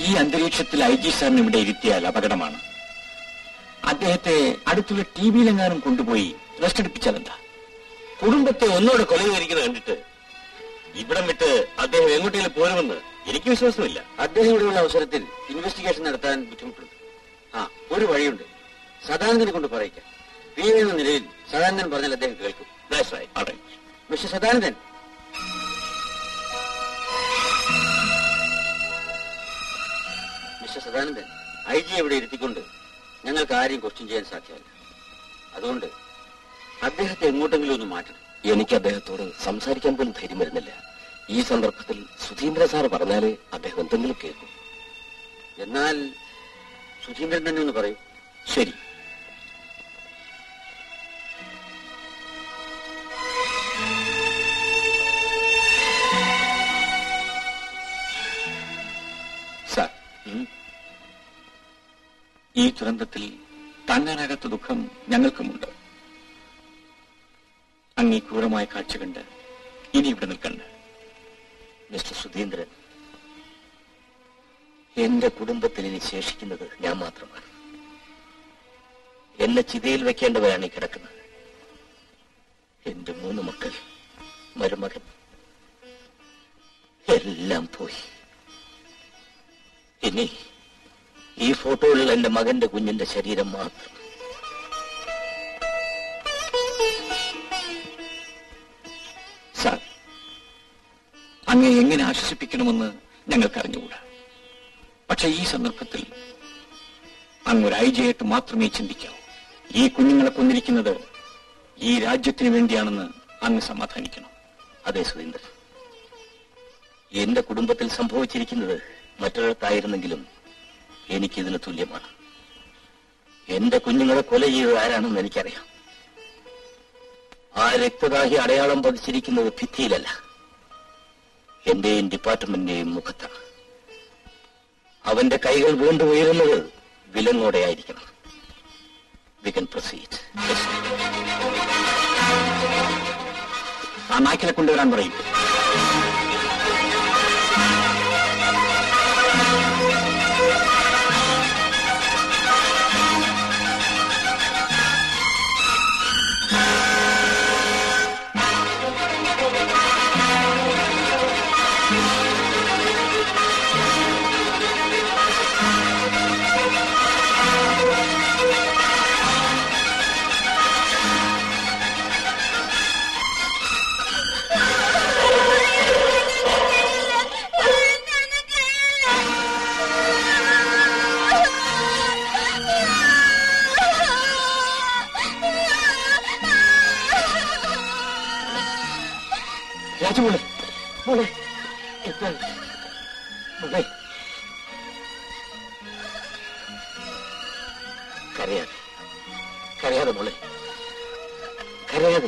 ഈ അന്തരീക്ഷത്തിൽ I G സാറിന് ഇവിടെ ഇരുത്തിയാൽ അപകടമാണ് അദ്ദേഹത്തെ അടുത്തുള്ള ടി വിയിലെങ്ങാനും കൊണ്ടുപോയി റെസ്റ്റ് എടുപ്പിച്ചാൽ എന്താ കുടുംബത്തെ ഒന്നോടെ കൊലയിരിക്കുന്നത് കണ്ടിട്ട് ഇവിടം വിട്ട് അദ്ദേഹം എങ്ങോട്ടെങ്കിലും പോരുമെന്ന് എനിക്ക് വിശ്വാസമില്ല അദ്ദേഹം ഇവിടെയുള്ള അവസരത്തിൽ ഇൻവെസ്റ്റിഗേഷൻ നടത്താൻ ബുദ്ധിമുട്ടുണ്ട് ആ ഒരു വഴിയുണ്ട് സദാനന്ദനെ കൊണ്ട് പറയിക്കാം പി എ എന്ന നിലയിൽ സദാനന്ദൻ പറഞ്ഞാൽ അദ്ദേഹം കേൾക്കും That's right. അതെ mister Sadanandan mister Sadanandan I G ഇവിടെ ഇരുത്തിക്കൊണ്ട് ഞങ്ങൾക്ക് ആരെയും ക്വസ്റ്റ്യൻ ചെയ്യാൻ സാധ്യമല്ല അതുകൊണ്ട് അദ്ദേഹത്തെ എങ്ങോട്ടെങ്കിലും ഒന്ന് മാറ്റണം എനിക്ക് അദ്ദേഹത്തോട് സംസാരിക്കാൻ പോലും ധൈര്യം വരുന്നില്ല ഈ സന്ദർഭത്തിൽ സുധീന്ദ്ര സാർ പറഞ്ഞാല് അദ്ദേഹം എന്തെങ്കിലും കേൾക്കും എന്നാൽ സുധീന്ദ്രൻ തന്നെ ഒന്ന് പറയൂ ശരി സാർ ഈ ദുരന്തത്തിൽ താങ്ങാനാകാത്ത ദുഃഖം ഞങ്ങൾക്കുമുണ്ട് അങ്ങീ ക്രൂരമായ കാഴ്ച കണ്ട് ഇനി ഇവിടെ നിൽക്കണ്ട മിസ്റ്റർ സുധീന്ദ്രൻ എന്റെ കുടുംബത്തിൽ ഇനി ശേഷിക്കുന്നത് ഞാൻ മാത്രമാണ് എന്നെ ചിതയിൽ വെക്കേണ്ടവരാണ് ഈ കിടക്കുന്നത് എന്റെ മൂന്ന് മക്കൾ മരുമകൻ എല്ലാം പോയി ഇനി ഈ ഫോട്ടോയിലുള്ള എന്റെ മകന്റെ കുഞ്ഞിന്റെ ശരീരം മാത്രം സാർ അങ്ങേ എങ്ങനെ ആശ്വസിപ്പിക്കണമെന്ന് ഞങ്ങൾക്കറിഞ്ഞുകൂടാ പക്ഷെ ഈ സന്ദർഭത്തിൽ അങ്ങ് ഒരു ഐജയായിട്ട് മാത്രമേ ചിന്തിക്കാവൂ ഈ കുഞ്ഞുങ്ങളെ കൊന്നിരിക്കുന്നത് ഈ രാജ്യത്തിന് വേണ്ടിയാണെന്ന് അങ്ങ് സമാധാനിക്കണം അതെ സുധീന്ദ്രൻ എന്റെ കുടുംബത്തിൽ സംഭവിച്ചിരിക്കുന്നത് മറ്റൊരിടത്തായിരുന്നെങ്കിലും എനിക്കിതിന് തുല്യമാണ് എന്റെ കുഞ്ഞുങ്ങളെ കൊല ചെയ്തത് ആരാണെന്ന് എനിക്കറിയാം ആ രക്തദാഹി അടയാളം പതിച്ചിരിക്കുന്നത് ഭിത്തിയിലല്ല എന്റെയും ഡിപ്പാർട്ട്മെന്റിന്റെയും മുഖത്താണ് അവന്റെ കൈകൾ വീണ്ടും ഉയരുന്നത് വിലങ്ങോടെ ആയിരിക്കണം വി കൻ പ്രൊസീഡ് ആ നായ്ക്കിനെ കൊണ്ടുവരാൻ പറയും രാജമോളെ മോളെ എന്താണ് മോളെ കരയാതെ കരയാതെ മോളെ കരയാതെ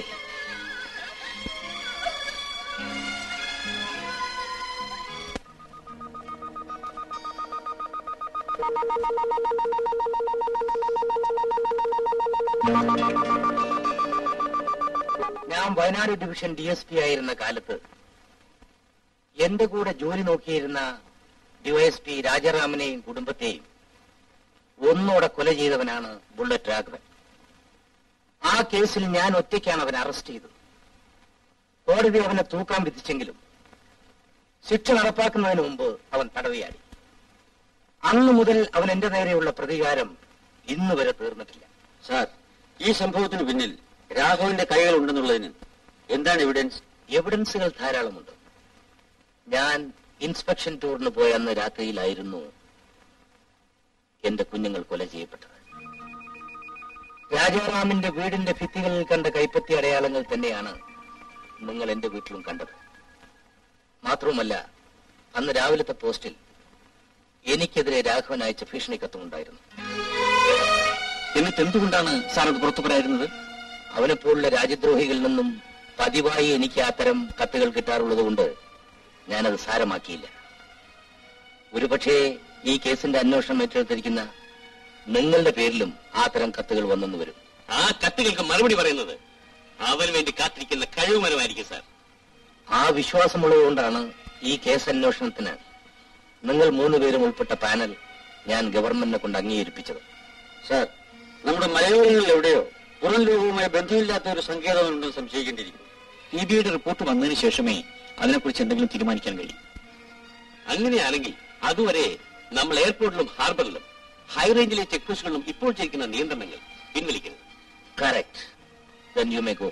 ഞാൻ Wayanad division D S P ആയിരുന്ന കാലത്ത് എന്റെ കൂടെ ജോലി നോക്കിയിരുന്ന ഡിവൈഎസ്പി രാജാറാമനെയും കുടുംബത്തെയും ഒന്നോടെ കൊല ചെയ്തവനാണ് ബുള്ളറ്റ് രാഘവൻ ആ കേസിൽ ഞാൻ ഒറ്റയ്ക്കാണ് അവനെ അറസ്റ്റ് ചെയ്തത് കോടതി അവനെ തൂക്കാൻ വിധിച്ചെങ്കിലും ശിക്ഷ നടപ്പാക്കുന്നതിന് മുമ്പ് അവൻ തടവിയാടി അന്നു മുതൽ അവൻ എന്റെ നേരെയുള്ള പ്രതികാരം ഇന്ന് വരെ തീർന്നിട്ടില്ല സാർ ഈ സംഭവത്തിന് പിന്നിൽ രാഘവന്റെ കൈകൾ ഉണ്ടെന്നുള്ളതിന് എന്താണ് എവിഡൻസ് എവിഡൻസുകൾ ധാരാളമുണ്ട് ഞാൻ ഇൻസ്പെക്ഷൻ ടൂറിന് പോയ അന്ന് രാത്രിയിലായിരുന്നു എന്റെ കുഞ്ഞുങ്ങൾ കൊല ചെയ്യപ്പെട്ടത് രാജാറാമിന്റെ വീടിന്റെ ഭിത്തികളിൽ കണ്ട കൈപ്പത്തി അടയാളങ്ങൾ തന്നെയാണ് നിങ്ങൾ എന്റെ വീട്ടിലും കണ്ടത് മാത്രവുമല്ല അന്ന് രാവിലത്തെ പോസ്റ്റിൽ എനിക്കെതിരെ രാഘവൻ അയച്ച ഭീഷണി കത്തുമുണ്ടായിരുന്നു എന്നിട്ട് എന്തുകൊണ്ടാണ് സാർ അത് പുറത്തു പറയായിരുന്നത് അവനെപ്പോലുള്ള രാജ്യദ്രോഹികളിൽ നിന്നും പതിവായി എനിക്ക് അത്തരം കത്തുകൾ കിട്ടാറുള്ളത് കൊണ്ട് ഞാനത് സാരമാക്കിയില്ല ഒരുപക്ഷേ ഈ കേസിന്റെ അന്വേഷണം ഏറ്റെടുത്തിരിക്കുന്ന നിങ്ങളുടെ പേരിലും ആ തരം കത്തുകൾ വന്നെന്ന് വരും ആ കത്തുകൾക്ക് മറുപടി പറയുന്നത് അവന് വേണ്ടി കാത്തിരിക്കുന്ന കഴിവുമരമായിരിക്കും സാർ ആ വിശ്വാസമുള്ളതുകൊണ്ടാണ് ഈ കേസ് അന്വേഷണത്തിന് നിങ്ങൾ മൂന്ന് പേരും ഉൾപ്പെട്ട പാനൽ ഞാൻ ഗവൺമെന്റിനെ കൊണ്ട് അംഗീകരിപ്പിച്ചത് സാർ നമ്മുടെ മലയോരങ്ങളിൽ എവിടെയോ പുറം ലോകവുമായി ബന്ധമില്ലാത്ത ഒരു സങ്കേതമുണ്ടെന്ന് സംശയിക്കേണ്ടിയിരിക്കുന്നു ടി ബിയുടെ റിപ്പോർട്ട് വന്നതിന് ശേഷമേ അതിനെക്കുറിച്ച് എന്തെങ്കിലും തീരുമാനിക്കാൻ കഴിയും അങ്ങനെയാണെങ്കിൽ അതുവരെ നമ്മൾ എയർപോർട്ടിലും ഹാർബറിലും ഹൈ റേഞ്ചിലെ ചെക്ക് പോസ്റ്റുകളിലും ഇപ്പോൾ ചെയ്യിക്കുന്ന നിയന്ത്രണങ്ങൾ പിൻവലിക്കരുത് correct then you may go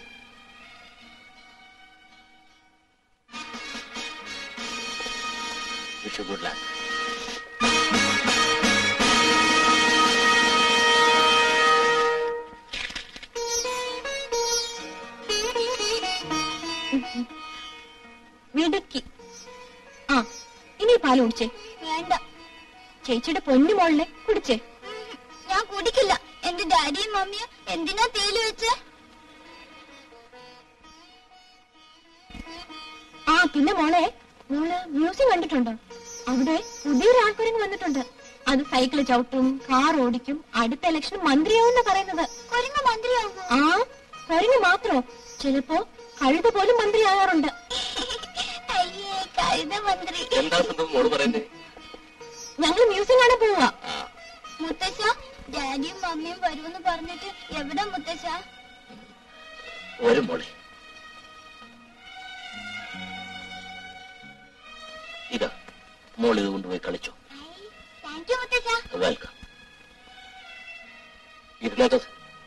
wish you good luck മിടുക്കി ആ ഇനി പാല് കുടിച്ചേ വേണ്ട ചേച്ചിയുടെ പൊന്നു മോളിനെ കുടിച്ചേ ഞാൻ കുടിക്കില്ല എന്റെ ഡാഡിയും മമ്മിയും എന്തിനാ തേയില വെച്ച് ആ പിന്നെ മോളെ മോള് മ്യൂസിയം കണ്ടിട്ടുണ്ടോ അവിടെ പുതിയൊരു ആൾക്കാരങ്ങ് വന്നിട്ടുണ്ട് അത് സൈക്കിൾ ചവിട്ടും കാർ ഓടിക്കും അടുത്ത ഇലക്ഷൻ മന്ത്രിയാവുന്ന പറയുന്നത് കുരങ്ങ മന്ത്രിയാകുമോ ആ കുരങ്ങ് മാത്രോ ചിലപ്പോ കഴുത പോലും മന്ത്രിയാകാറുണ്ട് അയ്യേ കഴുത മന്ത്രി എന്താ സ്വന്തം മോള് പറയുന്നത് ഞങ്ങൾ മ്യൂസിയം കാണാൻ പോവാ മുത്തശ്ശ ഡാഡിയും മമ്മിയും വരുമെന്ന് പറഞ്ഞിട്ട് എവിടെ മുത്തശ്ശ വരും മോളെ ഇതാ മോൾ ഇത് കൊണ്ടുപോയി കളിച്ചോ താങ്ക് യു മുത്തശ്ശ വെൽക്കം ഇരുന്നത്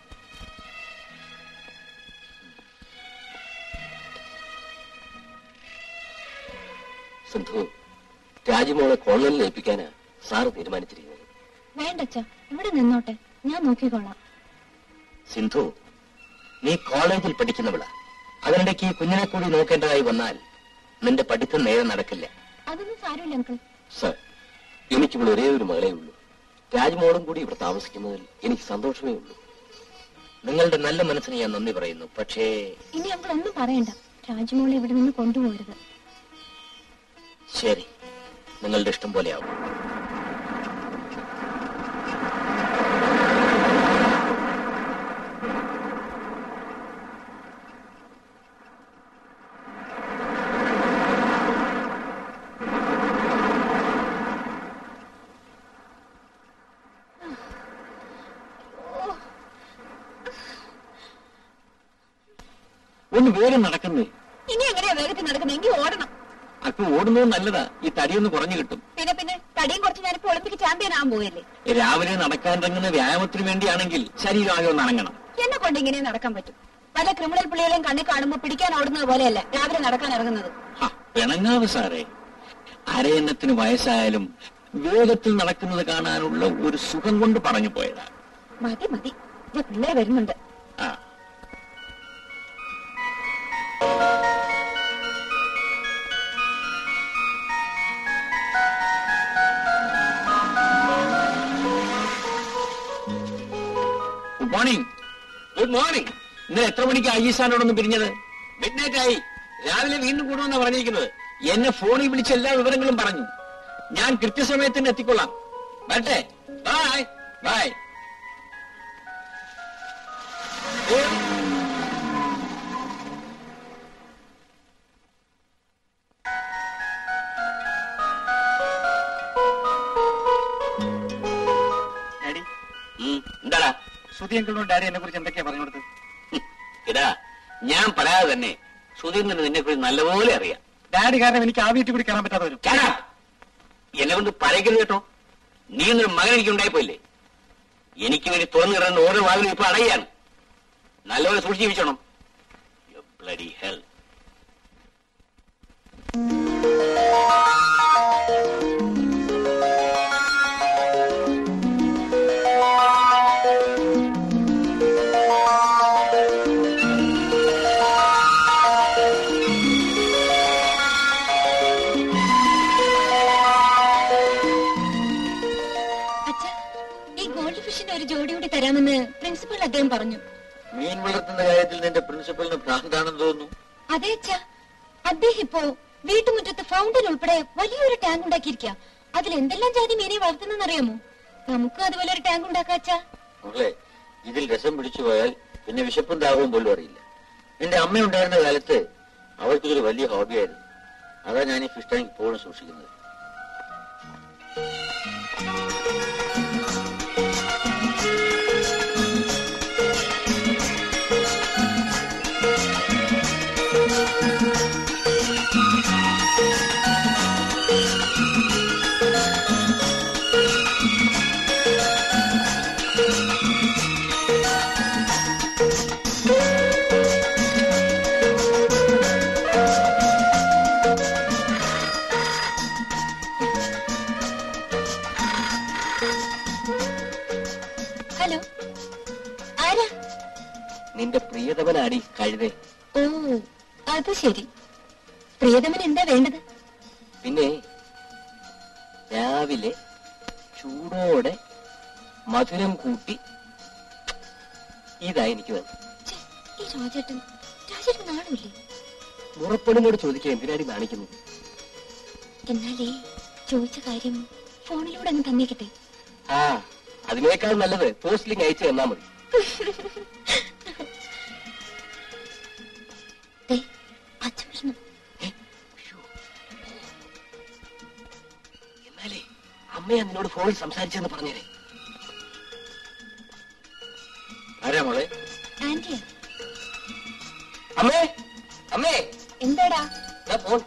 സിന്ധു രാജ്യമോളെ കോളനിൽ ഏൽപ്പിക്കാനാ സാറ് തീരുമാനിച്ചിരിക്കുന്നത് വേണ്ടച്ച ഇവിടെ നിന്നോട്ടെ ഞാൻ നോക്കിക്കോളാം സിന്ധു നീ കോളേജിൽ പഠിക്കുന്നവളാ അതിനിടയ്ക്ക് ഈ കുഞ്ഞിനെ കൂടി നോക്കേണ്ടതായി വന്നാൽ നിന്റെ പഠിത്തം നേരെ നടക്കില്ല അതൊന്നും സാരമില്ല അങ്കിൾ സർ എനിക്കിവിടെ ഒരേ ഒരു മകളേ ഉള്ളൂ രാജ്മോളും കൂടി ഇവിടെ താമസിക്കുന്നതിൽ എനിക്ക് സന്തോഷമേ ഉള്ളൂ നിങ്ങളുടെ നല്ല മനസ്സിന് ഞാൻ നന്ദി പറയുന്നു പക്ഷേ ഇനി അങ്കിൾ ഒന്നും പറയണ്ട രാജമോളെ ഇവിടെ നിന്ന് കൊണ്ടുപോകരുത് ശരി നിങ്ങളുടെ ഇഷ്ടം പോലെയാവും ഒന്ന് വേഗം നടക്കുന്നേ ഇനി എങ്ങനെയാ വേഗത്തിൽ നടക്കുന്നെങ്കിൽ ഓടണം അല്പം ഓടുന്നത് നല്ലതാ ഈ തടിയൊന്ന് കുറഞ്ഞു കിട്ടും പിന്നെ പിന്നെ തടിയും കുറച്ച് ഞാനിപ്പോ ഒളിമ്പിക് ചാമ്പ്യൻ ആകാൻ പോയല്ലേ രാവിലെ നടക്കാൻ ഇറങ്ങുന്ന വ്യായാമത്തിന് വേണ്ടിയാണെങ്കിൽ ശരീരമാകെ ഒന്ന് അനങ്ങണം എന്നെ കൊണ്ട് ഇങ്ങനെ നടക്കാൻ പറ്റും പല ക്രിമിനൽ പിള്ളികളെയും കണ്ണിൽ കാണുമ്പോ പിടിക്കാൻ ഓടുന്നത് പോലെയല്ല രാവിലെ നടക്കാൻ ഇറങ്ങുന്നത് ഹ, പിണങ്ങാവ് സാറേ അരയന്നത്തിന് വയസ്സായാലും വേഗത്തിൽ നടക്കുന്നത് കാണാനുള്ള ഒരു സുഖം കൊണ്ട് പറഞ്ഞു പോയതാ മതി മതി ഇത് പിള്ളേർ വരുന്നുണ്ട് ആ ഗുഡ് മോർണിംഗ് ഗുഡ് മോർണിംഗ് ഇന്നലെ എത്ര മണിക്ക് അയ്യസാനോടൊന്ന് പിരിഞ്ഞത് മിഡ് നൈറ്റ് ആയി രാവിലെ വീണ്ടും കൂടുമെന്നാണ് പറഞ്ഞിരിക്കുന്നത് എന്നെ ഫോണിൽ വിളിച്ച് എല്ലാ വിവരങ്ങളും പറഞ്ഞു ഞാൻ കൃത്യസമയത്തിന് എത്തിക്കൊള്ളാം വരട്ടെ ബൈ ബൈ ഡാഡി ഉം, എന്താടാ ശ്രുതി അങ്കിളിനോട് ഡാഡി എന്നെ കുറിച്ച് എന്തൊക്കെയാ പറഞ്ഞു കൊടുത്തത് ഹും, ഇതാ ഞാൻ പറയാതെ തന്നെ സുധീന്ദ്രന് നിന്നെ കുറിച്ച് നല്ലപോലെ അറിയാം ഡാഡി കാരണം എനിക്ക് ആ വീട്ടിൽ കൂടി കയറാൻ പറ്റാതെ വരും ചേട്ടാ എന്നെ കൊണ്ട് പറയരുത് കേട്ടോ നീ എന്നൊരു മകൻ എനിക്ക് ഉണ്ടായിപ്പോയില്ലേ എനിക്ക് വേണ്ടി തുറന്നു കിടന്ന ഓരോ വാതിലും ഇപ്പൊ അടയാണ് നല്ലപോലെ സൂക്ഷിച്ച് ജീവിച്ചോണം ബ്ലഡി ഹെൽ അച്ഛാ ഈ ഗോൾഡ് ഫിഷിന്റെ ഒരു ജോഡി കൂടി തരാമെന്ന് പ്രിൻസിപ്പൽ അദ്ദേഹം പറഞ്ഞു മീൻ വളർത്തുന്ന കാര്യത്തിൽ നിന്റെ പ്രിൻസിപ്പലിന് ഭ്രാന്താണെന്ന് തോന്നുന്നു അതെ അച്ഛാ അദ്ദേഹം ഇപ്പോ വീട്ടുമുറ്റത്ത് ഫൗണ്ടൻ ഉൾപ്പെടെ വലിയൊരു ടാങ്ക് ഉണ്ടാക്കിയിരിക്കുക അതിൽ എന്തെല്ലാം ജാതി മീനെ വളർത്തുന്നെന്ന് അറിയാമോ നമുക്ക് അതുപോലെ ഒരു ടാങ്ക് ഉണ്ടാക്കാം അച്ഛാ മകളെ ഇതിൽ രസം പിടിച്ചു പോയാൽ പിന്നെ വിശപ്പും ദാഹവും പോലും അറിയില്ല നിന്റെ അമ്മ ഉണ്ടായിരുന്ന കാലത്ത് അവൾക്കിതൊരു വലിയ ഹോബിയായിരുന്നു അതാ ഞാൻ ഈ ഫിഷ് ടാങ്ക് ഇപ്പോഴും സൂക്ഷിക്കുന്നത് ഹലോ ആരാ നിന്റെ പ്രിയതമനാടി കഴുതേ ഓ അത് ശരി പ്രിയതമൻ എന്താ വേണ്ടത് പിന്നെ രാവിലെ ചൂടോടെ മധുരം കൂട്ടി ഇതാ എനിക്ക് വേണം ഛെ, ഈ രാജേട്ടൻ രാജേട്ടൻ നാണമില്ലേ മുറപ്പെണ്ണിനോട് ചോദിക്കാൻ എന്തിനാടി നാണിക്കുന്നു എന്നാലേ ചോദിച്ച കാര്യം ഫോണിലൂടെ അങ്ങ് തന്നേക്കട്ടെ ആ അതിനേക്കാൾ നല്ലത് പോസ്റ്റിലിങ് അയച്ചു തന്നാ മതി ദേ, അച്ഛൻ വരുന്നു എന്നാലേ അമ്മയാ നിന്നോട് ഫോണിൽ സംസാരിച്ചെന്ന് പറഞ്ഞേരെ ആരാ മോളെ ആന്റിയാ അമ്മേ അമ്മേ എന്താടാ ദാ ഫോൺ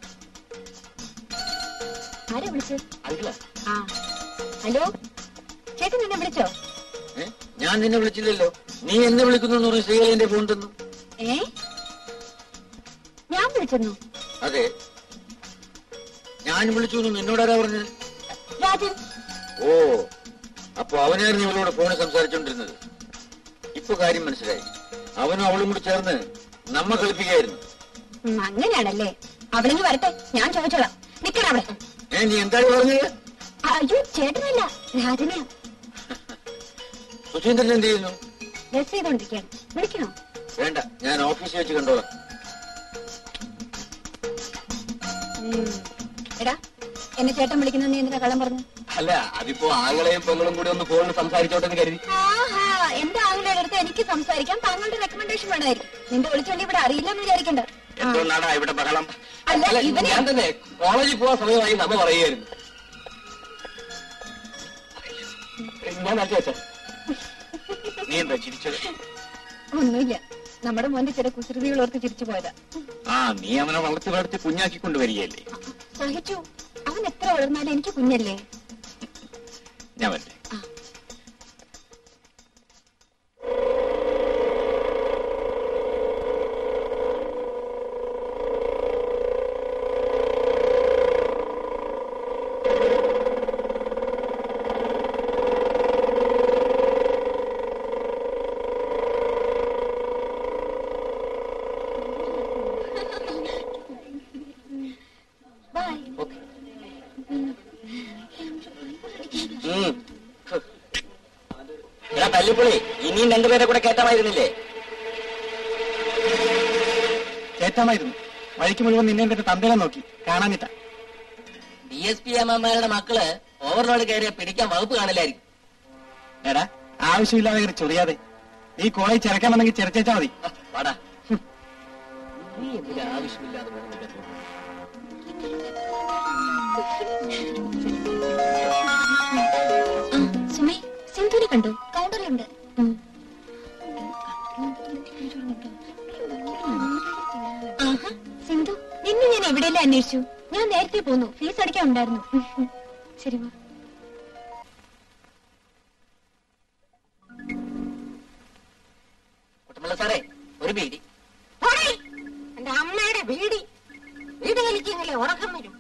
ആരാ വിളിച്ചത് അങ്കിളാ ആ ഹലോ ചേട്ടൻ എന്നെ വിളിച്ചോ ഏ? ഞാൻ നിന്നെ വിളിച്ചില്ലല്ലോ നീ എന്നെ വിളിക്കുന്നു എന്ന് പറഞ്ഞ് ശ്രീകല എന്റെ ഫോൺ തന്നു ഏ ഞാൻ വിളിച്ചെന്നു അതെ ഞാൻ വിളിച്ചു എന്ന് നിന്നോടാരാ പറഞ്ഞത് രാജൻ ഓ അപ്പൊ അവനായിരുന്നു ഇവളോട് ഫോണിൽ സംസാരിച്ചോണ്ടിരുന്നത് ഇപ്പൊ കാര്യം മനസ്സിലായി അവനും അവളും കൂടി ചേർന്ന് നമ്മ കളിപ്പിക്കായിരുന്നു ഉം, അങ്ങനെയാണല്ലേ അവളെങ്കിൽ വരട്ടെ ഞാൻ ചോദിച്ചോളാം നിക്കണ അവിടെ ഏ നീ എന്താണ് പറഞ്ഞത് അയ്യോ ചേട്ടനല്ല രാജനെയാ സുശീന്ദ്രൻ എന്ത് ചെയ്യുന്നു ഡ്രസ് ചെയ്തോണ്ടിരിക്കുകയാണ് വിളിക്കണോ വേണ്ട ഞാൻ ഓഫീസിൽ വെച്ച് കണ്ടോളാം ഉം. എടാ എന്നെ ചേട്ടൻ വിളിക്കുന്ന നീ എന്തിനാ കള്ളം പറഞ്ഞു അല്ല അതിപ്പോ ആങ്ങളെയും പെങ്ങളും കൂടി ഒന്ന് ഫോണിൽ സംസാരിച്ചോട്ടെ എന്ന് കരുതി ആഹാ എന്റെ ആങ്ങളുടെ അടുത്ത് എനിക്ക് സംസാരിക്കാൻ താങ്കളുടെ റെക്കമെൻഡേഷൻ വേണമായിരിക്കും നിന്റെ വിളിച്ചോണ്ട് ഇവിടെ അറിയില്ലെന്ന് വിചാരിക്കണ്ട ആ. എന്തുകൊണ്ടാണ് ഇവിടെ ബഹളം അല്ല അല്ല, ഇവനെ ഞാൻ തന്നെ കോളേജിൽ പോവാൻ സമയമായി നമ്മ പറയുകയായിരുന്നു ഞാൻ നാട്ടി വെച്ച നീ എന്താ ചിരിച്ചത് ഒന്നുമില്ല നമ്മുടെ മോന്റെ ചില കുസൃതികളോർത്ത് ചിരിച്ചു പോയതാ ആ നീ അവനെ വളർത്തി വളർത്തി കുഞ്ഞാക്കി കൊണ്ടുവരികയല്ലേ സഹിച്ചു അവൻ എത്ര വളർന്നാലും എനിക്ക് കുഞ്ഞല്ലേ ഞാൻ വരട്ടെ ബൈ ഓക്കെ ഉം. എടാ തല്ലിപ്പൊളി ഇനിയും രണ്ടുപേരെ കൂടെ കേട്ടാമായിരുന്നില്ലേ കേറ്റാമായിരുന്നു വഴിക്ക് മുഴുവൻ നിന്നെ എന്റെ തന്തയിലെ നോക്കി കാണാനിട്ട ഡി എസ് പി അമ്മമാരുടെ മക്കള് ഓവർലോഡ് കയറിയ പിടിക്കാൻ വകുപ്പ് കാണില്ലായിരിക്കും എടാ ആവശ്യമില്ലാതെ ഇങ്ങനെ ചൊറിയാതെ നീ കോളേജ് ചിരക്കാൻ വന്നെങ്കിൽ ചിരച്ചേച്ചാ മതി ആ, വാടാ നീ എന്തിനാ ആവശ്യമില്ലാതെ പോകുന്നത് ആ സുമേ സിന്ധുവിനെ കണ്ടു കൗണ്ടറിലുണ്ട് ആഹാ സിന്ധു നിന്നെ ഞാൻ എവിടെയെല്ലാം അന്വേഷിച്ചു ഞാൻ നേരത്തെ പോന്നു ഫീസ് അടയ്ക്കാൻ ഉണ്ടായിരുന്നു ശരി വാ കുട്ടമ്പള സാറേ ഒരു ബീഡി എന്റെ അമ്മയുടെ വീടി വീട് വലിക്കുന്നില്ലേ ഉറക്കം വരും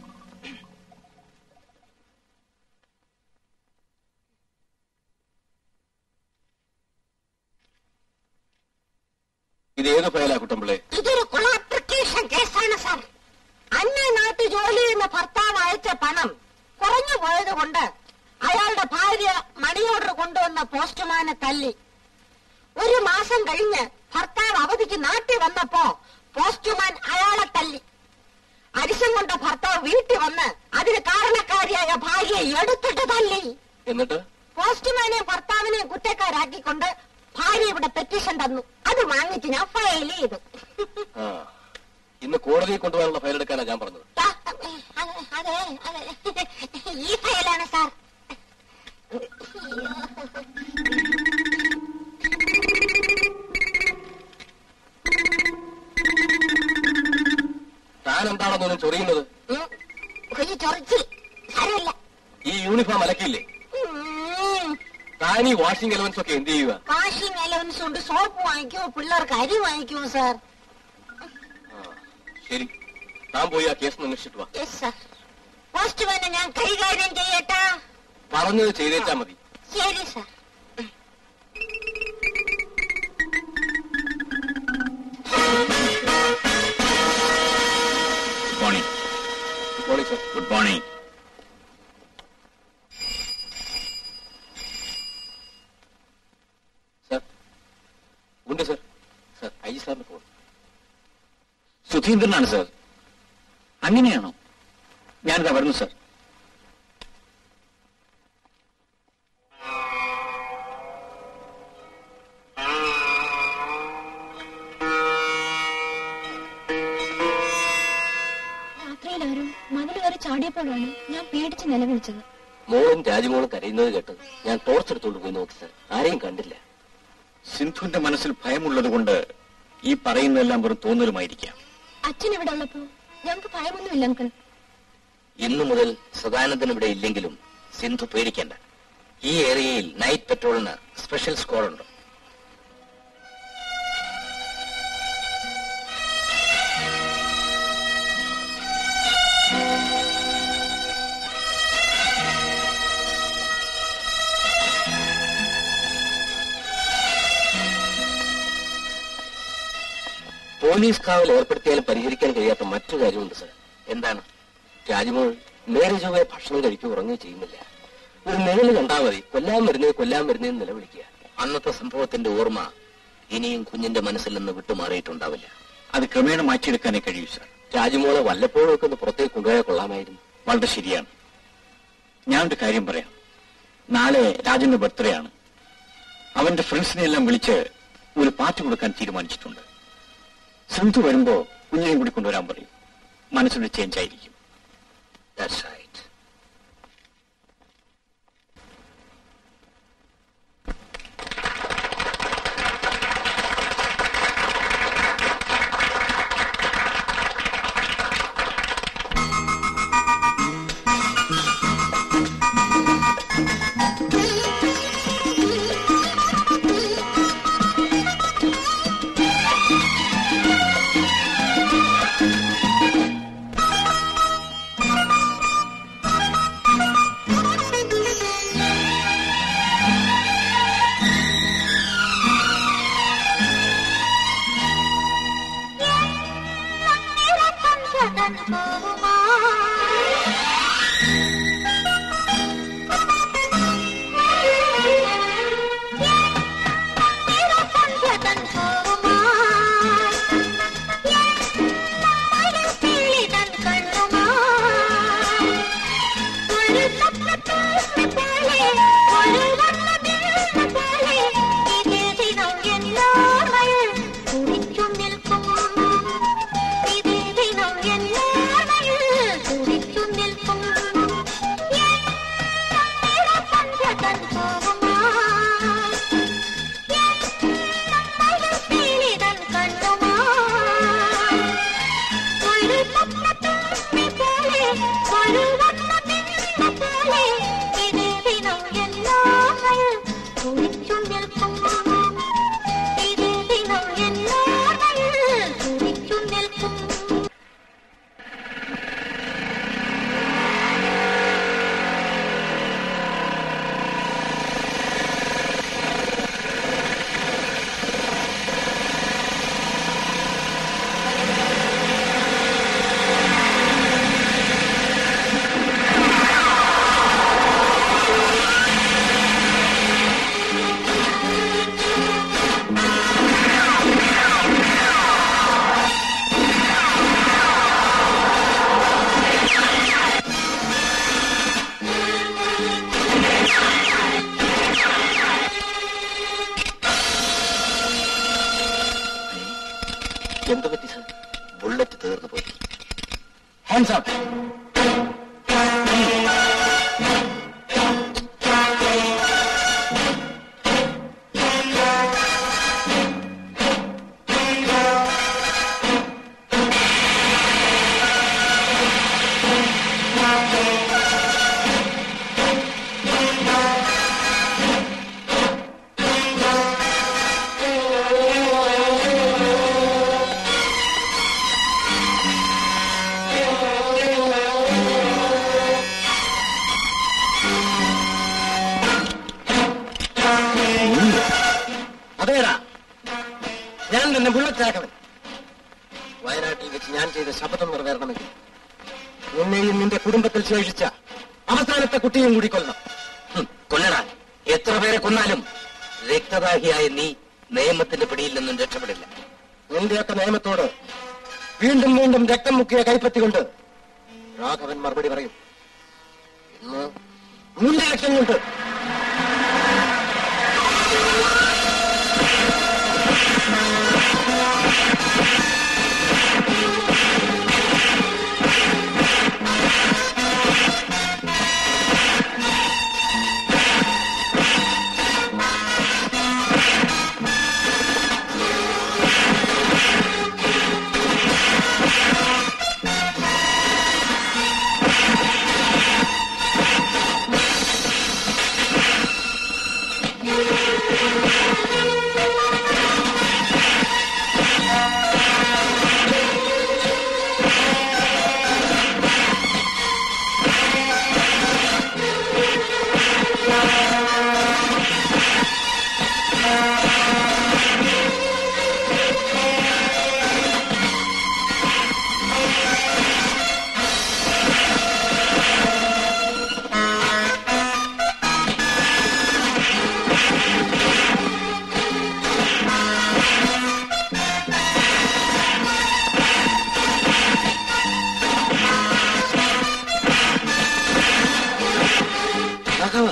ഇത് ഏത് ഫയലാ കുട്ടമ്പിളെ ഇതൊരു കൊളാപ്ലിക്കേഷൻ കേസാണ് സാർ അന്യ നാട്ടിൽ ജോലി ചെയ്യുന്ന ഭർത്താവ് അയച്ച പണം കുറഞ്ഞു പോയത് കൊണ്ട് അയാളുടെ ഭാര്യ മണി ഓർഡർ കൊണ്ടുവന്ന പോസ്റ്റ്മാനെ തല്ലി ഒരു മാസം കഴിഞ്ഞ് ഭർത്താവ് അവധിക്ക് നാട്ടിൽ വന്നപ്പോ പോസ്റ്റ്മാൻ അയാളെ തല്ലി അരിശം കൊണ്ട ഭർത്താവ് വീട്ടിൽ വന്ന് അതിന് കാരണക്കാരിയായ ഭാര്യയെ എടുത്തിട്ട് തല്ലി എന്നിട്ട് പോസ്റ്റ്മാനെയും ഭർത്താവിനെയും കുറ്റക്കാരാക്കിക്കൊണ്ട് ഭാര്യ ഇവിടെ പെറ്റീഷൻ തന്നു അത് വാങ്ങിച്ച് ഞാൻ ഫയൽ ചെയ്തു ആ ഇന്ന് കോടതിയിൽ കൊണ്ടുപോകാനുള്ള ഫയൽ എടുക്കാനാണ് ഞാൻ പറഞ്ഞത് ദാ, അതെ അതെ ഈ ഫയലാണ് സാർ താൻ എന്താണെന്നൊന്നും ചൊറിയുന്നത് ഉം, ഒരു ചൊറിച്ചിൽ സാരമില്ല ഈ യൂണിഫോം അലക്കില്ലേ ഉം, താൻ ഈ വാഷിംഗ് എലവൻസ് ഒക്കെ എന്ത് ചെയ്യുക വാഷിംഗ് അലവൻസ് കൊണ്ട് സോപ്പ് വാങ്ങിക്കുമോ പിള്ളേർക്ക് അരി വാങ്ങിക്കുമോ സാർ ശരി താൻ പോയി ആ കേസ് അന്വേഷിച്ചിട്ട് വാ യെസ് സാർ പോസ്റ്റ്മാനെ ഞാൻ കൈകാര്യം ചെയ്യട്ടാ പറഞ്ഞത് ചെയ്തേച്ചാ മതി ശരി sir good morning morning sir good morning sir ഉണ്ട് സർ സർ ഐ ജി സാറിന് ഫോൺ സുധീന്ദ്രനാണ് സാർ അങ്ങനെയാണോ ഞാനിതാ വരുന്നു സാർ രാത്രിയിൽ ആരും മതിൽ കയറി ചാടിയപ്പോഴാണ് ഞാൻ പേടിച്ച് നിലവിളിച്ചത് മോളും രാജമോളും കരയുന്നത് കേട്ട് ഞാൻ ടോർച്ച് എടുത്തോണ്ട് പോയി നോക്കി സർ ആരെയും കണ്ടില്ല സിന്ധുവിന്റെ മനസ്സിൽ ഭയമുള്ളത് കൊണ്ട് ഈ പറയുന്നതെല്ലാം വെറും തോന്നലുമായിരിക്കാം അച്ഛൻ ഇവിടെ ഉള്ളപ്പോ ഞങ്ങൾക്ക് ഭയമൊന്നുമില്ല അങ്കിൾ ഇന്നു മുതൽ സദാനന്ദൻ ഇവിടെ ഇല്ലെങ്കിലും സിന്ധു പേടിക്കേണ്ട ഈ ഏരിയയിൽ നൈറ്റ് പെട്രോളിന് സ്പെഷ്യൽ സ്ക്വാഡ് ഉണ്ട് പോലീസ് കാവൽ ഏർപ്പെടുത്തിയാലും പരിഹരിക്കാൻ കഴിയാത്ത മറ്റു കാര്യമുണ്ട് സർ എന്താണ് രാജ്മോൾ നേരെ ചൊവ്വെ ഭക്ഷണം കഴിക്കുക ഉറങ്ങുകയോ ചെയ്യുന്നില്ല ഒരു നിഴല് കണ്ടാൽ മതി കൊല്ലാൻ വരുന്നേ കൊല്ലാൻ വരുന്നേ എന്ന് നിലവിളിക്കുക അന്നത്തെ സംഭവത്തിന്റെ ഓർമ്മ ഇനിയും കുഞ്ഞിന്റെ മനസ്സിൽ നിന്ന് വിട്ടുമാറിയിട്ടുണ്ടാവില്ല അത് ക്രമേണ മാറ്റിയെടുക്കാനേ കഴിയൂ സാർ രാജ്മോളെ വല്ലപ്പോഴും ഒക്കെ ഒന്ന് പുറത്തേക്ക് കൊണ്ടുപോയാൽ കൊള്ളാമായിരുന്നു വളരെ ശരിയാണ് ഞാനൊരു കാര്യം പറയാം നാളെ രാജന്റെ ബർത്ത്ഡേ ആണ് അവന്റെ ഫ്രണ്ട്സിനെ എല്ലാം വിളിച്ച് ഒരു പാർട്ടി കൊടുക്കാൻ തീരുമാനിച്ചിട്ടുണ്ട് സിന്ധു വരുമ്പോ കുഞ്ഞിനെയും കൂടി കൊണ്ടുവരാൻ പറയും മനസ്സിനൊരു ചേഞ്ച് ആയിരിക്കും That's right. എന്ത് പറ്റി സാർ ബുള്ളറ്റ് തീർന്നു പോയി ഹാൻഡ്സ് അപ്പ് അതേടാ ഞാൻ തന്നെ ബുള്ളറ്റാക്കവൻ വയനാട്ടിൽ വെച്ച് ഞാൻ ചെയ്ത ശപഥം നിറവേറണമെങ്കിൽ നിന്നെയും നിന്റെ കുടുംബത്തിൽ ശേഷിച്ച അവസാനത്തെ കുട്ടിയും കൂടി കൊല്ലണം ഹും, കൊല്ലടാ എത്ര പേരെ കൊന്നാലും രക്തദാഹിയായ നീ നിയമത്തിന്റെ പിടിയിൽ നിന്നും രക്ഷപ്പെടില്ല നിന്റെയൊക്കെ നിയമത്തോട് വീണ്ടും വീണ്ടും രക്തം മുക്കിയ കൈപ്പത്തിക്കൊണ്ട് രാഘവൻ മറുപടി പറയും ഇന്ന് നിന്റെ ലക്ഷ്യം കൊണ്ട് രാഘവ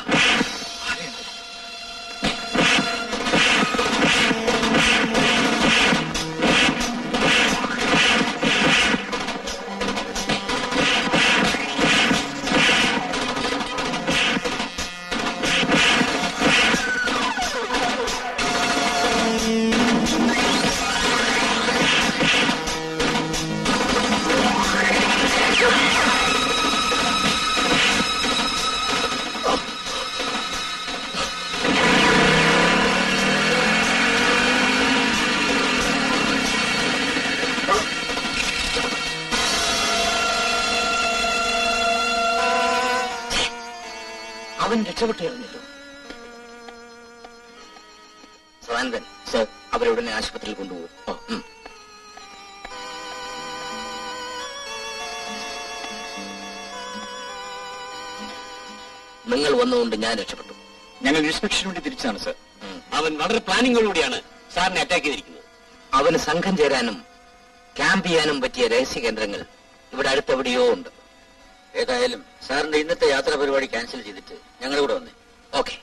അവൻ രക്ഷപ്പെട്ടു കഴിഞ്ഞല്ലോ സദാനന്ദൻ സർ അവരെ ഉടനെ ആശുപത്രിയിൽ കൊണ്ടുപോകും ഉം. നിങ്ങൾ വന്നുകൊണ്ട് ഞാൻ രക്ഷപ്പെട്ടു ഞങ്ങൾ ഇൻസ്പെക്ഷന് വേണ്ടി തിരിച്ചാണ് സർ അവൻ വളരെ പ്ലാനിങ്ങോടുകൂടിയാണ് സാറിനെ അറ്റാക്ക് ചെയ്തിരിക്കുന്നത് അവന് സംഘം ചേരാനും ക്യാമ്പ് ചെയ്യാനും പറ്റിയ രഹസ്യ കേന്ദ്രങ്ങൾ ഇവിടെ അടുത്തെവിടെയോ ഉണ്ട് ഏതായാലും സാറിന്റെ ഇന്നത്തെ യാത്രാ പരിപാടി ക്യാൻസൽ ചെയ്തിട്ട് ഞങ്ങൾ ഇവിടെ വന്നേ ഓക്കെ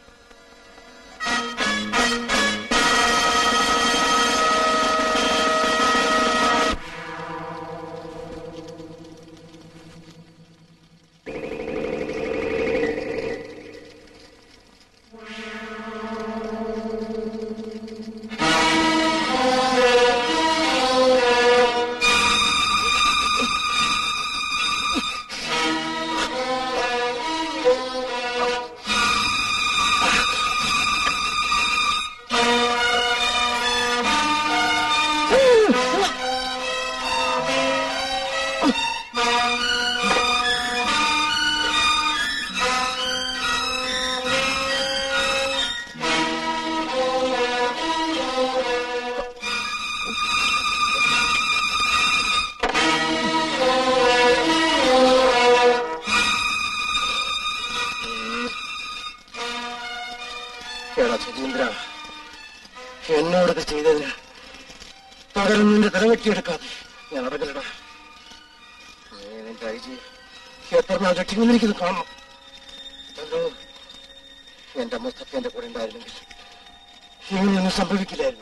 എടാ സുധീന്ദ്ര എന്നോടത് ചെയ്തതിന് പകരം നിന്റെ തലവെട്ടിയെടുക്കാതെ ഞാൻ ഇറങ്ങലടാ നീ നിന്റെ ഐ ജി എത്ര നാൾ രക്ഷിക്കുമെന്ന് എനിക്കിത് കാണണം ഇതല്ലോ എന്റെ മുസ്തഫ എന്റെ കൂടെ ഉണ്ടായിരുന്നെങ്കിൽ ഇങ്ങനെയൊന്നും സംഭവിക്കില്ലായിരുന്നു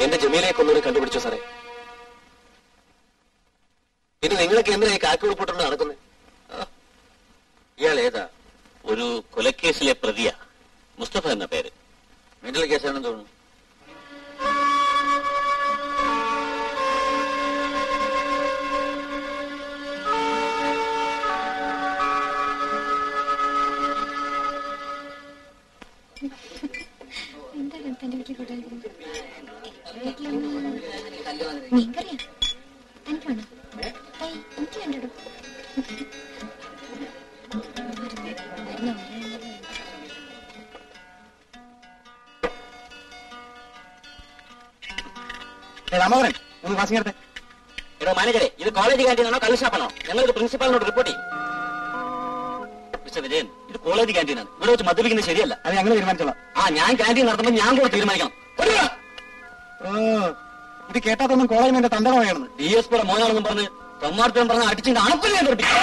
എന്റെ ജമീലയെ കൊന്നവരെ കണ്ടുപിടിച്ചു സാറേ ഇനി നിങ്ങളൊക്കെ എന്തിനാ ഈ കാക്കി ഉൾപ്പെട്ടുകൊണ്ട് നടക്കുന്നത് ഇയാൾ ഏതാ ഒരു കൊലക്കേസിലെ പ്രതിയ മുസ്തഫ എന്ന പേര് മെന്റൽ കേസാണെന്ന് തോന്നുന്നു എന്താണ് തന്റെ വീട്ടിൽ കൂട്ടാൻ മീൻകറിയാ എനിക്ക് വേണം ഏയ്, എനിക്ക് വേണ്ടടോ വരുന്ന വരേണ്ടത് രാമോദരൻ ഒന്ന് ക്ലാസ്സിങ് എടുത്തേ എടോ മാനേജറെ ഇത് കോളേജ് ക്യാൻറ്റീനാണോ കള്ളുഷാപ്പാണോ ഞങ്ങൾക്ക് പ്രിൻസിപ്പാളിനോട് റിപ്പോർട്ട് ചെയ്യും മിസ്റ്റർ വിജയൻ ഇത് കോളേജ് ക്യാൻറ്റീനാണ് ഇവിടെ വെച്ച് മദ്യപിക്കുന്നത് ശരിയല്ല അത് ഞങ്ങൾ തീരുമാനിച്ചോളാം ആ ഞാൻ ക്യാൻറ്റീൻ നടത്തുമ്പോൾ ഞാൻ കൂടെ തീരുമാനിക്കണം ഓ ഇത് കേട്ടാത്തൊന്നും കോളേജിന് എന്റെ തന്റെ പറയണത് ഡി എസ് പിയുടെ മോനാണെന്നും പറഞ്ഞ് തൊമ്മാർത്തം പറഞ്ഞ് അടിച്ചിട്ട് അണപ്പില്ലേ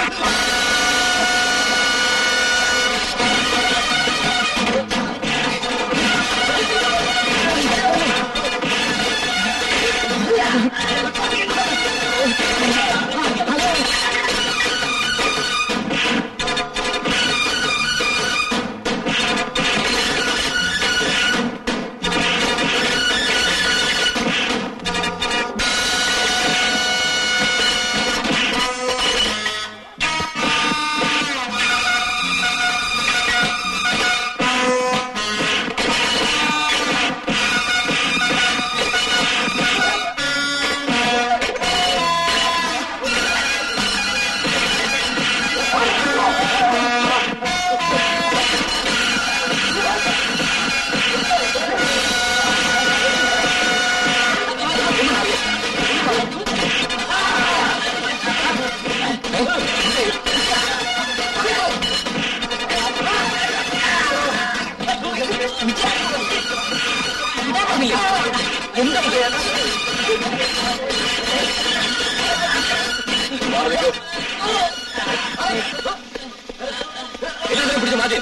എല്ലാവരും പിടിച്ച് മാറ്റി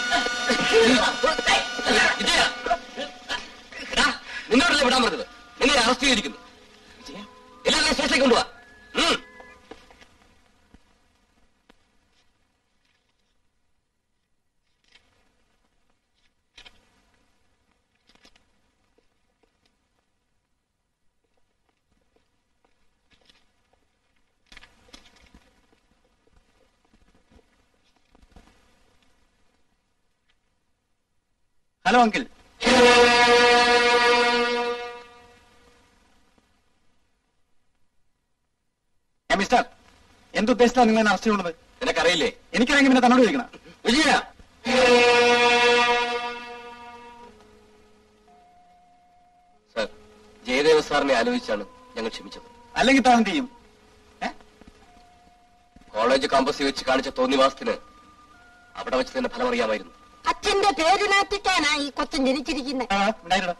വിജയ എടാ, നിന്നോടല്ലേ വിടാൻ പറഞ്ഞത് നിന്നെ അറസ്റ്റ് ചെയ്തിരിക്കുന്നു വിജയ എല്ലാവരും സ്റ്റേഷനിലേക്ക് കൊണ്ടുപോവാ ഉം. ഹലോ അങ്കിൾ ഏ, മിസ്റ്റർ എന്തുദ്ദേശിച്ചാണ് നിങ്ങൾ അറസ്റ്റ് ചെയ്യുന്നത് നിനക്കറിയില്ലേ എനിക്കറിയെങ്കിൽ പിന്നെ തന്നോട് ചോദിക്കണം വിജയ സാർ ജയദേവ സാറിനെ ആലോചിച്ചാണ് ഞങ്ങൾ ക്ഷമിച്ചത് അല്ലെങ്കിൽ താൻ എന്ത് ചെയ്യും ഏ? കോളേജ് കാമ്പസിൽ വെച്ച് കാണിച്ച തോന്നിവാസത്തിന് അവിടെ വെച്ച് തന്നെ ഫലം അറിയാമായിരുന്നു അച്ഛന്റെ പേര് നാറ്റിക്കാനാ ഈ കൊച്ചൻ ജനിച്ചിരിക്കുന്നത് ആ, ഉണ്ടായിരടാ.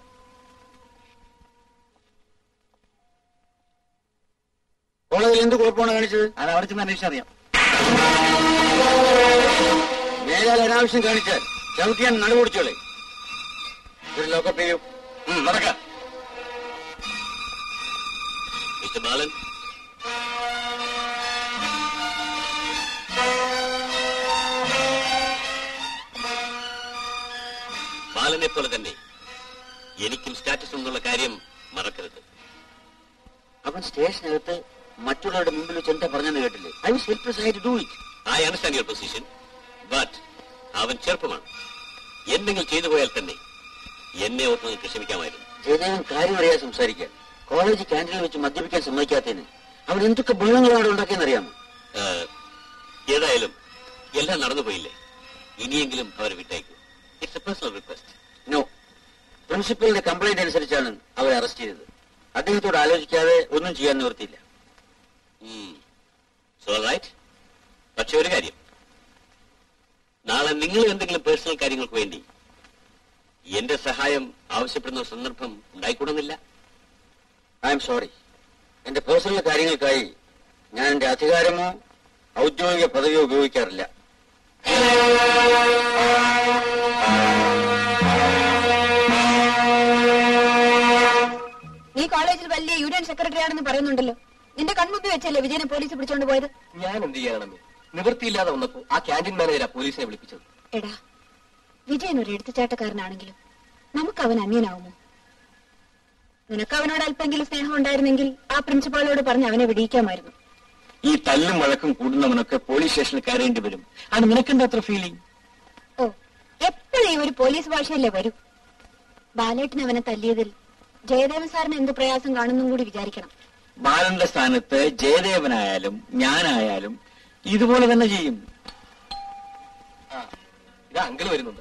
കോളേജിൽ എന്ത് കുഴപ്പമാണ് കാണിച്ചത് അത് അവിടെ ചെന്ന് അന്വേഷിച്ചറിയാം മേലാൽ അനാവശ്യം കാണിച്ചാൽ ചവിട്ടിയാൻ നടുപൊടിച്ചോളെ ഒരു ലോക്കപ്പ് ചെയ്യൂ ഉം, നടക്കാം മിസ്റ്റർ ബാലൻ ബാലനെ പോലെ തന്നെ എനിക്കും സ്റ്റാറ്റസ് എന്നുള്ള കാര്യം മറക്കരുത് അവൻ സ്റ്റേഷനകത്ത് മറ്റുള്ളവരുടെ മുമ്പിൽ വെച്ച് എന്താ പറഞ്ഞെന്ന് കേട്ടില്ലേ I was helpless I do it I understand your position but അവൻ ചെറുപ്പമാണ് എന്തെങ്കിലും ചെയ്തു പോയാൽ തന്നെ എന്നെ ഓർത്ത് നിങ്ങൾക്ക് ക്ഷമിക്കാമായിരുന്നു ജയദേവൻ കാര്യം അറിയാൻ സംസാരിക്കാൻ കോളേജ് ക്യാൻറ്റീനിൽ വെച്ച് മദ്യപിക്കാൻ സമ്മതിക്കാത്തതിന് അവൻ എന്തൊക്കെ ബഹളങ്ങളാണ് അവിടെ ഉണ്ടാക്കിയെന്നറിയാമോ ഏഹ്, ഏതായാലും എല്ലാം നടന്നുപോയില്ലേ ഇനിയെങ്കിലും അവരെ വിട്ടേക്കൂ it's a personal request no പ്രിൻസിപ്പലിന്റെ കംപ്ലൈന്റ് അനുസരിച്ചാണ് അവരെ അറസ്റ്റ് ചെയ്തത് അദ്ദേഹത്തോട് ആലോചിക്കാതെ ഒന്നും ചെയ്യാൻ നിവൃത്തിയില്ല സോ റൈറ്റ് പക്ഷെ ഒരു കാര്യം നാളെ നിങ്ങൾ എന്തെങ്കിലും പേഴ്സണൽ കാര്യങ്ങൾക്ക് വേണ്ടി എന്റെ സഹായം ആവശ്യപ്പെടുന്ന ഒരു സന്ദർഭം ഉണ്ടായിക്കൂടുന്നില്ല ഐ എം സോറി എന്റെ പേഴ്സണൽ കാര്യങ്ങൾക്കായി ഞാൻ എന്റെ അധികാരമോ ഔദ്യോഗിക പദവിയോ ഉപയോഗിക്കാറില്ല നീ കോളേജിൽ വലിയ യൂണിയൻ സെക്രട്ടറി ആണെന്ന് പറയുന്നുണ്ടല്ലോ നിന്റെ കൺമുമ്പിൽ വെച്ചല്ലേ വിജയനെ പോലീസ് പിടിച്ചോണ്ട് പോയത് ഞാൻ എന്ത് ചെയ്യാനമ്മേ നിവൃത്തിയില്ലാതെ വന്നപ്പോ ആ ക്യാൻറ്റീൻ മാനേജരാ പോലീസിനെ വിളിപ്പിച്ചത് എടാ വിജയൻ ഒരു എടുത്തുചാട്ടക്കാരനാണെങ്കിലും നമുക്ക് അവൻ അന്യനാവുമോ നിനക്ക് അവനോട് അല്പെങ്കിലും സ്നേഹം ഉണ്ടായിരുന്നെങ്കിൽ ആ പ്രിൻസിപ്പാളോട് പറഞ്ഞ് അവനെ വിടിയിക്കാമായിരുന്നു ഈ തല്ലും വഴക്കും കൂടുന്നവനൊക്കെ പോലീസ് സ്റ്റേഷനിൽ കയറേണ്ടി വരും ആണ് നിനക്കെന്താ അത്ര ഫീലിംഗ് ഓ എപ്പോഴും ഈ ഒരു പോലീസ് ഭാഷയല്ലേ വരൂ ബാലേട്ടൻ അവനെ തല്ലിയതിൽ ജയദേവൻ സാറിന് എന്ത് പ്രയാസം കാണുന്നും കൂടി വിചാരിക്കണം ബാലന്റെ സ്ഥാനത്ത് ജയദേവനായാലും ഞാനായാലും ഇതുപോലെ തന്നെ ചെയ്യും ആ ഇതാ അങ്കിൾ വരുന്നുണ്ട്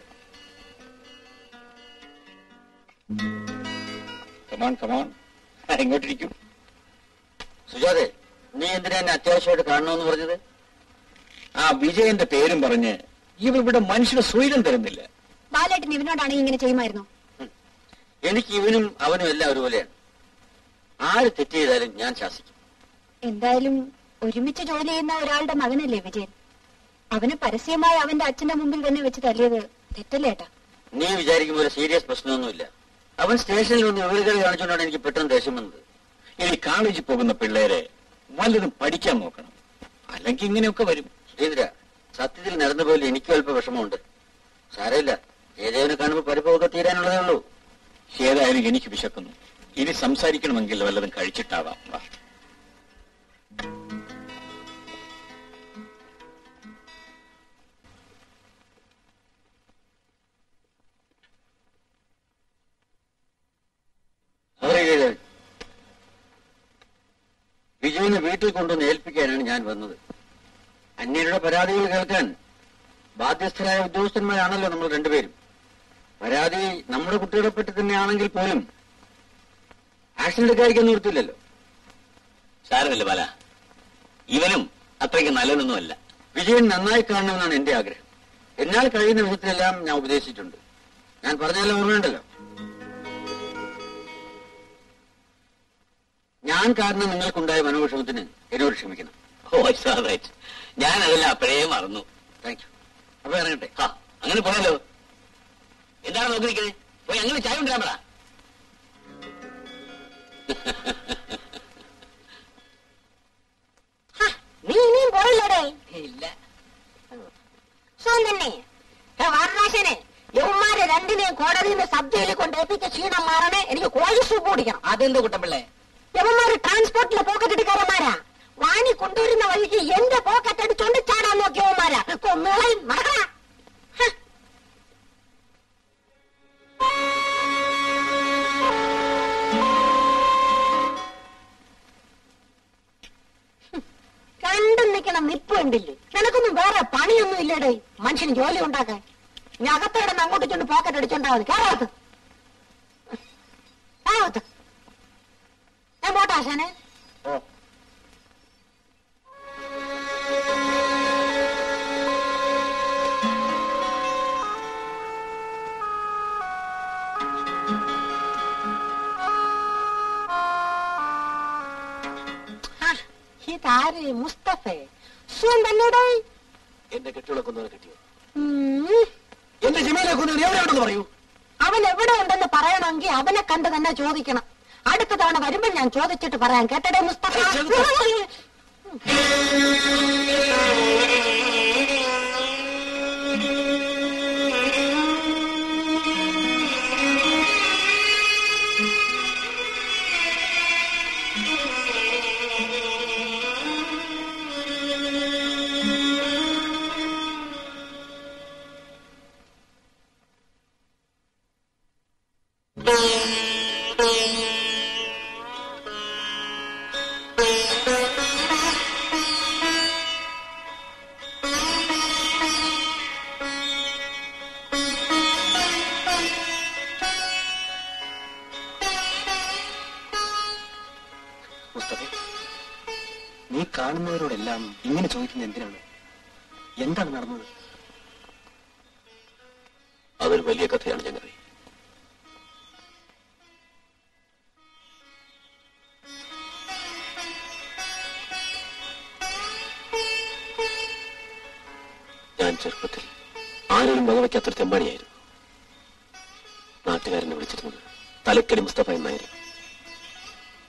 കമാൺ കമാൺ ഇങ്ങോട്ടിരിക്കും സുജാതെ നീ എന്തിനാ എന്നെ അത്യാവശ്യമായിട്ട് കാണണമെന്ന് പറഞ്ഞത് ആ വിജയന്റെ പേരും പറഞ്ഞ് ഇവർ ഇവിടെ മനുഷ്യന് സ്വൈരം തരുന്നില്ല ബാലേട്ടൻ ഇവനോടാണെങ്കിൽ ഇങ്ങനെ ചെയ്യുമായിരുന്നോ എനിക്ക് ഇവനും അവനും എല്ലാം ഒരുപോലെയാണ് ആര് തെറ്റ് ചെയ്താലും ഞാൻ ശാസിക്കും എന്തായാലും ഒരുമിച്ച് ജോലി ചെയ്യുന്ന ഒരാളുടെ മകനല്ലേ വിജയൻ അവന് പരസ്യമായി അവന്റെ അച്ഛന്റെ മുമ്പിൽ തന്നെ വെച്ച് തല്ലിയത് തെറ്റല്ലേ ഏട്ടാ നീ വിചാരിക്കും പോലെ സീരിയസ് പ്രശ്നമൊന്നുമില്ല അവൻ സ്റ്റേഷനിൽ വന്ന് വിവരകൾ കാണിച്ചുകൊണ്ടാണ് എനിക്ക് പെട്ടെന്ന് ദേഷ്യം വന്നത് ഇനി കോളേജിൽ പോകുന്ന പിള്ളേരെ വല്ലതും പഠിക്കാൻ നോക്കണം അല്ലെങ്കിൽ ഇങ്ങനെയൊക്കെ വരും സുധീന്ദ്ര സത്യത്തിൽ നടന്ന പോലെ എനിക്കും അല്പ വിഷമമുണ്ട് സാരമില്ല ജയദേവനെ കാണുമ്പോൾ പരിഭവമൊക്കെ തീരാനുള്ളതേ ഉള്ളൂ ഏതായാലും എനിക്ക് വിശക്കുന്നു ഇനി സംസാരിക്കണമെങ്കിൽ വല്ലതും കഴിച്ചിട്ടാവാം വാ. അവരെ ജയദേവൻ വിജയനെ വീട്ടിൽ കൊണ്ടുവന്ന് ഏൽപ്പിക്കാനാണ് ഞാൻ വന്നത് അന്യരുടെ പരാതികൾ കേൾക്കാൻ ബാധ്യസ്ഥരായ ഉദ്യോഗസ്ഥന്മാരാണല്ലോ നമ്മൾ രണ്ടുപേരും പരാതി നമ്മുടെ കുട്ടികളെ പറ്റി തന്നെയാണെങ്കിൽ പോലും ആക്ഷൻ എടുക്കാതിരിക്കാൻ നിർത്തില്ലല്ലോ സാരമില്ല ബാല ഇവനും അത്രയ്ക്ക് നല്ലതൊന്നുമല്ല വിജയൻ നന്നായി കാണണമെന്നാണ് എന്റെ ആഗ്രഹം എന്നാൽ കഴിയുന്ന വിധത്തിലെല്ലാം ഞാൻ ഉപദേശിച്ചിട്ടുണ്ട് ഞാൻ പറഞ്ഞതെല്ലാം ഓർമ്മയുണ്ടല്ലോ ഞാൻ കാരണം നിങ്ങൾക്കുണ്ടായ മനോവിഷമത്തിന് എന്നോട് ക്ഷമിക്കണം ഓ റൈറ്റ് ഞാൻ അതെല്ലാം അപ്പോഴേ മറന്നു താങ്ക് യു അപ്പൊ ഇറങ്ങട്ടെ ആ അങ്ങനെ പോയാലോ എന്താണ് നോക്കി നിൽക്കുന്നത് പോയി അങ്ങനെ ചായ ഉണ്ടാകാൻ പറ ഹ, നീ ഇനിയും പോയില്ലടേ ഇല്ല സുഖം തന്നെ ഏ, വാരണാശനെ യവന്മാരെ രണ്ടിനെയും കോടതിയിൽ നിന്ന് സബ്ജയിൽ കൊണ്ടേപ്പിച്ച ക്ഷീണം മാറണേ എനിക്ക് കോഴി സൂപ്പ് കുടിക്കണം അതെന്ത് കുട്ടമ്പിള്ളേ യവന്മാര് ട്രാൻസ്പോർട്ടിലെ പോക്കറ്റ് എടുക്കാരന്മാരാ വാണി കൊണ്ടുവരുന്ന വഴിക്ക് എന്റെ പോക്കറ്റ് അടിച്ചോണ്ട് ചാടാൻ നോക്കിയവന്മാരാ കൊന്നുകളയും മറക്കണ രണ്ടും നിൽക്കണ നിപ്പ് കണ്ടില്ലേ നിനക്കൊന്നും വേറെ പണിയൊന്നും ഇല്ലേടേ മനുഷ്യന് ജോലി ഉണ്ടാക്കാൻ ഞാൻ അകത്തേടന്ന് അങ്ങോട്ട് ചെന്ന് പോക്കറ്റ് അടിച്ചോണ്ടാ മതി കേറാത്ത ആവത്ത് ഞാൻ പോട്ടെ ആശാനെ ആ, ഇതാര് മുസ്തഫേ സുഖം തന്നെടേ എന്റെ കെട്ടികളെ കൊന്നവരെ കിട്ടിയോ ഉം. എന്റെ ജിമയിലെ കൊന്നവർ എവിടെയാണെന്ന് പറയൂ അവൻ എവിടെ ഉണ്ടെന്ന് പറയണമെങ്കിൽ അവനെ കണ്ട് തന്നെ ചോദിക്കണം അടുത്ത തവണ വരുമ്പോൾ ഞാൻ ചോദിച്ചിട്ട് പറയാം കേട്ടടേ മുസ്തഫ മുസ്തഫ നീ കാണുന്നവരോടെല്ലാം ഇങ്ങനെ ചോദിക്കുന്നത് എന്തിനാണ് എന്താണ് നടന്നത് അതൊരു വലിയ കഥയാണ് ഞങ്ങളെ ഞാൻ ചെറുപ്പത്തിൽ ആരെയും വകവയ്ക്കാത്തൊരു തെമ്മാടിയായിരുന്നു നാട്ടുകാരനെ വിളിച്ചിരുന്നത് തലക്കടി മുസ്തഫ എന്നായിരുന്നു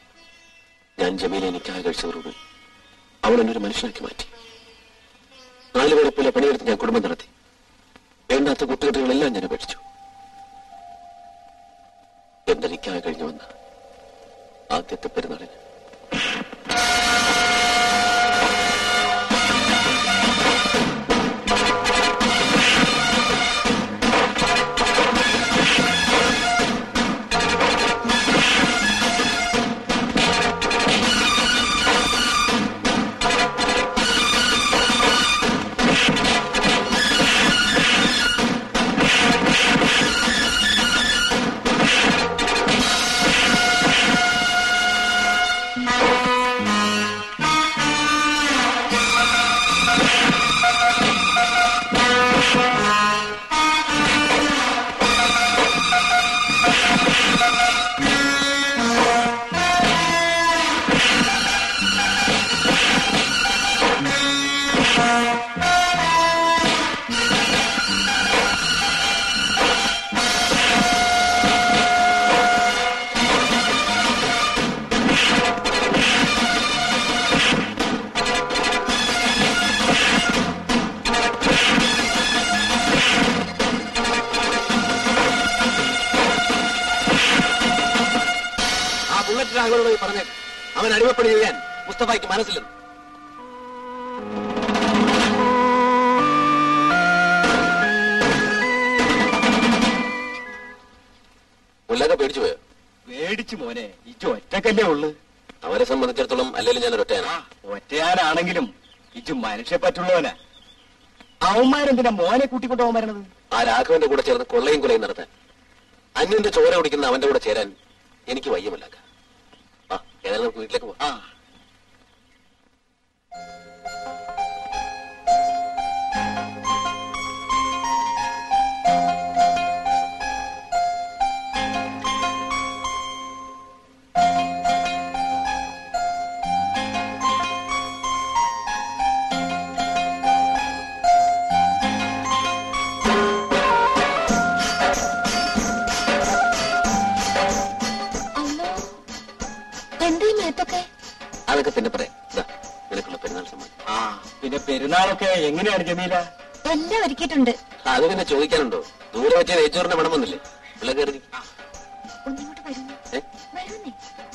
ഞാൻ ജമീലെ നിക്കാഹ് കഴിച്ചവരോട് അവൾ എന്നെ ഒരു മനുഷ്യനാക്കി മാറ്റി നാലുപേരെ പോലെ പണിയെടുത്ത് ഞാൻ കുടുംബം നടത്തി വേണ്ടാത്ത കുട്ടുകെട്ടുകളെല്ലാം ഞാൻ ഉപേക്ഷിച്ചു എന്റെ നിക്കാഹ് കഴിഞ്ഞു വന്ന ആദ്യത്തെ പെരുന്നാളിന് ആ ബുള്ളറ്റ് രാഘവനോട് പോയി പറഞ്ഞേ അവൻ അടിമപ്പണി ചെയ്യാൻ മുസ്തഫയ്ക്ക് മനസ്സിലെന്ന് മുല്ലൊക്കെ പേടിച്ചു പോയോ പേടിച്ചു മോനെ ഇജു ഒറ്റക്കല്ലേ ഉള്ളു അവരെ സംബന്ധിച്ചിടത്തോളം അല്ലെങ്കിൽ ഞാൻ ഒറ്റയാണ് ആ ഒറ്റയാനാണെങ്കിലും ഇജു മനുഷ്യ പറ്റുള്ളവനാ അവന്മാരെന്തിനാ മോനെ കൂട്ടിക്കൊണ്ടു പോകാൻ വരണത് ആ രാഘവന്റെ കൂടെ ചേർന്ന് കൊള്ളയും കൊലയും നടത്താൻ അന്യന്റെ ചോര കുടിക്കുന്ന അവന്റെ കൂടെ ചേരാൻ എനിക്ക് വയ്യമല്ലാക്ക ആ ഏതായാലും നമുക്ക് വീട്ടിലേക്ക് പോവാം ആ അല്ലോ എന്താ ഈ മേത്തൊക്കെ അതൊക്കെ പിന്നെ പറയാം ഇതാ, നിനക്കുള്ള പെരുന്നാൾ സമ്മാനം ആ പിന്നെ പെരുന്നാളൊക്കെ എങ്ങനെയാണ് ജമീല എല്ലാം ഒരുക്കിയിട്ടുണ്ട് അത് പിന്നെ ചോദിക്കാനുണ്ടോ ദൂരെ വെച്ച നെയ്ച്ചോറിന്റെ മണം വന്നില്ലേ പിള്ളേ കയറി ഒന്നിങ്ങോട്ട് വരുന്നു ഏ? വരുന്നേ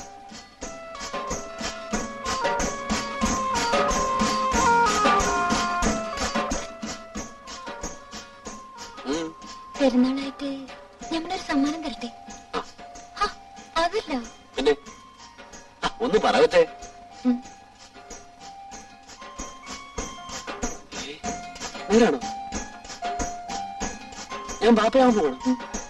ഉം. പെരുന്നാളായിട്ട് ഞമ്മളൊരു സമ്മാനം തരട്ടെ ആ, ഹാ, അതല്ല പിന്നെ ആ, ഒന്ന് പറയട്ടെ ഉം. നേരാണോ ഞാൻ ബാപ്പയാവാൻ പോകണം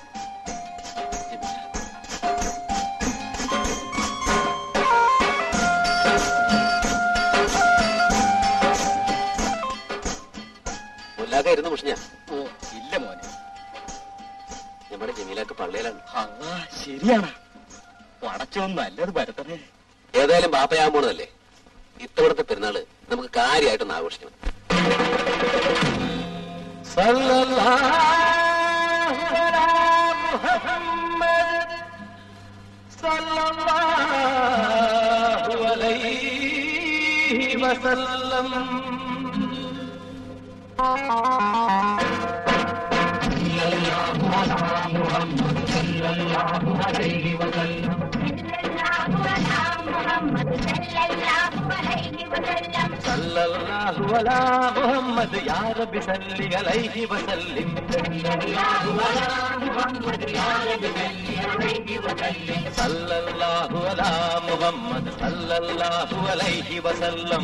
മുല്ലാക്ക ഇരുന്ന് മുഷിഞ്ഞ ഓ ഇല്ല മോനെ നമ്മുടെ ജമീലാക്ക് പള്ളിയിലാണ് അല്ലാ ശരിയാണ് പടച്ചോൻ നല്ലത് വരുത്തണേ ഏതായാലും ബാപ്പയാവാൻ പോണതല്ലേ ഇത്തവണത്തെ പെരുന്നാള് നമുക്ക് കാര്യമായിട്ടൊന്ന് ആഘോഷിക്കണം മുഹമ്മദ് യാ റബ്ബി സല്ലി അലൈഹി വസല്ലിം സല്ലല്ലാഹു അലാ മുഹമ്മദ് സല്ലല്ലാഹു അലൈഹി വസല്ലം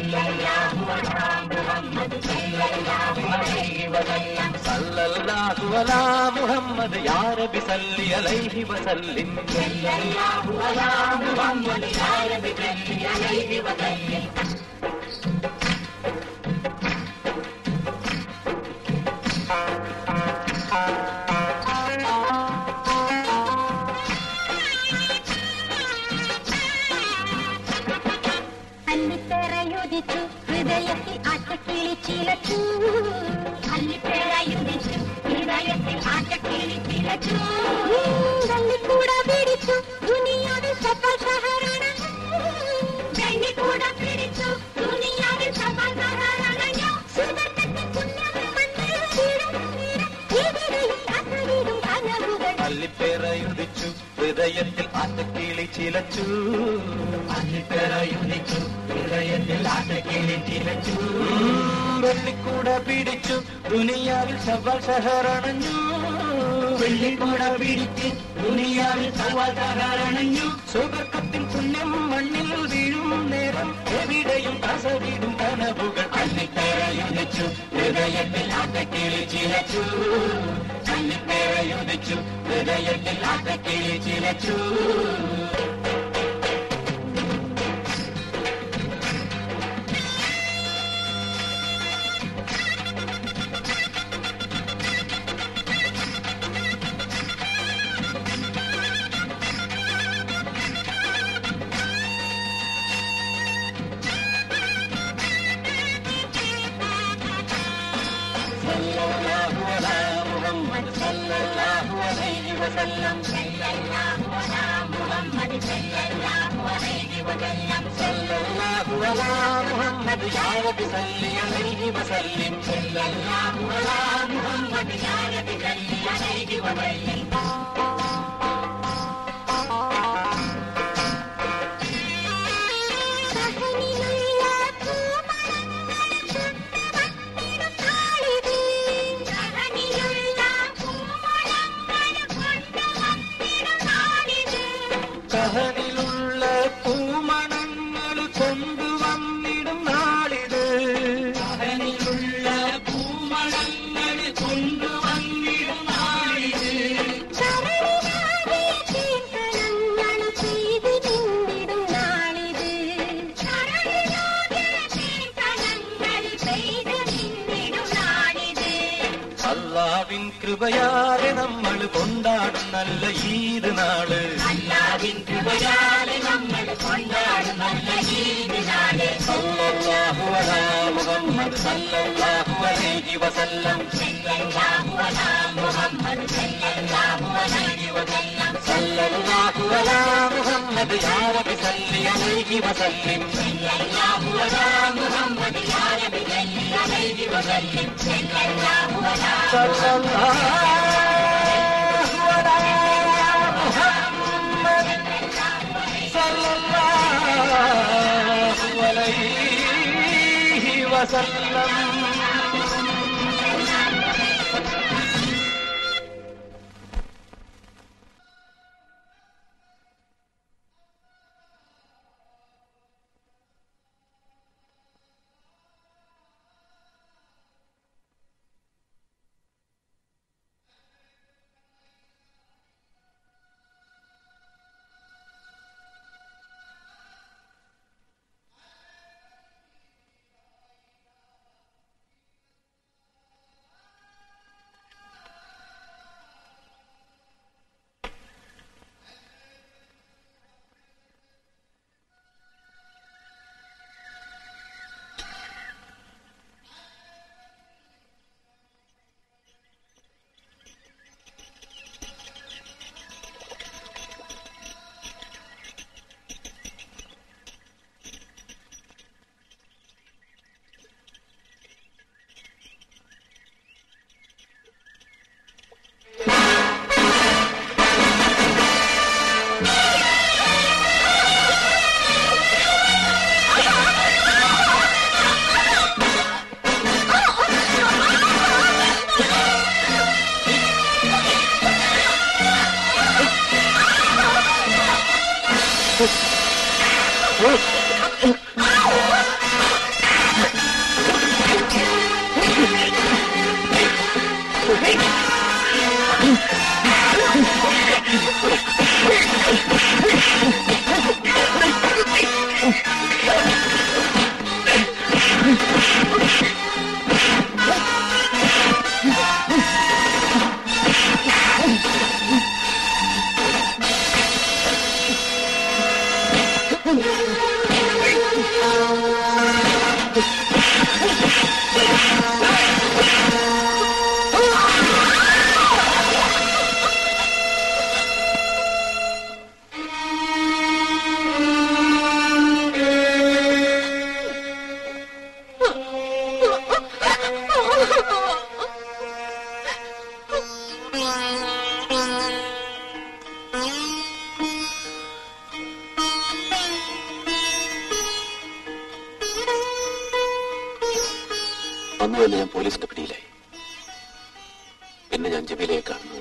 സല്ലല്ലാഹു അലാ മുഹമ്മദ് യാ റബ്ബി സല്ലി അലൈഹി വസല്ലിം അല്ലിത്തേറയുദിച്ചു ഹൃദയത്തിൽ ആറ്റക്കിളി ചിലച്ചു അല്ലിത്തേറയുദിച്ചു ഹൃദയത്തിൽ ആറ്റക്കിളി ചിലച്ചു തള്ളിക്കൂട പിടിച്ചു ദുനിയാവിൽ സഫൽ സഹരണം ചിലച്ചു അന്നിപ്പെറയുദിച്ചു ഹൃദയത്തിൽ ആട്ടക്കിളി ചിലച്ചു വെള്ളിക്കൂട പിടിച്ചു ദുനിയാവിൽ സവാൽ സഹരണഞ്ഞു വെള്ളിക്കൂട പിടിച്ച് ദുനിയാവിൽ സവാൽ സഹരണഞ്ഞു സുവർക്കത്തിൻ പുണ്യം മണ്ണിൽ വീഴും നേരം എവിടെയും കസവിടും കനവുകൾ അന്നിപ്പെറയുദിച്ചു ഹൃദയത്തിൽ ആട്ടക്കിളി ചിലച്ചു അന്നിപ്പെറയുദിച്ചു ഹൃദയത്തിൽ ആട്ടക്കിളി ചിലച്ചു കഹനിലുള്ള പൂമണങ്ങൾ കൊണ്ടുവന്നിടും നാളിത് കഹനിലുള്ള പൂമണങ്ങൾ കൊണ്ടുവന്നിടും നാളിത് അല്ലാവിൻ കൃപയാലെ നമ്മൾ കൊണ്ടാടും നല്ല ഈദ് നാള് അല്ലാവിൻ കൃപയാലെ നമ്മൾ കൊണ്ടാടും നല്ല ഈദ് നാള് സല്ലല്ലാഹു അലാ മുഹമ്മദ് സല്ലല്ലാഹു അലൈഹി വസല്ലം സല്ലല്ലാഹു അലാ മുഹമ്മദ് സല്ലല്ലാഹു അലൈഹി വസല്ലം സല്ലല്ലാഹു അലാ മുഹമ്മദ് യാ റബ്ബി സല്ലി അലൈഹി വസല്ലം സല്ലല്ലാഹു അലാ മുഹമ്മദ് യാ റബ്ബി സല്ലി അലൈഹി വസല്ലം സല്ലല്ലാഹു അലാ അന്ന് തന്നെ ഞാൻ പോലീസിന്റെ പിടിയിലായി പിന്നെ ഞാൻ ജമീലയെ കാണുന്നത്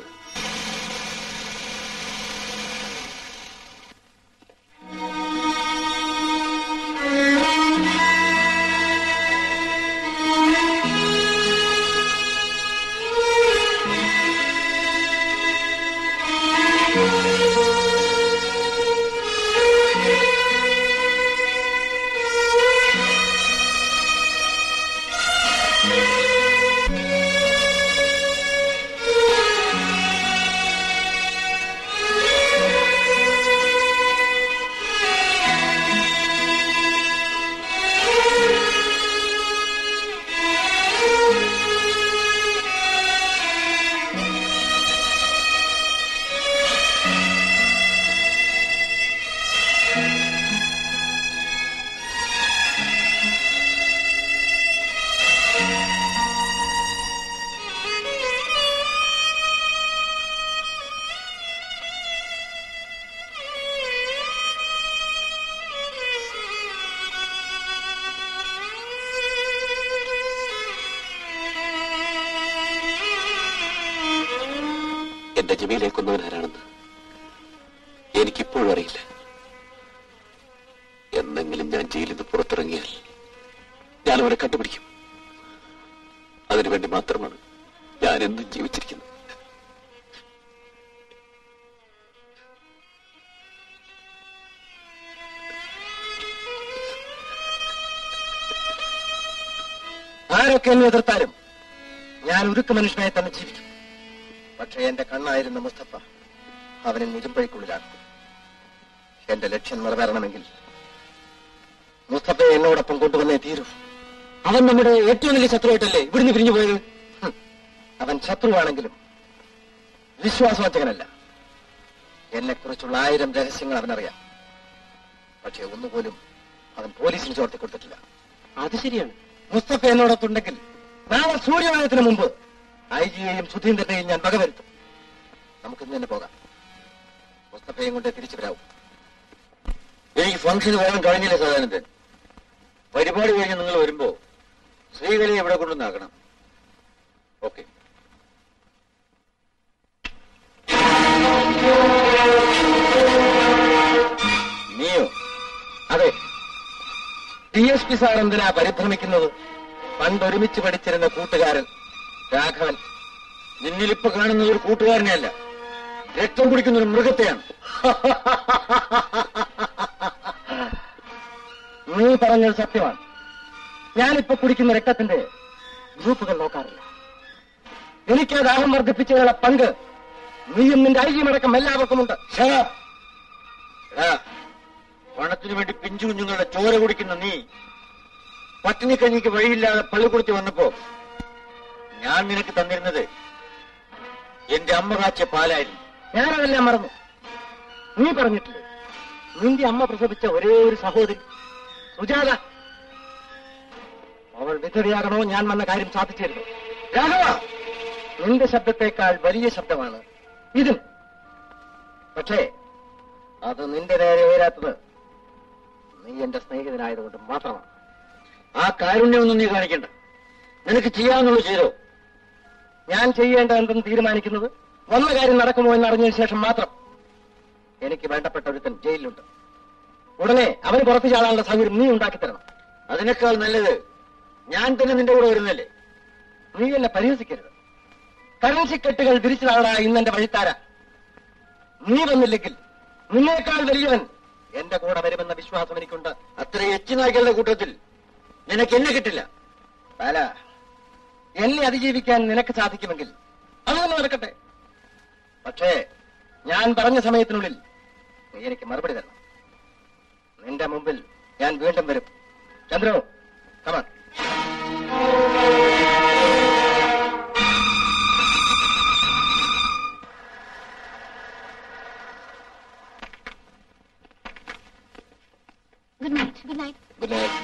എന്റെ ജമീലയെ കൊന്നവൻ ആരാണെന്ന് എനിക്കിപ്പോഴും അറിയില്ല എന്നെങ്കിലും ഞാൻ ജയിലിൽ നിന്ന് പുറത്തിറങ്ങിയാൽ ഞാൻ അവരെ കണ്ടുപിടിക്കും അതിനുവേണ്ടി മാത്രമാണ് ഞാൻ എന്നും ജീവിച്ചിരിക്കുന്നത് ആരൊക്കെ എന്നെ എതിർത്താലും ഞാൻ ഉരുക്ക് മനുഷ്യനായി തന്നെ ജീവിക്കും പക്ഷേ എന്റെ കണ്ണായിരുന്ന മുസ്തഫ അവനെ ഇരുമ്പഴിക്കുള്ളിലാക്കും എന്റെ ലക്ഷ്യം നിറവേറണമെങ്കിൽ മുസ്തഫയെ എന്നോടൊപ്പം കൊണ്ടുവന്നേ തീരൂ അവൻ നമ്മുടെ ഏറ്റവും വലിയ ശത്രുവായിട്ടല്ലേ ഇവിടുന്ന് പിരിഞ്ഞു പോയത് ഹും. അവൻ ശത്രുവാണെങ്കിലും വിശ്വാസവഞ്ചകനല്ല എന്നെക്കുറിച്ചുള്ള ആയിരം രഹസ്യങ്ങൾ അവനറിയാം പക്ഷേ ഒന്നുപോലും അവൻ പോലീസിന് ചോർത്തി കൊടുത്തിട്ടില്ല അത് ശരിയാണ് മുസ്തഫ എന്നോടൊത്തുണ്ടെങ്കിൽ നാളെ സൂര്യോദയത്തിന് മുമ്പ് ഐ ജിയെയും സുധീന്ദ്രനെയും ഞാൻ വകവരുത്തും നമുക്ക് ഇന്ന് തന്നെ പോകാം മുസ്തഫയും കൊണ്ട് തിരിച്ചു വരാവും എനിക്ക് ഫംഗ്ഷൻ വേണം കഴിഞ്ഞില്ല സാധാരണത്തെ പരിപാടി കഴിഞ്ഞ് നിങ്ങൾ വരുമ്പോ ശ്രീകലയെ ഇവിടെ കൊണ്ടുവന്നാക്കണം ഓക്കെ നീയോ അതെ ഡി എസ് പി സാർ എന്തിനാ പരിഭ്രമിക്കുന്നത് പണ്ടൊരുമിച്ച് പഠിച്ചിരുന്ന കൂട്ടുകാരൻ രാഘവൻ നിന്നിലിപ്പോ കാണുന്നത് ഒരു കൂട്ടുകാരനെയല്ല രക്തം കുടിക്കുന്ന ഒരു മൃഗത്തെയാണ് നീ പറഞ്ഞത് സത്യമാണ് ഞാനിപ്പോ കുടിക്കുന്ന രക്തത്തിന്റെ ഗ്രൂപ്പുകൾ നോക്കാറില്ല എനിക്ക് ആ ദാഹം വർദ്ധിപ്പിച്ചതിനുള്ള പങ്ക് നീയും നിന്റെ ഐക്യമടക്കം എല്ലാവർക്കുമുണ്ട് എടാ, പണത്തിനു വേണ്ടി പിഞ്ചു കുഞ്ഞുങ്ങളുടെ ചോര കുടിക്കുന്ന നീ പട്ടിണി കഞ്ഞിക്ക് വഴിയില്ലാതെ പള്ളിക്കുടിച്ച് വന്നപ്പോ ഞാൻ നിനക്ക് തന്നിരുന്നത് എന്റെ അമ്മ കാച്ചിയ പാലായിരുന്നു ഞാനതെല്ലാം മറന്നു നീ പറഞ്ഞിട്ടില്ലേ നിന്റെ അമ്മ പ്രസവിച്ച ഒരേ ഒരു സഹോദരി സുജാത അവൾ വിധവയാകണോ ഞാൻ വന്ന കാര്യം സാധിച്ചിരുന്നു രാഘവ നിന്റെ ശബ്ദത്തെക്കാൾ വലിയ ശബ്ദമാണ് ഇതും പക്ഷേ അത് നിന്റെ നേരെ ഉയരാത്തത് നീ എന്റെ സ്നേഹിതനായതുകൊണ്ട് മാത്രമാണ് ആ കാരുണ്യമൊന്നും നീ കാണിക്കണ്ട നിനക്ക് ചെയ്യാവുന്നുള്ളൂ ചെയ്തോ ഞാൻ ചെയ്യേണ്ട എന്തെന്ന് തീരുമാനിക്കുന്നത് വന്ന കാര്യം നടക്കുമോ എന്നറിഞ്ഞതിന് ശേഷം മാത്രം എനിക്ക് വേണ്ടപ്പെട്ട ഒരുത്തൻ ജയിലിലുണ്ട് ഉടനെ അവന് പുറത്തു ചാടാനുള്ള സൗകര്യം നീ ഉണ്ടാക്കി തരണം അതിനേക്കാൾ നല്ലത് ഞാൻ തന്നെ നിന്റെ കൂടെ വരുന്നല്ലേ നീ എന്നെ പരിഹസിക്കരുത് കറൻസി കെട്ടുകൾ വിരിച്ചതാടാ ഇന്നെന്റെ വഴിത്താര നീ വന്നില്ലെങ്കിൽ നിന്നേക്കാൾ വലിയവൻ എന്റെ കൂടെ വരുമെന്ന വിശ്വാസം എനിക്കുണ്ട് അത്ര എച്ചിനായ്ക്കളുടെ കൂട്ടത്തിൽ നിനക്ക് എന്നെ കിട്ടില്ല ബാല എന്നെ അതിജീവിക്കാൻ നിനക്ക് സാധിക്കുമെങ്കിൽ അതൊന്നും നടക്കട്ടെ പക്ഷേ ഞാൻ പറഞ്ഞ സമയത്തിനുള്ളിൽ നീ എനിക്ക് മറുപടി തരണം നിന്റെ മുമ്പിൽ ഞാൻ വീണ്ടും വരും Chandru come on good night good night good night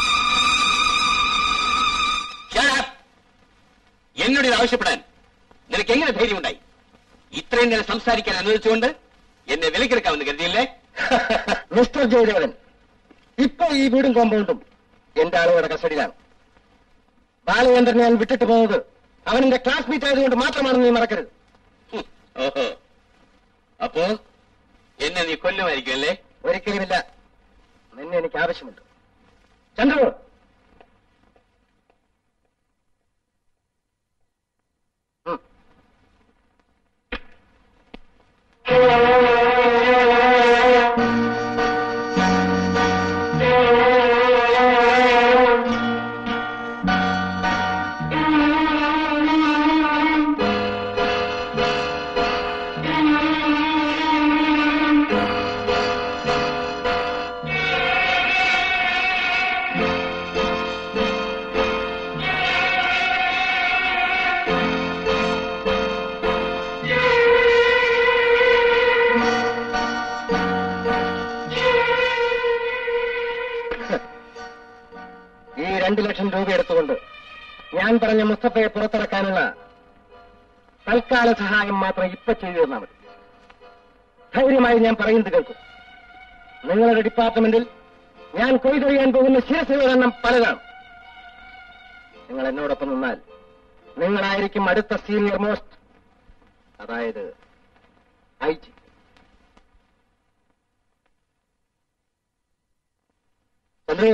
Shut up. എന്നോട് ഇത് ആവശ്യപ്പെടാൻ നിനക്ക് എങ്ങനെ ധൈര്യമുണ്ടായി ഇത്രയും നേരം സംസാരിക്കാൻ അനുവദിച്ചുകൊണ്ട് എന്നെ വിലക്കെടുക്കാമെന്ന് കരുതിയില്ലേ മിസ്റ്റർ ജയദേവൻ ഇപ്പൊ ഈ വീടും കോമ്പൗണ്ടും എന്റെ ആളുകളുടെ കസ്റ്റഡിയിലാണ് ബാലചന്ദ്രൻ ഞാൻ വിട്ടിട്ട് പോകുന്നത് അവൻ എന്റെ ക്ലാസ്മേറ്റ് ആയതുകൊണ്ട് മാത്രമാണെന്ന് നീ മറക്കരുത് ഹും, ഓഹോ അപ്പോ എന്നെ നീ കൊല്ലുമായിരിക്കും അല്ലേ ഒരിക്കലുമില്ല നിന്നെ എനിക്ക് ആവശ്യമുണ്ട് ചന്ദ്രു ഉം. ഈ രണ്ടു ലക്ഷം രൂപ എടുത്തുകൊണ്ട് ഞാൻ പറഞ്ഞ മുസ്തഫയെ പുറത്തിറക്കാനുള്ള തൽക്കാല സഹായം മാത്രം ഇപ്പൊ ചെയ്തു തന്നാൽ മതി ധൈര്യമായി ഞാൻ പറയുന്നത് കേൾക്കും നിങ്ങളുടെ ഡിപ്പാർട്ട്മെന്റിൽ ഞാൻ കൊയ്തൊഴിയാൻ പോകുന്ന ശിരസുകളുടെ എണ്ണം പലതാണ് നിങ്ങൾ എന്നോടൊപ്പം നിന്നാൽ നിങ്ങളായിരിക്കും അടുത്ത സീനിയർ മോസ്റ്റ് അതായത് ഐ ജി ചന്ദ്രു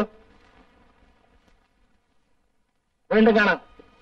വീണ്ടും കാണാം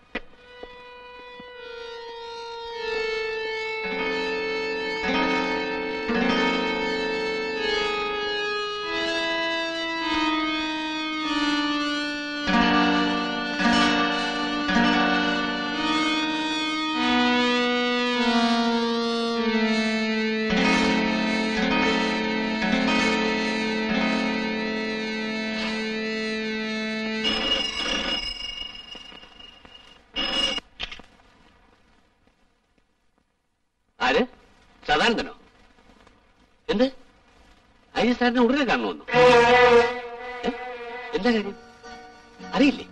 ആര് സദാനന്ദനോ എന്ത് ഐ എസ് സാറിനെ ഉടനെ കാണുമെന്നോ ഏ? എന്താ കാര്യം അറിയില്ലേ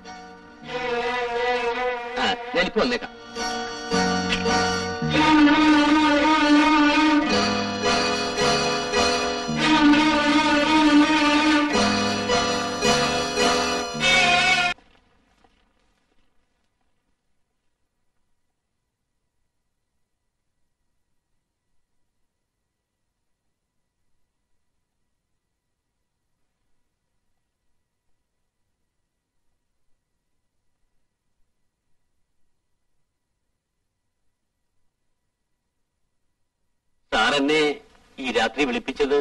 ആ ഞാനിപ്പോ വന്നേക്കാം സാർ എന്നെ ഈ രാത്രി വിളിപ്പിച്ചത്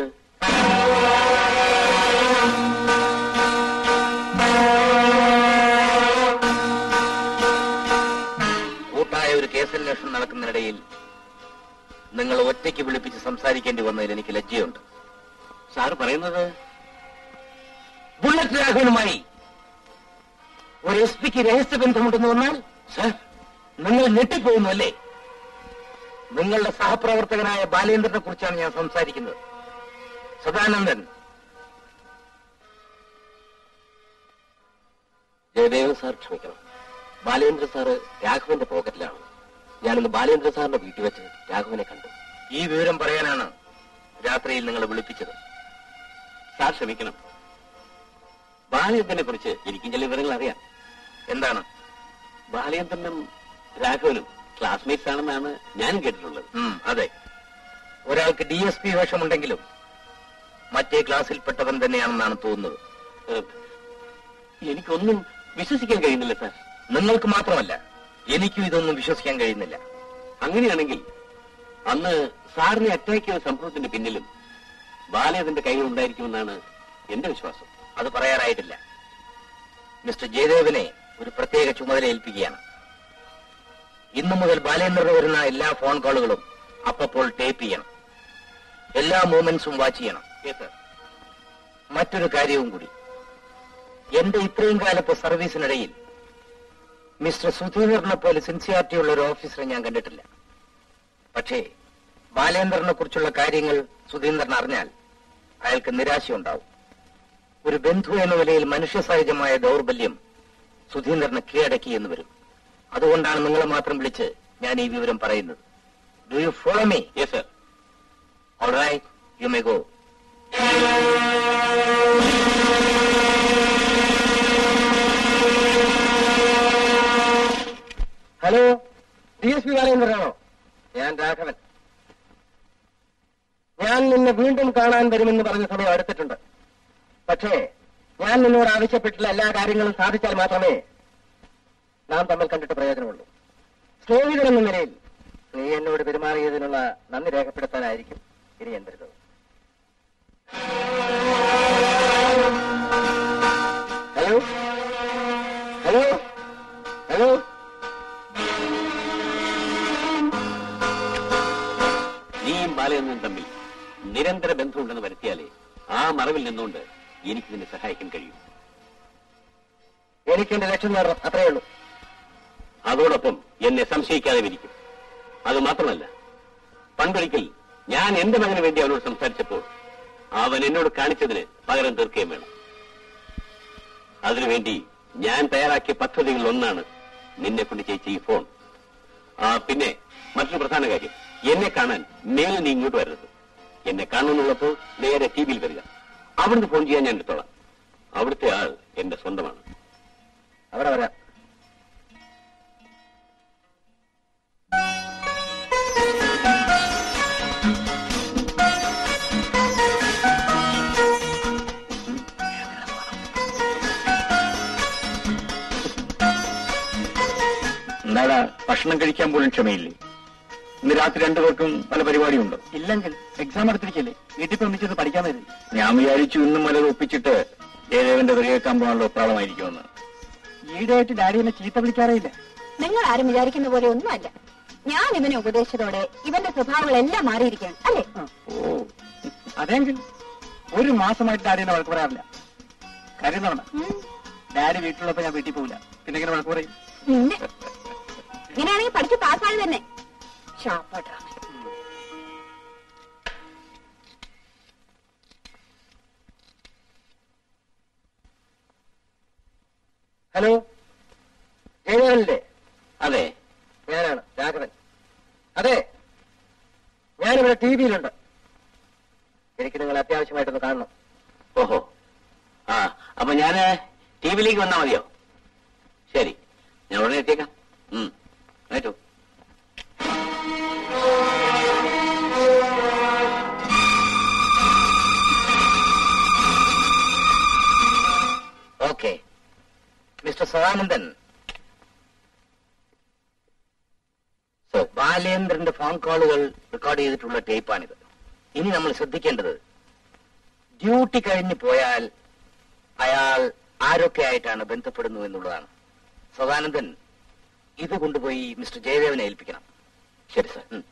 കൂട്ടായ ഒരു കേസന്വേഷണം നടക്കുന്നതിനിടയിൽ നിങ്ങൾ ഒറ്റയ്ക്ക് വിളിപ്പിച്ച് സംസാരിക്കേണ്ടി വന്നതിൽ എനിക്ക് ലജ്ജയുണ്ട് സാർ പറയുന്നത് ബുള്ളറ്റ് രാഘവനുമായി ഒരു എസ് പിക്ക് രഹസ്യബന്ധമുണ്ടെന്ന് വന്നാൽ സർ നിങ്ങൾ ഞെട്ടിപ്പോകുന്നു അല്ലേ നിങ്ങളുടെ സഹപ്രവർത്തകനായ ബാലേന്ദ്രനെ കുറിച്ചാണ് ഞാൻ സംസാരിക്കുന്നത് സദാനന്ദൻ ജയദേവൻ സാർ ക്ഷമിക്കണം ബാലേന്ദ്ര സാറ് രാഘവന്റെ പോക്കറ്റിലാണ് ഞാനിന്ന് ബാലേന്ദ്ര സാറിന്റെ വീട്ടിൽ വെച്ച് രാഘവനെ കണ്ടു ഈ വിവരം പറയാനാണ് രാത്രിയിൽ നിങ്ങൾ വിളിപ്പിച്ചത് സാർ ക്ഷമിക്കണം ബാലചന്ദ്രനെ കുറിച്ച് എനിക്കും ചില വിവരങ്ങൾ അറിയാം എന്താണ് ബാലചന്ദ്രനും രാഘവനും ക്ലാസ്മേറ്റ്സ് ആണെന്നാണ് ഞാനും കേട്ടിട്ടുള്ളത് ഉം, അതെ ഒരാൾക്ക് ഡി എസ് പി വേഷമുണ്ടെങ്കിലും മറ്റേ ക്ലാസ്സിൽപ്പെട്ടവൻ തന്നെയാണെന്നാണ് തോന്നുന്നത് ഏഹ്, എനിക്കൊന്നും വിശ്വസിക്കാൻ കഴിയുന്നില്ല സാർ നിങ്ങൾക്ക് മാത്രമല്ല എനിക്കും ഇതൊന്നും വിശ്വസിക്കാൻ കഴിയുന്നില്ല അങ്ങനെയാണെങ്കിൽ അന്ന് സാറിനെ അറ്റാക്ക് ചെയ്ത സംഭവത്തിന്റെ പിന്നിലും ബാലചന്ദ്രന്റെ കൈകൾ ഉണ്ടായിരിക്കുമെന്നാണ് എന്റെ വിശ്വാസം അത് പറയാറായിട്ടില്ല മിസ്റ്റർ ജയദേവനെ ഒരു പ്രത്യേക ചുമതല ഏൽപ്പിക്കുകയാണ് ഇന്നു മുതൽ ബാലേന്ദ്രന് വരുന്ന എല്ലാ ഫോൺ കോളുകളും അപ്പപ്പോൾ ടേപ്പ് ചെയ്യണം എല്ലാ മൂവ്മെന്റ്സും വാച്ച് ചെയ്യണം മറ്റൊരു കാര്യവും കൂടി എന്റെ ഇത്രയും കാലത്തെ സർവീസിനിടയിൽ മിസ്റ്റർ സുധീന്ദ്രനെ പോലെ സിൻസിയാരിറ്റി ഉള്ള ഒരു ഓഫീസറെ ഞാൻ കണ്ടിട്ടില്ല പക്ഷേ ബാലേന്ദ്രനെ കുറിച്ചുള്ള കാര്യങ്ങൾ സുധീന്ദ്രൻ അറിഞ്ഞാൽ അയാൾക്ക് നിരാശയുണ്ടാവും ഒരു ബന്ധു എന്ന നിലയിൽ മനുഷ്യ സഹജമായ ദൗർബല്യം സുധീന്ദ്രനെ കീഴടക്കി എന്ന് വരും അതുകൊണ്ടാണ് നിങ്ങളെ മാത്രം വിളിച്ച് ഞാൻ ഈ വിവരം പറയുന്നത് do you follow me yes sir all right you may go hello D S P ബാലേന്ദ്രനാണോ ഞാൻ രാഘവൻ ഞാൻ നിന്നെ വീണ്ടും കാണാൻ വരുമെന്ന് പറഞ്ഞ സമയം അടുത്തിട്ടുണ്ട് പക്ഷേ ഞാൻ നിന്നോട് ആവശ്യപ്പെട്ടുള്ള എല്ലാ കാര്യങ്ങളും സാധിച്ചാൽ മാത്രമേ നാം തമ്മിൽ കണ്ടിട്ട് പ്രയോജനമുള്ളൂ സ്നേഹിതൻ എന്ന നിലയിൽ നീ എന്നോട് പെരുമാറിയതിനുള്ള നന്ദി രേഖപ്പെടുത്താനായിരിക്കും ഇനി ഞാൻ വരുന്നത് ഹലോ ഹലോ ഹലോ നീയും ബാലചന്ദ്രൻ തമ്മിൽ നിരന്തര ബന്ധമുണ്ടെന്ന് വരുത്തിയാലേ ആ മറവിൽ നിന്നുകൊണ്ട് എനിക്ക് നിന്നെ സഹായിക്കാൻ കഴിയും എനിക്ക് എന്റെ ലക്ഷ്യം നേടണം അത്രയേ ഉള്ളൂ അതോടൊപ്പം എന്നെ സംശയിക്കാതെ വിരിക്കും അത് മാത്രമല്ല പണ്ടൊരിക്കൽ ഞാൻ എന്റെ മകന് വേണ്ടി അവനോട് സംസാരിച്ചപ്പോൾ അവൻ എന്നോട് കാണിച്ചതിന് പകരം തീർക്കുകയും വേണം അതിനുവേണ്ടി ഞാൻ തയ്യാറാക്കിയ പദ്ധതികളിൽ ഒന്നാണ് നിന്നെ കൊണ്ട് ചെയ്യിച്ച ഈ ഫോൺ ആ പിന്നെ മറ്റൊരു പ്രധാന കാര്യം എന്നെ കാണാൻ മേലിൽ നീ ഇങ്ങോട്ട് വരരുത് എന്നെ കാണുമെന്നുള്ളപ്പോൾ നേരെ ടി വിയിൽ വരിക അവിടുന്ന് ഫോൺ ചെയ്യാൻ ഞാൻ എടുത്തോളാം അവിടുത്തെ ആൾ എന്റെ സ്വന്തമാണ് അവിടെ വരാം എന്താടാ ഭക്ഷണം കഴിക്കാൻ പോലും ക്ഷമയില്ലേ ഇന്ന് രാത്രി രണ്ടുപേർക്കും പല പരിപാടിയുണ്ടോ ഇല്ലെങ്കിൽ എക്സാം എടുത്തിരിക്കല്ലേ വീട്ടിൽ പോയി ഒന്നിച്ചൊന്ന് പഠിക്കാൻ മതി ഞാൻ വിചാരിച്ചു ഇന്നും വല്ലതും ഒപ്പിച്ചിട്ട് ജയദേവന്റെ വെറിയേക്കാൻ പോകാനുള്ള പ്രാളമായിരിക്കുമെന്ന് ഈടായിട്ട് ഡാഡി എന്നെ ചീത്ത വിളിക്കാറേ ഇല്ല നിങ്ങൾ ആരും വിചാരിക്കുന്ന പോലെ ഒന്നുമല്ല ഞാൻ ഇവനെ ഉപദേശിച്ചതോടെ ഇവന്റെ സ്വഭാവങ്ങളെല്ലാം മാറിയിരിക്കുകയാണ് അല്ലേ ഓ അതെങ്കിൽ ഒരു മാസമായിട്ട് ഡാഡി എന്നെ വഴക്ക് പറയാറില്ല കാര്യം നടന്ന ഡാഡി വീട്ടിലുള്ളപ്പോ ഞാൻ വീട്ടിൽ പോവില്ല പിന്നെ ഇങ്ങനെ വഴക്ക് പറയും നിന്നെ ഇങ്ങനെയാണെങ്കിൽ പഠിച്ച് പാസ്സായി തന്നെ ഷാപ്പാട്ടാ ഹലോ ജയദേവനല്ലേ അതെ ഞാനാണ് രാഘവൻ അതെ ഞാനിവിടെ ടി വിയിലുണ്ട് എനിക്ക് നിങ്ങൾ അത്യാവശ്യമായിട്ടൊന്ന് കാണണം ഓഹോ ആ അപ്പൊ ഞാന് ടി വിയിലേക്ക് വന്നാ മതിയോ ശരി ഞാൻ ഉടനെ എത്തിയേക്കാം ഉം ഏറ്റു ഓക്കെ മിസ്റ്റർ സദാനന്ദൻ സർ ബാലേന്ദ്രന്റെ ഫോൺ കോളുകൾ റെക്കോർഡ് ചെയ്തിട്ടുള്ള ടേപ്പാണിത് ഇനി നമ്മൾ ശ്രദ്ധിക്കേണ്ടത് ഡ്യൂട്ടി കഴിഞ്ഞു പോയാൽ അയാൾ ആരൊക്കെ ആയിട്ടാണ് ബന്ധപ്പെടുന്നു എന്നുള്ളതാണ് സദാനന്ദൻ ഇത് കൊണ്ടുപോയി മിസ്റ്റർ ജയദേവനെ ഏൽപ്പിക്കണം ശരി സർ ഉം.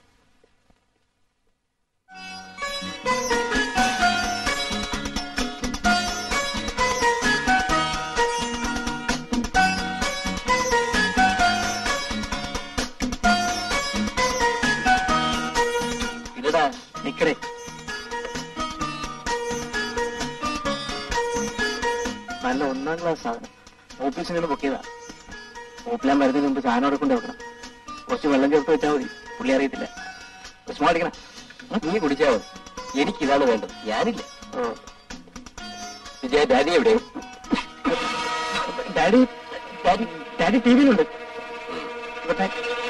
ഇതടാ നിക്കടേ നല്ല ഒന്നാം ക്ലാസ് സാധനം ഓഫീസിൽ നിന്ന് പൊക്കിയതാ ഓപ്പിലാൻ വരുന്നതിന് മുമ്പ് സാധനം അവിടെ കൊണ്ട് വെക്കണം കുറച്ച് വെള്ളം ചേർത്ത് വെച്ചാൽ മതി പുള്ളി അറിയത്തില്ല വിഷമം അടിക്കണം നീ കുടിച്ചാ മതി എനിക്കിതാണ് വേണ്ടത് ഞാനില്ല ഓ വിജയ ഡാഡി എവിടെ ഡാഡി ഡാഡി ഡാഡി ടി വിയിലുണ്ട് ഇവിടെ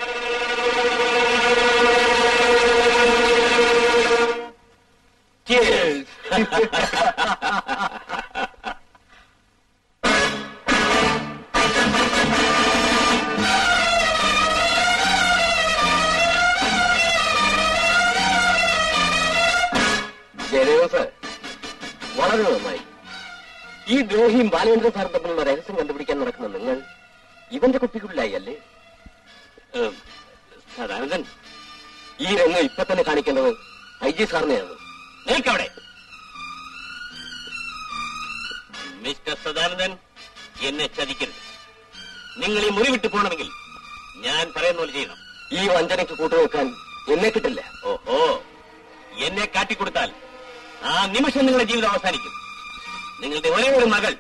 Cheers. ജയദേവ സർ വളരെ നന്നായി ഈ ദ്രോഹിയും ബാലേന്ദ്ര സാറും തമ്മിലുള്ള രഹസ്യം കണ്ടുപിടിക്കാൻ നടക്കുന്ന നിങ്ങൾ ഇവന്റെ കുട്ടികളിലായി അല്ലേ ഏം, സദാനന്ദൻ ഈ രംഗം ഇപ്പൊ തന്നെ കാണിക്കേണ്ടത് ഐ ജി സാറിനെയാണ് നിൽക്കവിടെ മിസ്റ്റർ സദാനന്ദൻ എന്നെ ചതിക്കരുത് നിങ്ങൾ ഈ മുറി വിട്ടു പോകണമെങ്കിൽ ഞാൻ പറയുന്ന പോലെ ചെയ്യണം ഈ വഞ്ചനയ്ക്ക് കൂട്ടുവെക്കാൻ എന്നെ കിട്ടില്ല ഓഹോ എന്നെ കാട്ടിക്കൊടുത്താൽ ആ നിമിഷം നിങ്ങളുടെ ജീവിതം അവസാനിക്കും നിങ്ങളുടെ ഒരേ ഒരു മകൾ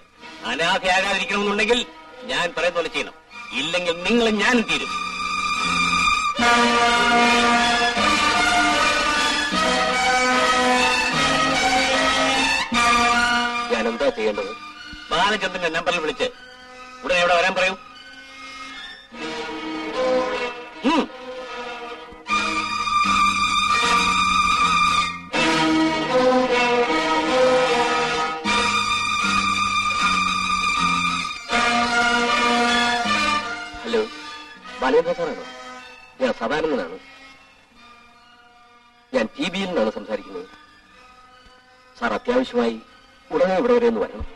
അനാഥയാകാതിരിക്കണമെന്നുണ്ടെങ്കിൽ ഞാൻ പറയുന്ന പോലെ ചെയ്യണം ഇല്ലെങ്കിൽ നിങ്ങൾ ഞാനും തീരും ഞാൻ എന്താ ചെയ്യേണ്ടത് ബാലചന്ദ്രന്റെ നമ്പറിൽ വിളിച്ച് ഉടനെ ഇവിടെ വരാൻ പറയൂ ഉം. ഹലോ ബാലേന്ദ്ര സാറാണോ ഞാൻ സദാനന്ദനാണ് ഞാൻ ടി ബിയിൽ നിന്നാണ് സംസാരിക്കുന്നത് സാർ അത്യാവശ്യമായി ഉടനെ ഇവിടെ വരെ ഒന്ന് വരണം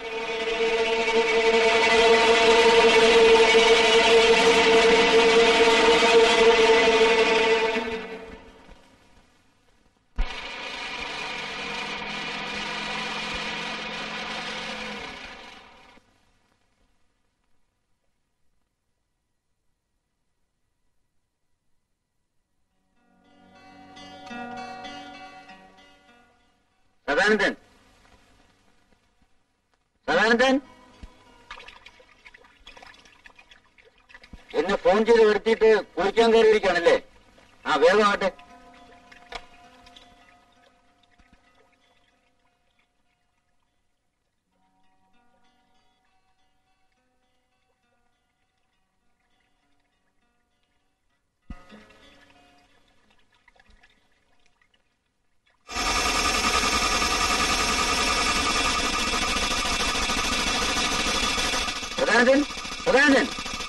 സദാനന്ദൻ സദാനന്ദൻ എന്നെ ഫോൺ ചെയ്ത് വരുത്തിയിട്ട് കുളിക്കാൻ കയറിയിരിക്കുകയാണല്ലേ ആ വേഗമാകട്ടെ സദാനന്ദൻ സദാനന്ദൻ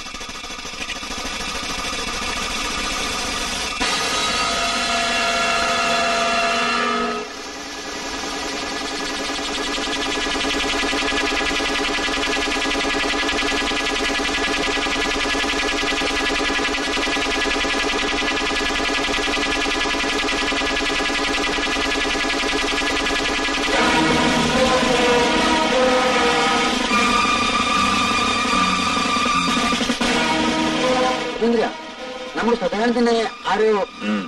സുന്ദര നമ്മുടെ സദാനന്ദനെ ആരോ ഉം.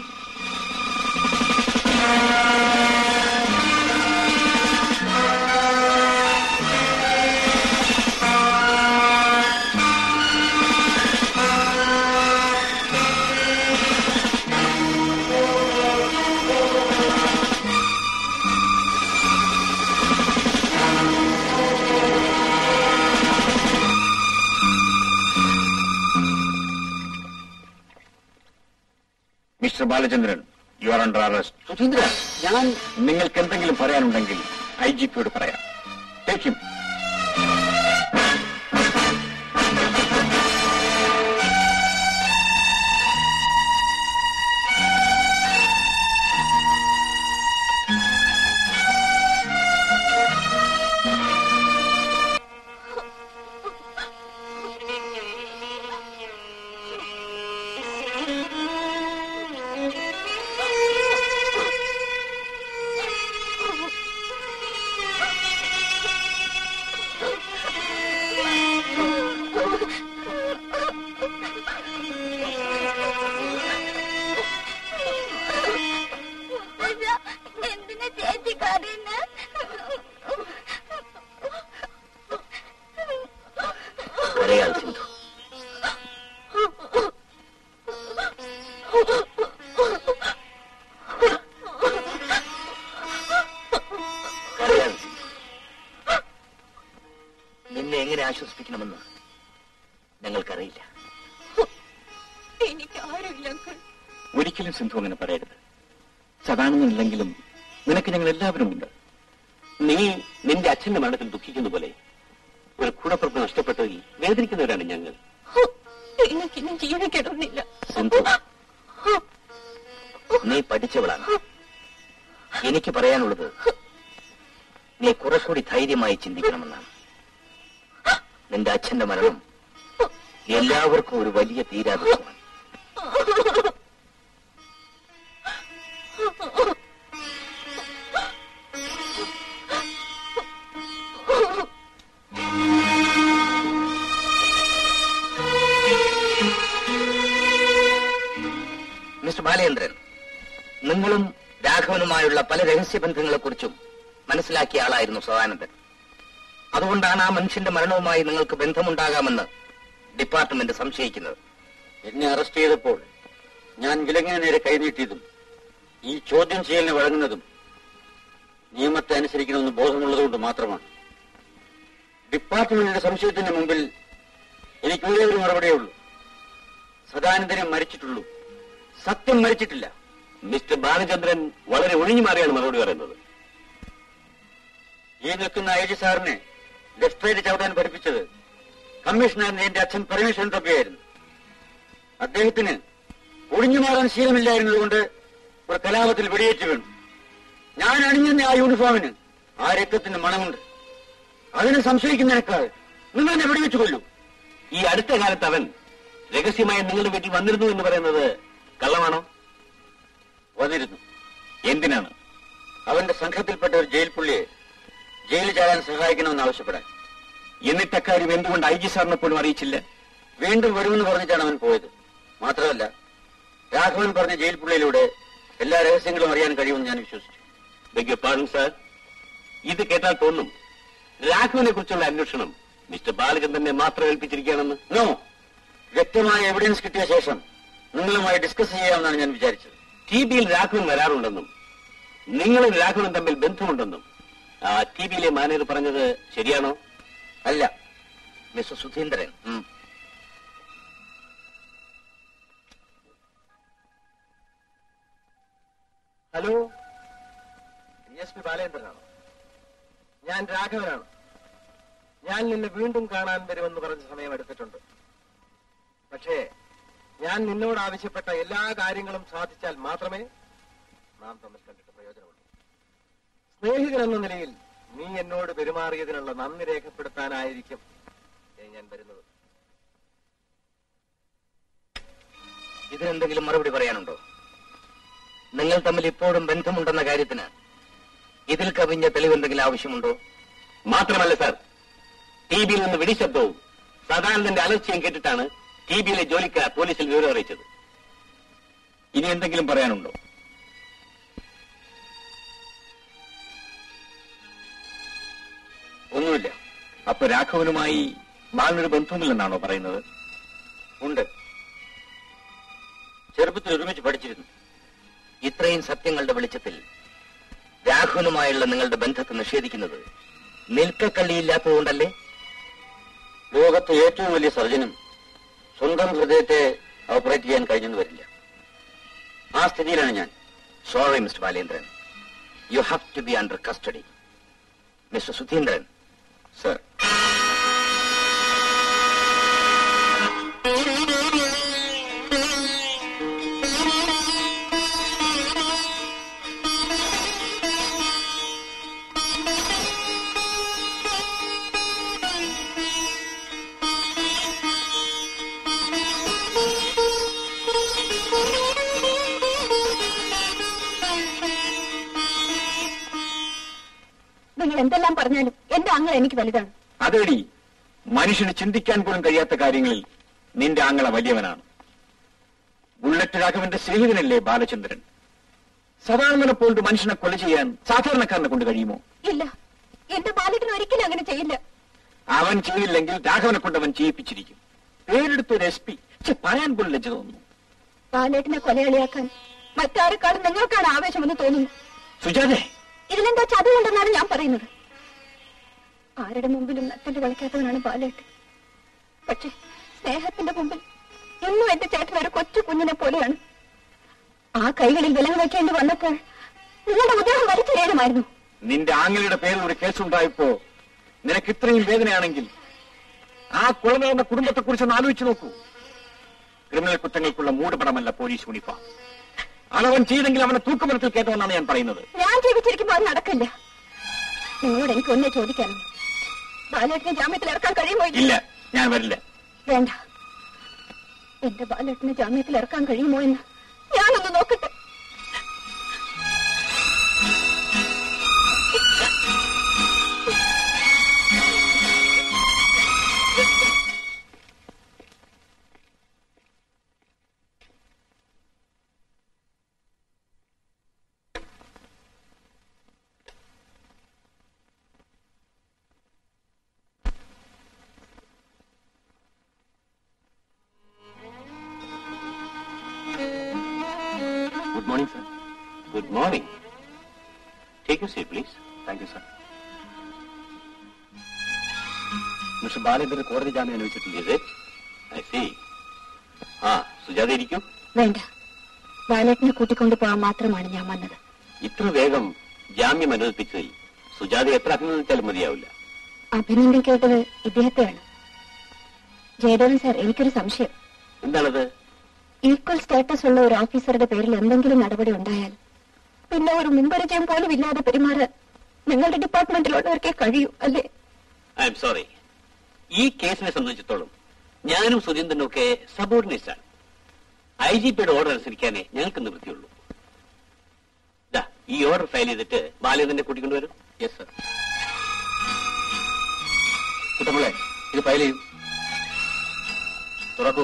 Mister Balachandran you are under arrest Sudheendra ഞാൻ നിങ്ങൾക്ക് എന്തെങ്കിലും പറയാനുണ്ടെങ്കിൽ ഐ ജി പിയോട് പറയാം ടേക്ക് ഹിം എന്തിനാ ചേച്ചി കരയുന്നെ? കരയാൽ സിന്ധു കരയാൽ സിന്ധു നിന്നെ എങ്ങനെ ആശ്വസിപ്പിക്കണമെന്ന് ഞങ്ങൾക്കറിയില്ല എനിക്ക് ആരുമില്ല അങ്കിൾ ഒരിക്കലും സിന്ധു അങ്ങനെ പറയരുത് സദാനന്ദനില്ലെങ്കിലും നിനക്ക് ഞങ്ങൾ എല്ലാവരും ഉണ്ട് നീ നിന്റെ അച്ഛന്റെ മരണത്തിൽ ദുഃഖിക്കുന്ന പോലെ ഒരു കൂടപ്പുറപ്പ് നഷ്ടപ്പെട്ടതിൽ വേദനിക്കുന്നവരാണ് ഞങ്ങൾ എനിക്കിനി ജീവിക്കണമെന്നില്ല സിന്ധു നീ പഠിച്ചവളാണ് എനിക്ക് പറയാനുള്ളത് നീ കുറച്ചുകൂടി ധൈര്യമായി ചിന്തിക്കണമെന്നാണ് നിന്റെ അച്ഛന്റെ മരണം എല്ലാവർക്കും ഒരു വലിയ തീരാദുഃഖമാണ് മിസ്റ്റർ ബാലേന്ദ്രൻ നിങ്ങളും രാഘവനുമായുള്ള പല രഹസ്യബന്ധങ്ങളെക്കുറിച്ചും മനസ്സിലാക്കിയ ആളായിരുന്നു സദാനന്ദൻ അതുകൊണ്ടാണ് ആ മനുഷ്യന്റെ മരണവുമായി നിങ്ങൾക്ക് ബന്ധമുണ്ടാകാമെന്ന് ഡിപ്പാർട്ട്മെന്റ് സംശയിക്കുന്നത് എന്നെ അറസ്റ്റ് ചെയ്തപ്പോൾ ഞാൻ വിലങ്ങിന് നേരെ കൈനീട്ടിയതും ഈ ചോദ്യം ചെയ്യലിന് വഴങ്ങുന്നതും നിയമത്തെ അനുസരിക്കണമെന്ന് ബോധമുള്ളതുകൊണ്ട് മാത്രമാണ് ഡിപ്പാർട്ട്മെന്റിന്റെ സംശയത്തിന് മുമ്പിൽ എനിക്ക് ഒരേ ഒരു മറുപടിയേ ഉള്ളൂ സദാനന്ദനെ മരിച്ചിട്ടുള്ളൂ സത്യം മരിച്ചിട്ടില്ല മിസ്റ്റർ ബാലചന്ദ്രൻ വളരെ ഒഴിഞ്ഞു മാറിയാണ് മറുപടി പറയുന്നത് ഈ നിൽക്കുന്ന ഐ ജി സാറിനെ ലെഫ്റ്റ് റൈറ്റ് ചവിട്ടാൻ പഠിപ്പിച്ചത് കമ്മീഷണറിന്റെ എന്റെ അച്ഛൻ പരമേശ്വരൻ തൊപ്പിയായിരുന്നു അദ്ദേഹത്തിന് ഒഴിഞ്ഞു മാറാൻ ശീലമില്ലായിരുന്നതുകൊണ്ട് ഒരു കലാപത്തിൽ വെടിയേറ്റ് വീണു ഞാൻ അണിഞ്ഞെന്ന ആ യൂണിഫോമിന് ആ രക്തത്തിന്റെ മണമുണ്ട് അതിനെ സംശയിക്കുന്നതിനേക്കാൾ നിങ്ങൾ എന്നെ വെടിവെച്ചു കൊല്ലൂ ഈ അടുത്ത കാലത്ത് അവൻ രഹസ്യമായി നിങ്ങളുടെ വീട്ടിൽ വന്നിരുന്നു എന്ന് പറയുന്നത് കള്ളമാണോ വന്നിരുന്നു എന്തിനാണ് അവന്റെ സംഘത്തിൽപ്പെട്ട ഒരു ജയിൽ പുള്ളിയെ ജയിലിൽ ചാടാൻ സഹായിക്കണമെന്ന് ആവശ്യപ്പെടാൻ എന്നിട്ട് അക്കാര്യം എന്തുകൊണ്ട് ഐ ജി സാറിനെ പോലും അറിയിച്ചില്ല വീണ്ടും വരുമെന്ന് പറഞ്ഞിട്ടാണ് അവൻ പോയത് മാത്രമല്ല രാഘവൻ പറഞ്ഞ ജയിൽ പുള്ളിയിലൂടെ എല്ലാ രഹസ്യങ്ങളും അറിയാൻ കഴിയുമെന്ന് ഞാൻ വിശ്വസിച്ചു ബെഗ് പാടൻ സാർ ഇത് കേട്ടാൽ തോന്നും രാഘവനെ കുറിച്ചുള്ള അന്വേഷണം മിസ്റ്റർ ബാലചന്ദ്രനെ മാത്രം ഏൽപ്പിച്ചിരിക്കുകയാണെന്ന് നോ വ്യക്തമായ എവിഡൻസ് കിട്ടിയ ശേഷം നിങ്ങളുമായി ഡിസ്കസ് ചെയ്യാമെന്നാണ് ഞാൻ വിചാരിച്ചത് ടി ബിയിൽ രാഘവൻ വരാറുണ്ടെന്നും നിങ്ങളും രാഘവനും തമ്മിൽ ബന്ധമുണ്ടെന്നും ആ ടി ബിയിലെ മാനേജർ പറഞ്ഞത് ശരിയാണോ അല്ല മിസ്റ്റർ സുധീന്ദ്രൻ ഉം. ഹലോ എസ് പി ബാലേന്ദ്രനാണോ ഞാൻ രാഘവനാണ് ഞാൻ നിന്നെ വീണ്ടും കാണാൻ വരുമെന്ന് പറഞ്ഞ സമയം എടുത്തിട്ടുണ്ട് പക്ഷേ ഞാൻ നിന്നോട് ആവശ്യപ്പെട്ട എല്ലാ കാര്യങ്ങളും സാധിച്ചാൽ മാത്രമേ നാം തമ്മിൽ കണ്ടിട്ട് പ്രയോജനമുള്ളൂ സ്നേഹിതൻ എന്ന നിലയിൽ നീ എന്നോട് പെരുമാറിയതിനുള്ള നന്ദി രേഖപ്പെടുത്താനായിരിക്കും ഏ ഞാൻ വരുന്നത് ഇതിനെന്തെങ്കിലും മറുപടി പറയാനുണ്ടോ നിങ്ങൾ തമ്മിൽ ഇപ്പോഴും ബന്ധമുണ്ടെന്ന കാര്യത്തിന് ഇതിൽ കവിഞ്ഞ തെളിവെന്തെങ്കിലും ആവശ്യമുണ്ടോ മാത്രമല്ല സാർ ടി ബിയിൽ നിന്ന് വെടിശബ്ദവും സദാനന്ദന്റെ അലർച്ചയും കേട്ടിട്ടാണ് ടി ബിയിലെ ജോലിക്കാർ പോലീസിൽ വിവരം അറിയിച്ചത് ഇനി എന്തെങ്കിലും പറയാനുണ്ടോ ഒന്നുമില്ല അപ്പൊ രാഘവനുമായി ബാലനൊരു ബന്ധവുമില്ലെന്നാണോ പറയുന്നത് ഉണ്ട് ചെറുപ്പത്തിൽ ഒരുമിച്ച് പഠിച്ചിരുന്നു ഇത്രയും സത്യങ്ങളുടെ വെളിച്ചത്തിൽ രാഘവനുമായുള്ള നിങ്ങളുടെ ബന്ധത്തെ നിഷേധിക്കുന്നത് നിൽക്കക്കള്ളിയില്ലാത്തതുകൊണ്ടല്ലേ ലോകത്തെ ഏറ്റവും വലിയ സർജനും സ്വന്തം ഹൃദയത്തെ ഓപ്പറേറ്റ് ചെയ്യാൻ കഴിഞ്ഞെന്ന് വരില്ല ആ സ്ഥിതിയിലാണ് ഞാൻ sorry mister Balendran you have to be under custody mister Sudheendran sir നിങ്ങൾ എന്തെല്ലാം പറഞ്ഞാലും എന്റെ ആങ്ങൾ എനിക്ക് വലുതാണ് അതേടി മനുഷ്യന് ചിന്തിക്കാൻ പോലും കഴിയാത്ത കാര്യങ്ങളിൽ നിന്റെ ആങ്ങള വലിയവനാണ് ബുള്ളറ്റ് രാഘവന്റെ സ്നേഹിതനല്ലേ ബാലചന്ദ്രൻ സദാനന്ദനെ പോലൊരു മനുഷ്യനെ കൊല ചെയ്യാൻ സാധാരണക്കാരനെ കൊണ്ട് കഴിയുമോ ഇല്ല എന്റെ ബാലകൻ ഒരിക്കലും അങ്ങനെ ചെയ്യില്ല അവൻ ചെയ്തില്ലെങ്കിൽ രാഘവനെ കൊണ്ട് അവൻ ചെയ്യിപ്പിച്ചിരിക്കും പേരെടുത്തൊരു എസ് പി പറയാൻ പോലും ലജ്ജ തോന്നുന്നു ബാലേട്ടനെ കൊലയാളിയാക്കാൻ മറ്റാരെക്കാളും നിങ്ങൾക്കാണ് ആവേശമെന്ന് തോന്നുന്നു സുജാതെ ഇതിലെന്താ ചതിവുണ്ടെന്നാണ് ഞാൻ പറയുന്നത് ആരുടെ മുമ്പിലും നത്തല് കളിക്കാത്തവനാണ് ബാലേട്ടൻ പക്ഷെ സ്നേഹത്തിന്റെ മുമ്പിൽ എന്നും എന്റെ ചേട്ടൻ ഒരു കൊച്ചു കുഞ്ഞിനെ പോലെയാണ് ആ കൈകളിൽ വിലങ്ങ് വെക്കേണ്ടി വന്നപ്പോൾ നിങ്ങളുടെ ഉദയം വലിച്ചു നേരമായിരുന്നു നിന്റെ ആങ്ങളുടെ പേരിൽ ഒരു കേസുണ്ടായപ്പോ നിനക്ക് ഇത്രയും വേദനയാണെങ്കിൽ ആ കൊല നടന്ന കുടുംബത്തെ കുറിച്ച് ഒന്ന് ആലോചിച്ച് നോക്കൂ ക്രിമിനൽ കുറ്റങ്ങൾക്കുള്ള മൂടുപടമല്ല പോലീസ് യൂണിഫോം അതവൻ ചെയ്തെങ്കിൽ അവനെ തൂക്കുമരത്തിൽ കേട്ടവെന്നാണ് ഞാൻ പറയുന്നത് ഞാൻ ജീവിച്ചിരിക്കുമ്പോൾ അത് നടക്കില്ല നിങ്ങളോട് എനിക്ക് ഒന്നേ ചോദിക്കാനുള്ളൂ ബാലേട്ടനെ ജാമ്യത്തിൽ ഇറക്കാൻ കഴിയുമോ ഇല്ലയോ? ഇല്ല ഞാൻ വരില്ല വേണ്ട എന്റെ ബാലേട്ടനെ ജാമ്യത്തിൽ ഇറക്കാൻ കഴിയുമോ എന്ന് ഞാനൊന്ന് നോക്കട്ടെ good morning sir good morning take you seat please thank you sir mister Balendran കോടതി ജാമ്യം അനുവദിച്ചിട്ടുണ്ട് Is it? I see. ആ സുജാത ഇരിക്കൂ വേണ്ട ബാലേട്ടിനെ കൂട്ടിക്കൊണ്ടു പോകാൻ മാത്രമാണ് ഞാൻ വന്നത് ഇത്ര വേഗം ജാമ്യം അനുവദിപ്പിച്ചതിൽ സുജാത എത്ര അഭിനന്ദിച്ചാലും മതിയാവില്ല അഭിനന്ദിക്കേണ്ടത് ഇദ്ദേഹത്തെയാണ് ജയദേവൻ സാർ എനിക്കൊരു സംശയം എന്താണത് ഈക്വൽ സ്റ്റാറ്റസ് ഉള്ള ഒരു ഓഫീസറുടെ പേരിൽ എന്തെങ്കിലും നടപടി ഉണ്ടായാൽ പിന്നെ ഒരു മുൻപരിചയം പോലും ഇല്ലാതെ പെരുമാറാൻ നിങ്ങളുടെ ഡിപ്പാർട്ട്മെന്റിലുള്ളവർക്കേ കഴിയൂ അല്ലേ ഐ എം സോറി ഈ കേസിനെ സംബന്ധിച്ചിടത്തോളം ഞാനും സുധീന്ദ്രനും ഒക്കെ സബോർഡിനേറ്റ്സ് ആണ് ഐ ജി പിയുടെ ഓർഡർ അനുസരിക്കാനേ ഞങ്ങൾക്ക് നിവൃത്തിയുള്ളൂ ദാ, ഈ ഓർഡർ ഫയൽ ചെയ്തിട്ട് ബാലേന്ദ്രനെ കൂട്ടിക്കൊണ്ടുവരും യെസ് സർ കുട്ടമ്പിളെ ഇത് ഫയൽ ചെയ്യൂ തുറക്കൂ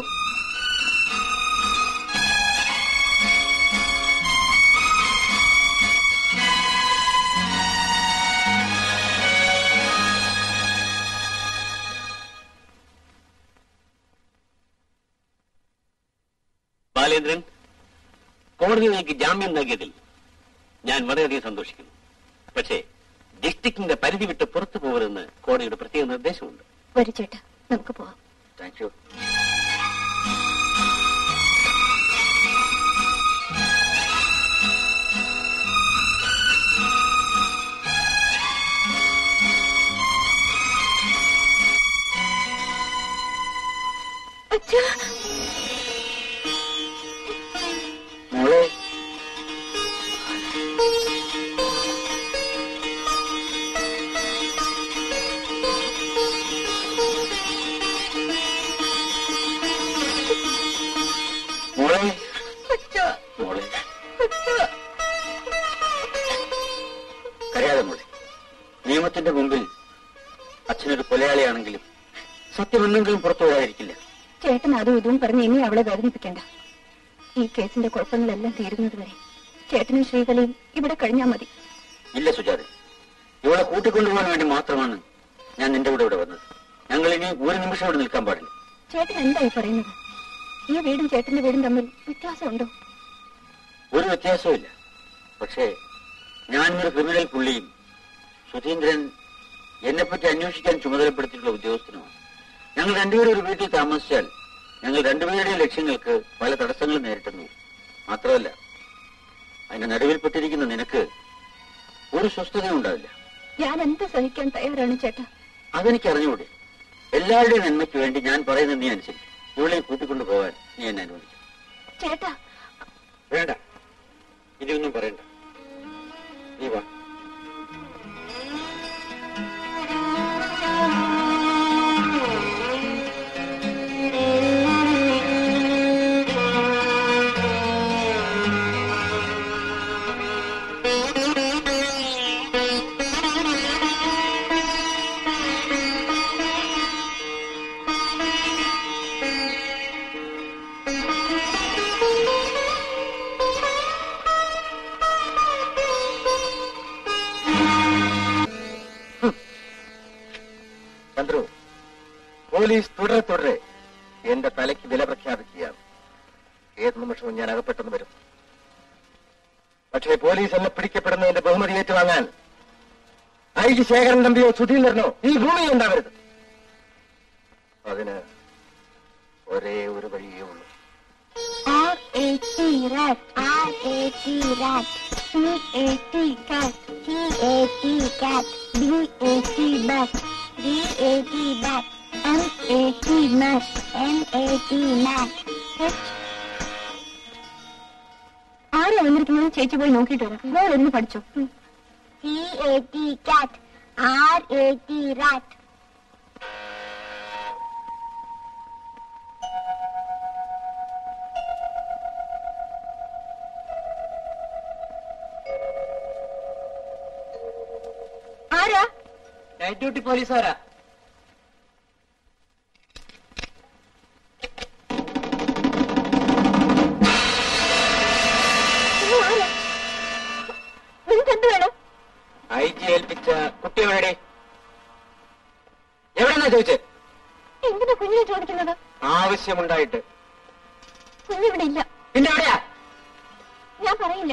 ബാലേന്ദ്രൻ കോടതി നിങ്ങൾക്ക് ജാമ്യം നൽകിയതിൽ ഞാൻ വളരെയധികം സന്തോഷിക്കുന്നു പക്ഷേ ഡിസ്ട്രിക്റ്റിന്റെ പരിധി വിട്ട് പുറത്തു പോകരുതെന്ന് കോടതിയുടെ പ്രത്യേക നിർദ്ദേശമുണ്ട് വരൂ ചേട്ടാ നമുക്ക് പോവാം താങ്ക് യു അച്ഛാ മോളെ മോളെ അച്ഛാ മോളെ അച്ഛാ കരയാതെ മോളെ നിയമത്തിന്റെ മുമ്പിൽ അച്ഛനൊരു കൊലയാളിയാണെങ്കിലും സത്യമെന്നെങ്കിലും പുറത്തു വരാതിരിക്കില്ല ചേട്ടൻ അതും ഇതും പറഞ്ഞ് ഇനി അവളെ വേദനിപ്പിക്കണ്ട ഈ കേസിന്റെ കുഴപ്പങ്ങളെല്ലാം തീരുന്നത് വരെ ചേട്ടനും ശ്രീകലയും ഇവിടെ കഴിഞ്ഞാൽ മതി ഇല്ല സുജാത ഇവളെ കൂട്ടിക്കൊണ്ടുപോകാൻ വേണ്ടി മാത്രമാണ് ഞാൻ നിന്റെ കൂടെ ഇവിടെ വന്നത് ഞങ്ങൾ ഇനി ഒരു നിമിഷം ഇവിടെ നിൽക്കാൻ പാടില്ല ചേട്ടൻ എന്തായി പറയുന്നത് ഈ വീടും ചേട്ടന്റെ വീടും തമ്മിൽ വ്യത്യാസമുണ്ടോ ഒരു വ്യത്യാസവും ഇല്ല പക്ഷേ ഞാനൊരു ക്രിമിനൽ പുള്ളിയും സുധീന്ദ്രൻ എന്നെപ്പറ്റി അന്വേഷിക്കാൻ ചുമതലപ്പെടുത്തിയിട്ടുള്ള ഉദ്യോഗസ്ഥനുമാണ് ഞങ്ങൾ രണ്ടുപേരും ഒരു വീട്ടിൽ താമസിച്ചാൽ ഞങ്ങൾ രണ്ടുപേരുടെയും ലക്ഷ്യങ്ങൾക്ക് പല തടസ്സങ്ങളും നേരിട്ടുന്നു മാത്രമല്ല അതിന്റെ നടുവിൽപ്പെട്ടിരിക്കുന്ന നിനക്ക് ഒരു സ്വസ്ഥതയും ഉണ്ടാവില്ല ഞാൻ എന്ത് സഹിക്കാൻ തയ്യാറാണ് ചേട്ടാ അതെനിക്ക് അറിഞ്ഞുകൂടെ എല്ലാവരുടെയും നന്മയ്ക്ക് വേണ്ടി ഞാൻ പറയുന്നത് നീ അനുസരിക്കും ഇവളെ കൂട്ടിക്കൊണ്ടു പോകാൻ നീ എന്നെ അനുവദിക്കും ചേട്ടാ വേണ്ട ഇനിയൊന്നും പറയണ്ട നീ വാ ചന്ദ്രു പോലീസ് തുടരെ തുടരെ എന്റെ തലയ്ക്ക് വില പ്രഖ്യാപിക്കുകയാണ് ഏത് നിമിഷവും ഞാൻ അകപ്പെട്ടെന്ന് വരും പക്ഷേ പോലീസ് എന്നെ പിടിക്കപ്പെടുന്നതിന്റെ ബഹുമതി ഏറ്റുവാങ്ങാൻ ഐ ജി ശേഖരൻ തമ്പിയോ സുധീന്ദ്രനോ ഈ ഭൂമിയിൽ ഉണ്ടാവരുത് അതിന് ഒരേ ഒരു വഴിയേ ഉള്ളൂ R A T rat. R A T rat. C A T cat. C A T cat. B A T bat. B A T bat. M A T mat. M A T mat. H ആരാ വന്നിരിക്കുന്നത് ചേച്ചി പോയി നോക്കിയിട്ട് വരാം മോൾ എന്ന് പഠിച്ചോ ഉം. C A T cat. R A T rat. ആരാ നൈറ്റ് ഡ്യൂട്ടി പോലീസുകാരാ നിങ്ങൾ ആരാ? നിങ്ങൾക്ക് എന്ത് വേണം ഐ ജി ഏൽപ്പിച്ച കുട്ടി എവിടെ എവിടെന്നാ ചോദിച്ചത് എന്തിനാ കുഞ്ഞിനെ ചോദിക്കുന്നത് ആവശ്യമുണ്ടായിട്ട് കുഞ്ഞിവിടെ ഇല്ല പിന്നെ എവിടെയാ ഞാൻ പറയില്ല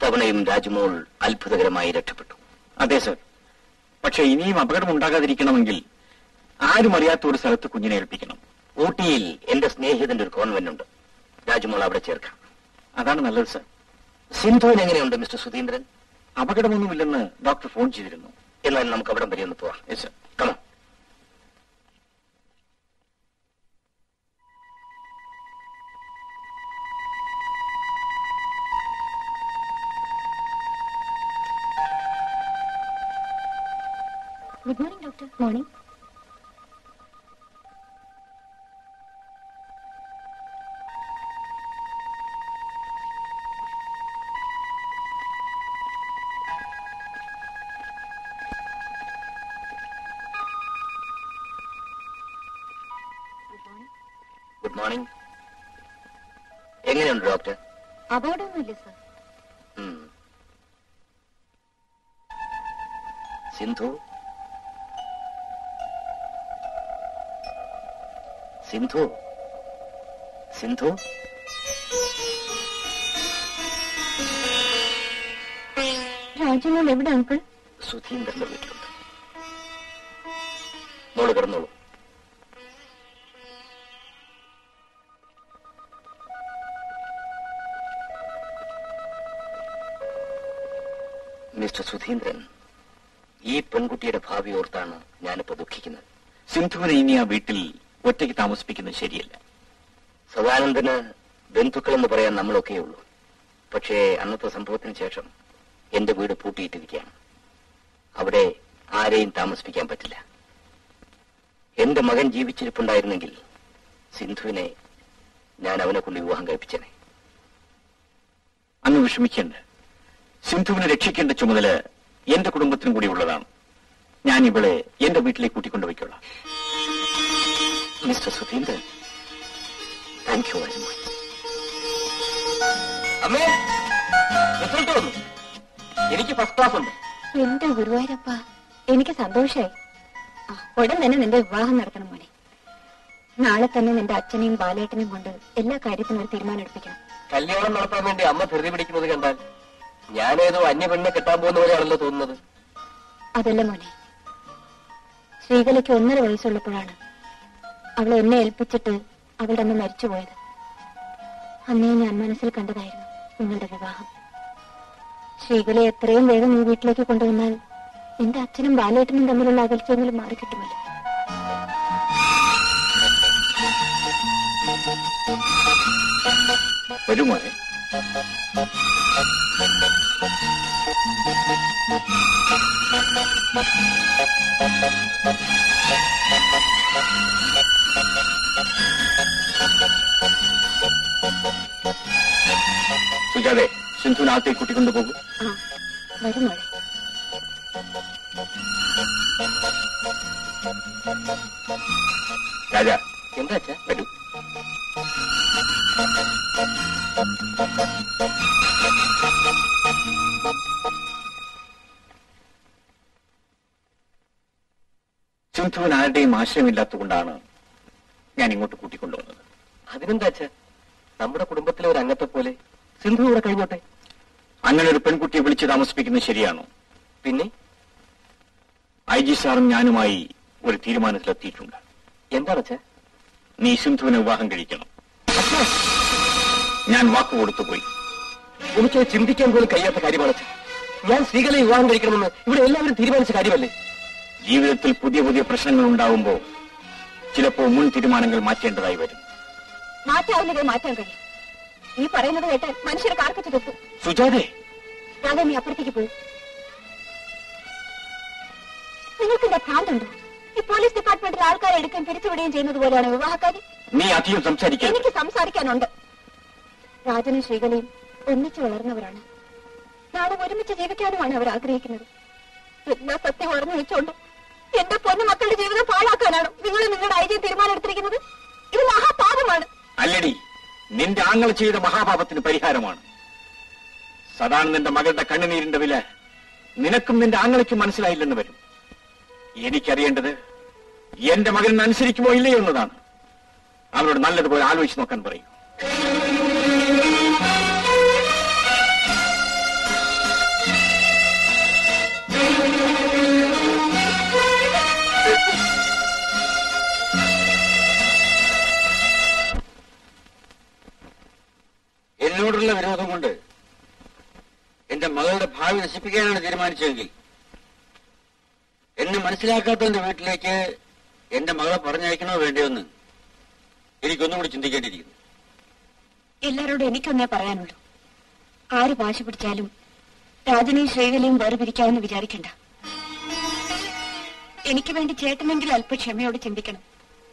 ഇത്തവണയും രാജ്മോൾ അത്ഭുതകരമായി രക്ഷപ്പെട്ടു അതെ സർ പക്ഷെ ഇനിയും അപകടം ഉണ്ടാകാതിരിക്കണമെങ്കിൽ ആരും അറിയാത്ത ഒരു സ്ഥലത്ത് കുഞ്ഞിനെ ഏൽപ്പിക്കണം ഊട്ടിയിൽ എന്റെ സ്നേഹിതന്റെ ഒരു കോൺവെന്റ് ഉണ്ട് രാജ്മോൾ അവിടെ ചേർക്കാം അതാണ് നല്ലത് സർ സിന്ധുവിന് എങ്ങനെയുണ്ട് മിസ്റ്റർ സുധീന്ദ്രൻ അപകടമൊന്നുമില്ലെന്ന് ഡോക്ടർ ഫോൺ ചെയ്തിരുന്നു എന്നാൽ നമുക്ക് അവിടം വരെ ഒന്ന് പോവാം yes sir come on good morning doctor morning good morning എങ്ങനെയുണ്ട് ഡോക്ടർ അപകടമൊന്നുമില്ല സർ ഉം. സിന്ധു സിന്ധു സിന്ധു രാജ്യമോൾ എവിടെ അങ്കിൾ സുധീന്ദ്രന്റെ വീട്ടിലുണ്ട് മോള് കിടന്നോളൂ മിസ്റ്റർ സുധീന്ദ്രൻ ഈ പെൺകുട്ടിയുടെ ഭാവി ഓർത്താണ് ഞാനിപ്പോ ദുഃഖിക്കുന്നത് സിന്ധുവിനെ ഇനി ആ വീട്ടിൽ ഒറ്റയ്ക്ക് താമസിപ്പിക്കുന്നത് ശരിയല്ല സദാനന്ദന് ബന്ധുക്കളെന്ന് പറയാൻ നമ്മളൊക്കെ ഉള്ളൂ പക്ഷേ അന്നത്തെ സംഭവത്തിന് ശേഷം എന്റെ വീട് പൂട്ടിയിട്ടിരിക്കുകയാണ് അവിടെ ആരെയും താമസിപ്പിക്കാൻ പറ്റില്ല എന്റെ മകൻ ജീവിച്ചിരിപ്പുണ്ടായിരുന്നെങ്കിൽ സിന്ധുവിനെ ഞാൻ അവനെ കൊണ്ട് വിവാഹം കഴിപ്പിച്ചേനെ അന്ന് വിഷമിക്കേണ്ട സിന്ധുവിനെ രക്ഷിക്കേണ്ട ചുമതല എന്റെ കുടുംബത്തിനും കൂടി ഉള്ളതാണ് ഞാൻ ഇവളെ എന്റെ വീട്ടിലേക്ക് കൂട്ടിക്കൊണ്ടുപോയിക്കോളാം mister Sudheendran thank you very much അമ്മേ റിസൾട്ട് വന്നു എനിക്ക് ഫസ്റ്റ് ക്ലാസ് ഉണ്ട് എന്റെ ഗുരുവായൂരപ്പ എനിക്ക് സന്തോഷായി ആ, ഉടൻ തന്നെ നിന്റെ വിവാഹം നടത്തണം മോനെ നാളെ തന്നെ നിന്റെ അച്ഛനെയും ബാലേട്ടനെയും കൊണ്ട് എല്ലാ കാര്യത്തിനും ഒരു തീരുമാനം എടുപ്പിക്കണം കല്യാണം നടത്താൻ വേണ്ടി അമ്മ ധൃതി പിടിക്കുന്നത് കണ്ടാൽ ഞാനേതോ അന്യ പെണ്ണെ കെട്ടാൻ പോകുന്ന പോലെയാണല്ലോ തോന്നുന്നത് അതല്ല മോനെ ശ്രീകലയ്ക്ക് ഒന്നര വയസ്സുള്ളപ്പോഴാണ് അവളെ എന്നെ ഏൽപ്പിച്ചിട്ട് അവളുടെ അമ്മ മരിച്ചുപോയത് അന്നേ ഞാൻ മനസ്സിൽ കണ്ടതായിരുന്നു നിങ്ങളുടെ വിവാഹം ശ്രീകലയെ എത്രയും വേഗം ഈ വീട്ടിലേക്ക് കൊണ്ടുവന്നാൽ എന്റെ അച്ഛനും ബാലേട്ടനും തമ്മിലുള്ള അകൽച്ചയെങ്കിലും മാറിക്കിട്ടുമല്ലോ വരൂ മോനെ സുജാതെ സിന്ധുവിനകത്തേക്ക് കൂട്ടിക്കൊണ്ടുപോകൂ ആ വരും മോളെ രാജ എന്താ അച്ഛാ വരൂ സിന്ധുവിന് ആരുടെയും ആശ്രയമില്ലാത്തതുകൊണ്ടാണ് ഞാൻ ഇങ്ങോട്ട് കൂട്ടിക്കൊണ്ടുവന്നത് അതിനെന്താ അച്ഛാ നമ്മുടെ കുടുംബത്തിലെ ഒരു അംഗത്തെ പോലെ സിന്ധു ഇവിടെ കഴിഞ്ഞോട്ടെ അങ്ങനെ ഒരു പെൺകുട്ടിയെ വിളിച്ച് താമസിപ്പിക്കുന്നത് ശരിയാണോ പിന്നെ ഐ ജി സാറും ഞാനുമായി ഒരു തീരുമാനത്തിലെത്തിയിട്ടുണ്ട് എന്താണ് അച്ഛാ നീ സിന്ധുവിനെ വിവാഹം കഴിക്കണം ഞാൻ വാക്ക് കൊടുത്തുപോയി എനിക്ക് ചിന്തിക്കാൻ പോലും കഴിയാത്ത കാര്യമാണ് അച്ഛാ ഞാൻ സ്ത്രീകളെ വിവാഹം കഴിക്കണമെന്ന് ഇവിടെ എല്ലാവരും തീരുമാനിച്ച കാര്യമല്ലേ ജീവിതത്തിൽ പുതിയ പുതിയ പ്രശ്നങ്ങൾ ഉണ്ടാവുമ്പോൾ ചിലപ്പോൾ മുൻ തീരുമാനങ്ങൾ മാറ്റേണ്ടതായി വരും മാറ്റാവുന്നതേ മാറ്റാൻ കഴിയും ഈ പറയുന്നത് കേട്ടാൽ മനുഷ്യരെ കാർക്കച്ച് തൊട്ടു സുജാതെ രാധ നീ അപ്പുറത്തേക്ക് പോയി നിങ്ങൾക്ക് എന്താ ഭ്രാന്തുണ്ടോ ഈ പോലീസ് ഡിപ്പാർട്ട്മെന്റിൽ ആൾക്കാരെ എടുക്കുകയും പിരിച്ചുവിടുകയും ചെയ്യുന്നത് പോലെയാണ് വിവാഹക്കാരി നീ അധികം സംസാരിക്കരുത് എനിക്ക് സംസാരിക്കാനുണ്ട് രാജനും ശ്രീകലയും ഒന്നിച്ചു വളർന്നവരാണ് നാളെ ഒരുമിച്ച് ജീവിക്കാനുമാണ് അവർ ആഗ്രഹിക്കുന്നത് എല്ലാ സത്യം ഓർമ്മ വെച്ചുകൊണ്ട് എന്റെ പൊന്നു മക്കളുടെ ജീവിതം പാഴാക്കാനാണ് നിങ്ങൾ നിങ്ങളുടെ ഐ ജി തീരുമാനം എടുത്തിരിക്കുന്നത് ഇത് മഹാപാപമാണ് അല്ലടി നിന്റെ ആങ്ങൾ ചെയ്ത മഹാപാപത്തിന് പരിഹാരമാണ് സദാനന്ദന്റെ മകളുടെ കണ്ണുനീരിന്റെ വില നിനക്കും നിന്റെ ആങ്ങളയ്ക്കും മനസ്സിലായില്ലെന്ന് വരും എനിക്കറിയേണ്ടത് എന്റെ മകൻ അനുസരിക്കുമോ ഇല്ലയോ എന്നതാണ് അവനോട് നല്ലതുപോലെ ആലോചിച്ച് നോക്കാൻ പറയൂ നശിപ്പിക്കാനാണ് തീരുമാനിച്ചതെങ്കിൽ എന്നെ മനസ്സിലാക്കാത്തവന്റെ വീട്ടിലേക്ക് എന്റെ മകളെ പറഞ്ഞയക്കണോ വേണ്ടിയോന്ന് എനിക്കൊന്നും കൂടി ചിന്തിക്കേണ്ടിയിരിക്കുന്നു എല്ലാരോടും എനിക്കൊന്നേ പറയാനുള്ളൂ ആര് വാശി പിടിച്ചാലും രാജനെയും ശ്രീകലയും വേർപിരിക്കാമെന്ന് വിചാരിക്കണ്ട എനിക്ക് വേണ്ടി ചേട്ടനെങ്കിലും അല്പ ക്ഷമയോട് ചിന്തിക്കണം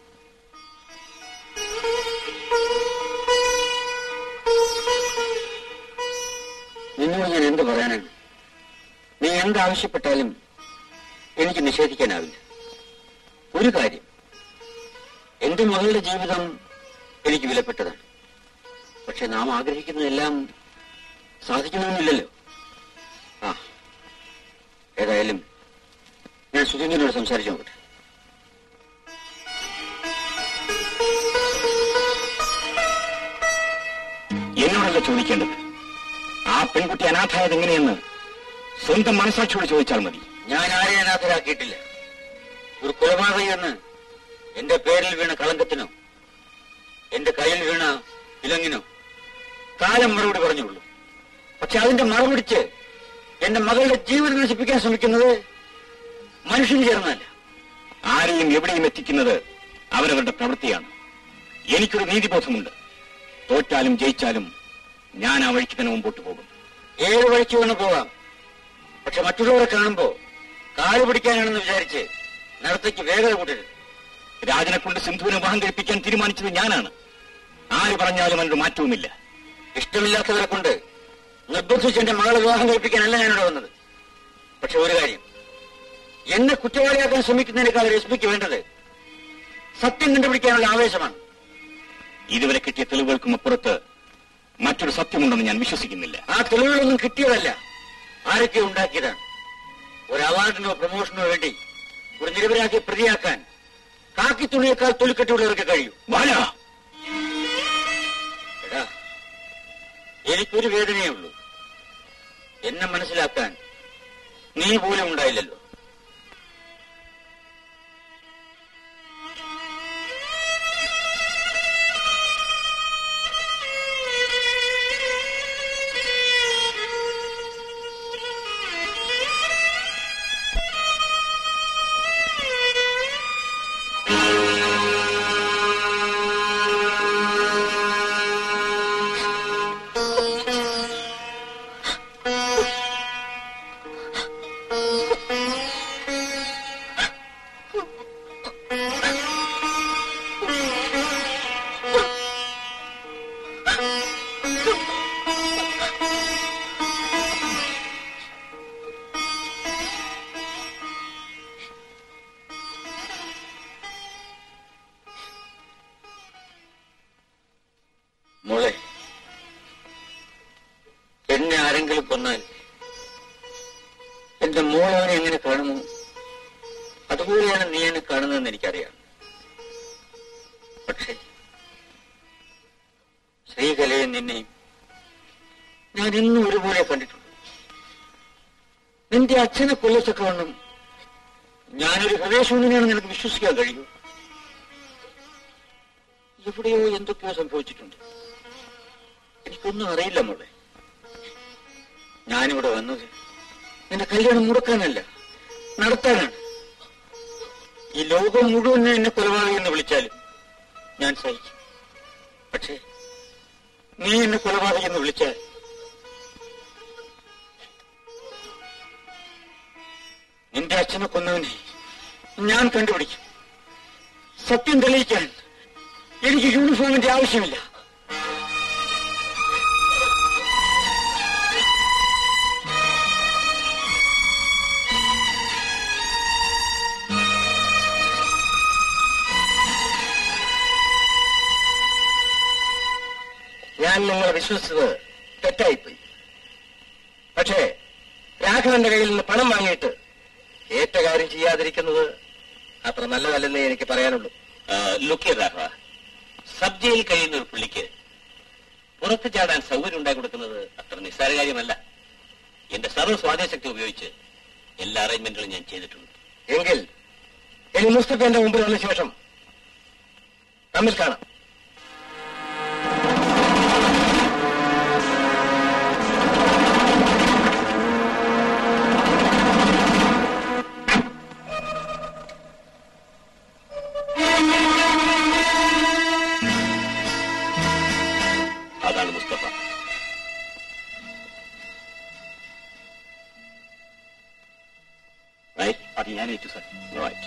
നിന്നോട് ഞാൻ എന്ത് പറയാനാണ് നീ എന്താവശ്യപ്പെട്ടാലും എനിക്ക് നിഷേധിക്കാനാവില്ല ഒരു കാര്യം എന്റെ മകളുടെ ജീവിതം എനിക്ക് വിലപ്പെട്ടതാണ് പക്ഷെ നാം ആഗ്രഹിക്കുന്നതെല്ലാം സാധിക്കണമെന്നില്ലല്ലോ ആ ഏതായാലും ഞാൻ സുധീന്ദ്രനോട് സംസാരിച്ചു നോക്കട്ടെ എന്നോടല്ല ചോദിക്കേണ്ടത് ആ പെൺകുട്ടി അനാഥായത് എങ്ങനെയെന്ന് സ്വന്തം മനസാക്ഷിയോട് ചോദിച്ചാൽ മതി ഞാൻ ആരെയും അനാഥരാക്കിയിട്ടില്ല ഒരു കൊലപാതകി എന്ന് എന്റെ പേരിൽ വീണ കളങ്കത്തിനോ എന്റെ കയ്യിൽ വീണ വിലങ്ങിനോ കാലം മറുപടി പറഞ്ഞുള്ളൂ പക്ഷെ അതിന്റെ മറുപിടിച്ച് എന്റെ മകളുടെ ജീവിതം നശിപ്പിക്കാൻ ശ്രമിക്കുന്നത് മനുഷ്യന് ചേർന്നല്ല ആരെയും എവിടെയും എത്തിക്കുന്നത് അവരവരുടെ പ്രവൃത്തിയാണ് എനിക്കൊരു നീതിബോധമുണ്ട് തോറ്റാലും ജയിച്ചാലും ഞാൻ ആ വഴിക്ക് തന്നെ മുമ്പോട്ട് പോകും ഏത് വഴിക്ക് വേണം പോവാം പക്ഷെ മറ്റുള്ളവരെ കാണുമ്പോ കാല് പിടിക്കാനാണെന്ന് വിചാരിച്ച് നടത്തേക്ക് വേഗത കൂട്ടരുത് രാജനെ കൊണ്ട് സിന്ധുവിനെ വിവാഹം കഴിപ്പിക്കാൻ തീരുമാനിച്ചത് ഞാനാണ് ആര് പറഞ്ഞാലും അതിനൊരു മാറ്റവുമില്ല ഇഷ്ടമില്ലാത്തവരെ കൊണ്ട് നിർബന്ധിച്ച് എന്റെ മകളെ വിവാഹം കഴിപ്പിക്കാനല്ല ഞാനിവിടെ വന്നത് പക്ഷെ ഒരു കാര്യം എന്നെ കുറ്റവാളിയാക്കാൻ ശ്രമിക്കുന്നതിനേക്കാൾ രശ്മിക്ക് വേണ്ടത് സത്യം കണ്ടുപിടിക്കാനുള്ള ആവേശമാണ് ഇതുവരെ കിട്ടിയ തെളിവുകൾക്കും അപ്പുറത്ത് മറ്റൊരു സത്യമുണ്ടെന്ന് ഞാൻ വിശ്വസിക്കുന്നില്ല ആ തെളിവുകളൊന്നും കിട്ടിയതല്ല ആരൊക്കെ ഉണ്ടാക്കിയതാണ് ഒരു അവാർഡിനോ പ്രൊമോഷനോ വേണ്ടി ഒരു നിരപരാധിയെ പ്രതിയാക്കാൻ കാക്കി തുണിയേക്കാൾ തൊലിക്കെട്ടിയുള്ളവർക്ക് കഴിയൂ ബാല എടാ എനിക്കൊരു വേദനയേ ഉള്ളൂ എന്നെ മനസ്സിലാക്കാൻ നീ പോലും ഉണ്ടായില്ലല്ലോ മോളെ എന്നെ ആരെങ്കിലും കൊന്നാൽ എന്റെ മോളവനെ എങ്ങനെ കാണുമോ അതുപോലെയാണ് നീ എന്നെ കാണുന്നതെന്ന് എനിക്കറിയാം പക്ഷേ ശ്രീകലയും നിന്നെയും ഞാൻ ഇന്നും ഒരുപോലെ കണ്ടിട്ടുണ്ട് നിന്റെ അച്ഛനെ കൊല്ലത്തക്കവണ്ണം ഞാനൊരു ഹൃദയശൂന്യനാണ് നിനക്ക് വിശ്വസിക്കാൻ കഴിയൂ എവിടെയോ എന്തൊക്കെയോ സംഭവിച്ചിട്ടുണ്ട് എനിക്കൊന്നും അറിയില്ല മോളെ ഞാനിവിടെ വന്നത് നിന്റെ കല്യാണം മുടക്കാനല്ല നടത്താനാണ് ഈ ലോകം മുഴുവൻ എന്നെ കൊലപാതകം എന്ന് വിളിച്ചാലും ഞാൻ സഹിക്കും പക്ഷേ നീ എന്നെ കൊലപാതകം എന്ന് വിളിച്ചാൽ നിന്റെ അച്ഛനെ കൊന്നവനെ ഞാൻ കണ്ടുപിടിക്കും സത്യം തെളിയിക്കാൻ എനിക്ക് യൂണിഫോമിന്റെ ആവശ്യമില്ല ഞാൻ നിങ്ങളെ വിശ്വസിച്ചത് തെറ്റായിപ്പോയി പക്ഷേ രാഘവന്റെ കയ്യിൽ നിന്ന് പണം വാങ്ങിയിട്ട് ഏറ്റ കാര്യം ചെയ്യാതിരിക്കുന്നത് അത്ര നല്ലതല്ലെന്നേ എനിക്ക് പറയാനുള്ളൂ ലുക്കിയ രാഘവ സബ് ജയിലിൽ കഴിയുന്ന ഒരു പുള്ളിക്ക് പുറത്ത് ചാടാൻ സൗകര്യം ഉണ്ടാക്കി കൊടുക്കുന്നത് അത്ര നിസ്സാര കാര്യമല്ല എന്റെ സർവ്വ സ്വാധീനശക്തി ഉപയോഗിച്ച് എല്ലാ അറേഞ്ച്മെന്റുകളും ഞാൻ ചെയ്തിട്ടുണ്ട് എങ്കിൽ ഇനി മുസ്തഫ എന്റെ മുമ്പിൽ വന്ന ശേഷം തമ്മിൽ കാണാം അത് ഞാൻ ഏറ്റു സാർ റൈറ്റ്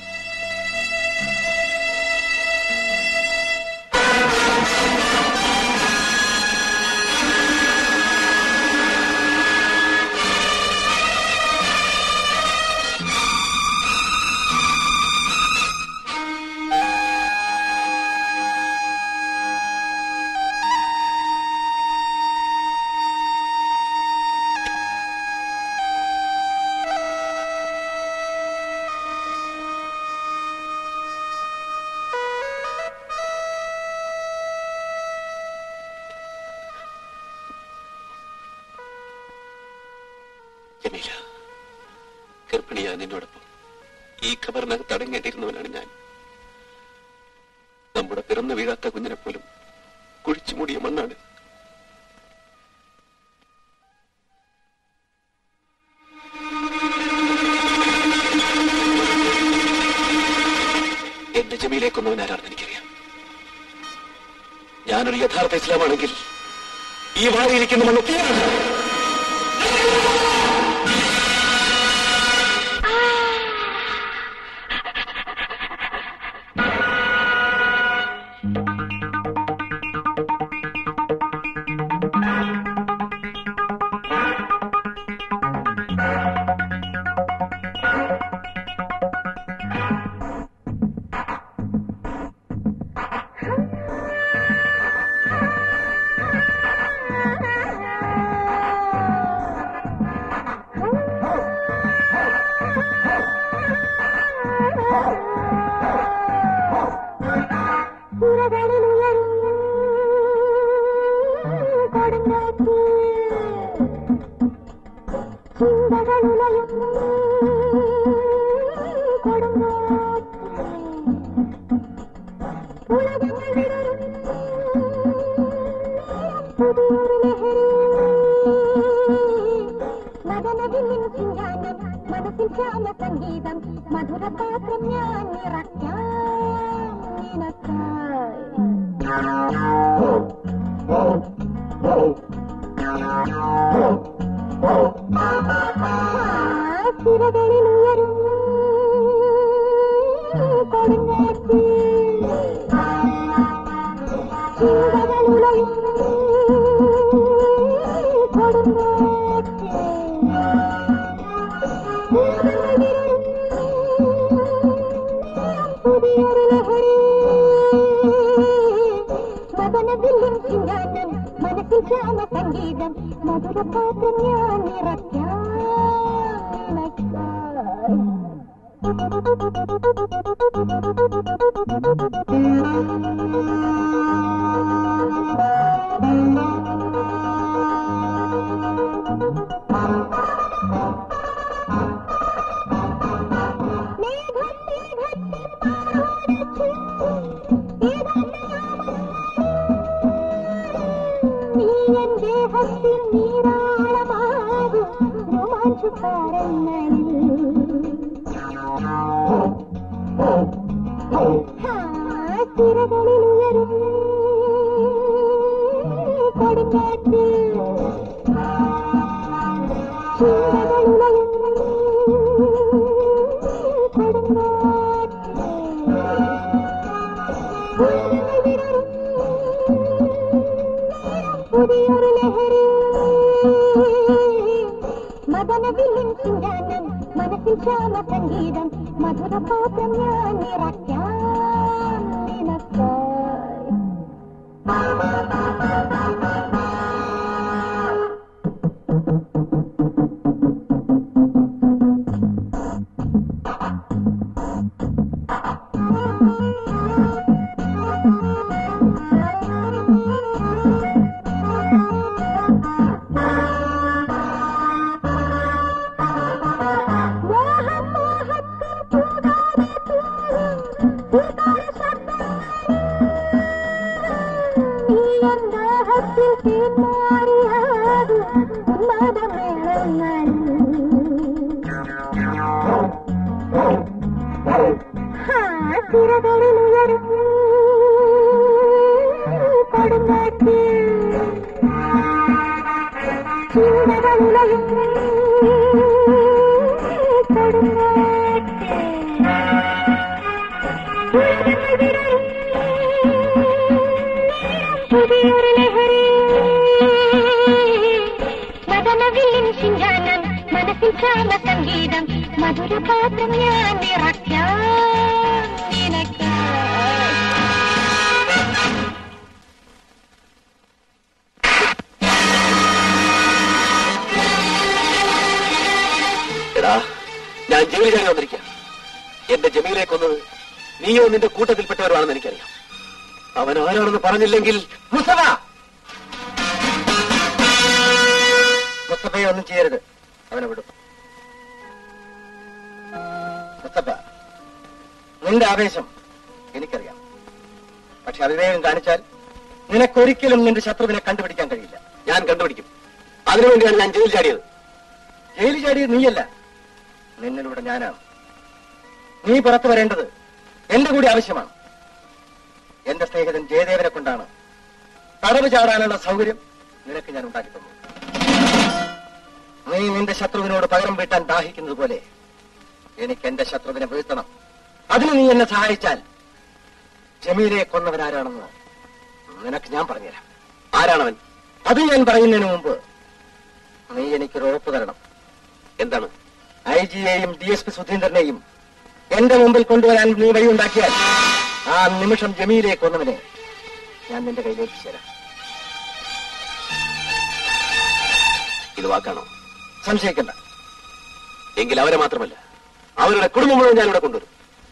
ജമീല ഗർഭിണിയാ നിന്നോടൊപ്പം ഈ ഖബറിനകത്ത് അടങ്ങേണ്ടിയിരുന്നവനാണ് ഞാൻ നമ്മുടെ പിറന്നു വീഴാത്ത കുഞ്ഞിനെ പോലും കുഴിച്ചു മൂടിയ മണ്ണാണ് എന്റെ ജമീലെ കൊന്നവൻ ആരാണെന്ന് എനിക്കറിയാം ഞാനൊരു യഥാർത്ഥ ഇസ്ലാമാണെങ്കിൽ ഈ വാരിയിരിക്കുന്ന മണ്ണ് തീയാണ് മനസ്സിൽ ശ്യാമ സംഗീതം മധുരപാത്രം ഞാൻ നിറയ്ക്കാം നിനക്കായി സിരകളിൽ ഉയരും കൊടുങ്കാറ്റ് ചിന്തകളുലയും കൊടുങ്കാറ്റ് പുതിയൊരു ലഹരി മദനദില്ലും ചിങ്കാനം മനസ്സിൽ ശ്യാമ സംഗീതം മധുരപാത്രം ഞാൻ നിറയ്ക്കാം നിനക്കായി മേഘം മേഘത്തിൽ പാടിച്ചു നീ എൻ ദേഹത്തിൽ നീരാളമാകും രോമാഞ്ചുകാരങ്ങളിൽ തിരകളിൽ ഉയരും കൊടുങ്കാറ്റ് ചിന്തകളുലയും കൊടുങ്കാറ്റ് പുതിയൊരു ലഹരി മദനവില്ലിൻ ചിങ്കാനം മനസ്സിൽ ശ്യാമ സംഗീതം മധുരപാത്രം ഞാൻ നിറയ്ക്കാം നിനക്കായി മോഹം മോഹത്തിൽ പൂകാതെ പൂവും പൂക്കാതെ ശബ്ദം നീ എന്താ പുതിയൊരു ലഹരി മദനവില്ലിൻ ചിഞ്ചാനം മനസ്സിൽ ശ്യാമ സംഗീതം മധുരപാത്രം ഞാൻ നിറയ്ക്കാം നിനക്കായി എടാ ഞാൻ ജയിലിൽ വന്നിരിക്കാം എന്റെ ജമീലെ കൊന്നത് നീയോ നിന്റെ കൂട്ടത്തിൽപ്പെട്ടവരുമാണെന്ന് എനിക്കറിയാം അവൻ ആരാണെന്ന് പറഞ്ഞില്ലെങ്കിൽ മുസ്തഫ മുസ്തഫയെ ഒന്നും ചെയ്യരുത് അവനെ വിടും മുസ്തഫ നിന്റെ ആവേശം എനിക്കറിയാം പക്ഷെ അവിവേകം കാണിച്ചാൽ നിനക്കൊരിക്കലും നിന്റെ ശത്രുവിനെ കണ്ടുപിടിക്കാൻ കഴിയില്ല ഞാൻ കണ്ടുപിടിക്കും അതിനുവേണ്ടിയാണ് ഞാൻ ജയിലിൽ ചാടിയത് ജയിലിൽ ചാടിയത് നീയല്ല നിന്നിലൂടെ ഞാനാണ് നീ പുറത്തു വരേണ്ടത് എന്റെ കൂടി ആവശ്യമാണ് എന്റെ സ്നേഹിതൻ ജയദേവനെ കൊണ്ടാണ് തടവ് ചാടാനുള്ള സൗകര്യം നിനക്ക് ഞാൻ ഉണ്ടാക്കി തന്നു നീ നിന്റെ ശത്രുവിനോട് പകരം വീട്ടാൻ ദാഹിക്കുന്നത് പോലെ എനിക്ക് എന്റെ ശത്രുവിനെ വീഴ്ത്തണം അതിന് നീ എന്നെ സഹായിച്ചാൽ ജമീലയെ കൊന്നവനാരാണെന്ന് നിനക്ക് ഞാൻ പറഞ്ഞുതരാം ആരാണവൻ അത് ഞാൻ പറയുന്നതിന് മുമ്പ് നീ എനിക്കൊരു ഉറപ്പ് തരണം എന്താണ് ഐ ജിയെയും ഡി എസ് പി സുധീന്ദ്രനെയും എന്റെ മുമ്പിൽ കൊണ്ടുവരാൻ നീ വഴിയുണ്ടാക്കിയാൽ ആ നിമിഷം ജമീലെ കൊന്നവനെ ഞാൻ നിന്റെ കയ്യിലേക്ക് ചേരാം ഇത് വാക്കാണോ സംശയിക്കണ്ട എങ്കിൽ അവരെ മാത്രമല്ല അവരുടെ കുടുംബം മുഴുവൻ ഞാൻ ഇവിടെ കൊണ്ടുവരും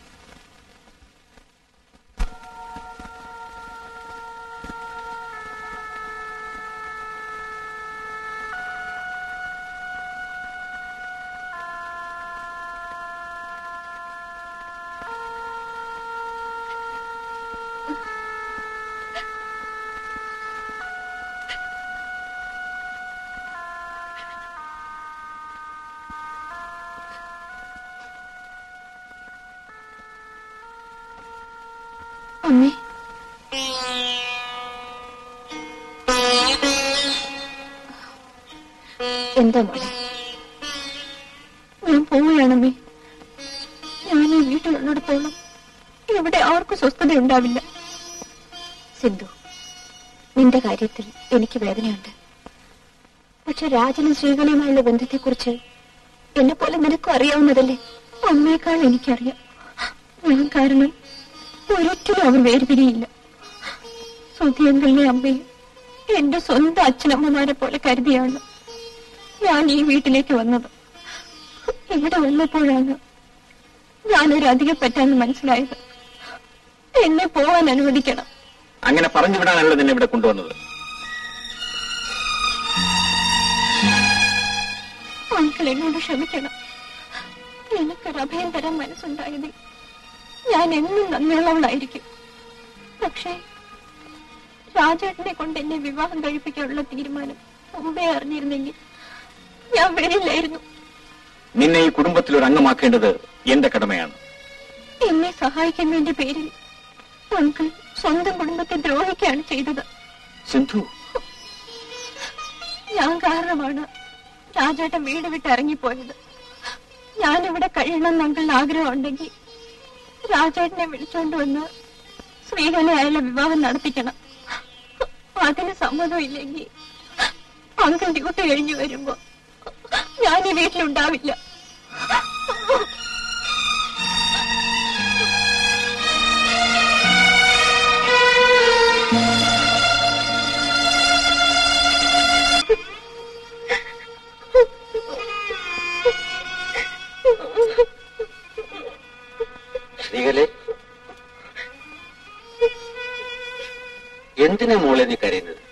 അമ്മേ എന്താ മോളെ ഞാൻ പോവുകയാണമ്മേ ഞാൻ ഈ വീട്ടിലുള്ളിടത്തോളം ഇവിടെ ആർക്കും സ്വസ്ഥത ഉണ്ടാവില്ല സിന്ധു നിന്റെ കാര്യത്തിൽ എനിക്ക് വേദനയുണ്ട് പക്ഷെ രാജനും ശ്രീകളിയുമായുള്ള ബന്ധത്തെക്കുറിച്ച് എന്നെ പോലെ നിനക്കും അറിയാവുന്നതല്ലേ അമ്മയെക്കാൾ എനിക്കറിയാം ഞാൻ കാരണം ഒരിക്കലും അവർ വേർപിരിയില്ല സുധിയങ്കലിനെ അമ്മയെ എന്റെ സ്വന്തം അച്ഛനമ്മമാരെ പോലെ കരുതിയാണ് ഞാൻ ഈ വീട്ടിലേക്ക് വന്നത് ഇവിടെ വന്നപ്പോഴാണ് ഞാനൊരു അധികം പറ്റാന്ന് മനസ്സിലായത് എന്നെ പോവാൻ അനുവദിക്കണം അങ്ങനെ പറഞ്ഞു വിടാനല്ല നിന്നെ ഇവിടെ കൊണ്ടുവന്നത് അങ്കിൾ എന്നോട് ക്ഷമിക്കണം എനിക്കൊരു അഭയം തരാൻ മനസ്സുണ്ടായതിൽ ഞാൻ എന്നും നന്ദിയുള്ളവളായിരിക്കും പക്ഷേ രാജേട്ടനെ കൊണ്ട് എന്നെ വിവാഹം കഴിപ്പിക്കാനുള്ള തീരുമാനം മുമ്പേ അറിഞ്ഞിരുന്നെങ്കിൽ ഞാൻ വരില്ലായിരുന്നു നിന്നെ ഈ കുടുംബത്തിൽ ഒരു അംഗമാക്കേണ്ടത് എന്റെ കടമയാണ് എന്നെ സഹായിക്കുന്നതിന്റെ പേരിൽ അങ്കിൾ സ്വന്തം കുടുംബത്തെ ദ്രോഹിക്കുകയാണ് ചെയ്തത് സിന്ധു ഞാൻ കാരണമാണ് രാജേട്ടൻ വീട് വിട്ട് ഇറങ്ങിപ്പോയത് ഞാനിവിടെ കഴിയണമെന്ന് അങ്കിളിന് ആഗ്രഹമുണ്ടെങ്കിൽ രാജേട്ടനെ വിളിച്ചോണ്ട് വന്ന് ശ്രീകല അയാളെ വിവാഹം നടത്തിക്കണം അതിന് സമ്മതമില്ലെങ്കിൽ അങ്കിൾ ഡ്യൂട്ടി കഴിഞ്ഞു വരുമ്പോ ഞാൻ ഈ വീട്ടിലുണ്ടാവില്ല ശ്രീകലെ എന്തിനാ മോളെ നീ കരയുന്നത്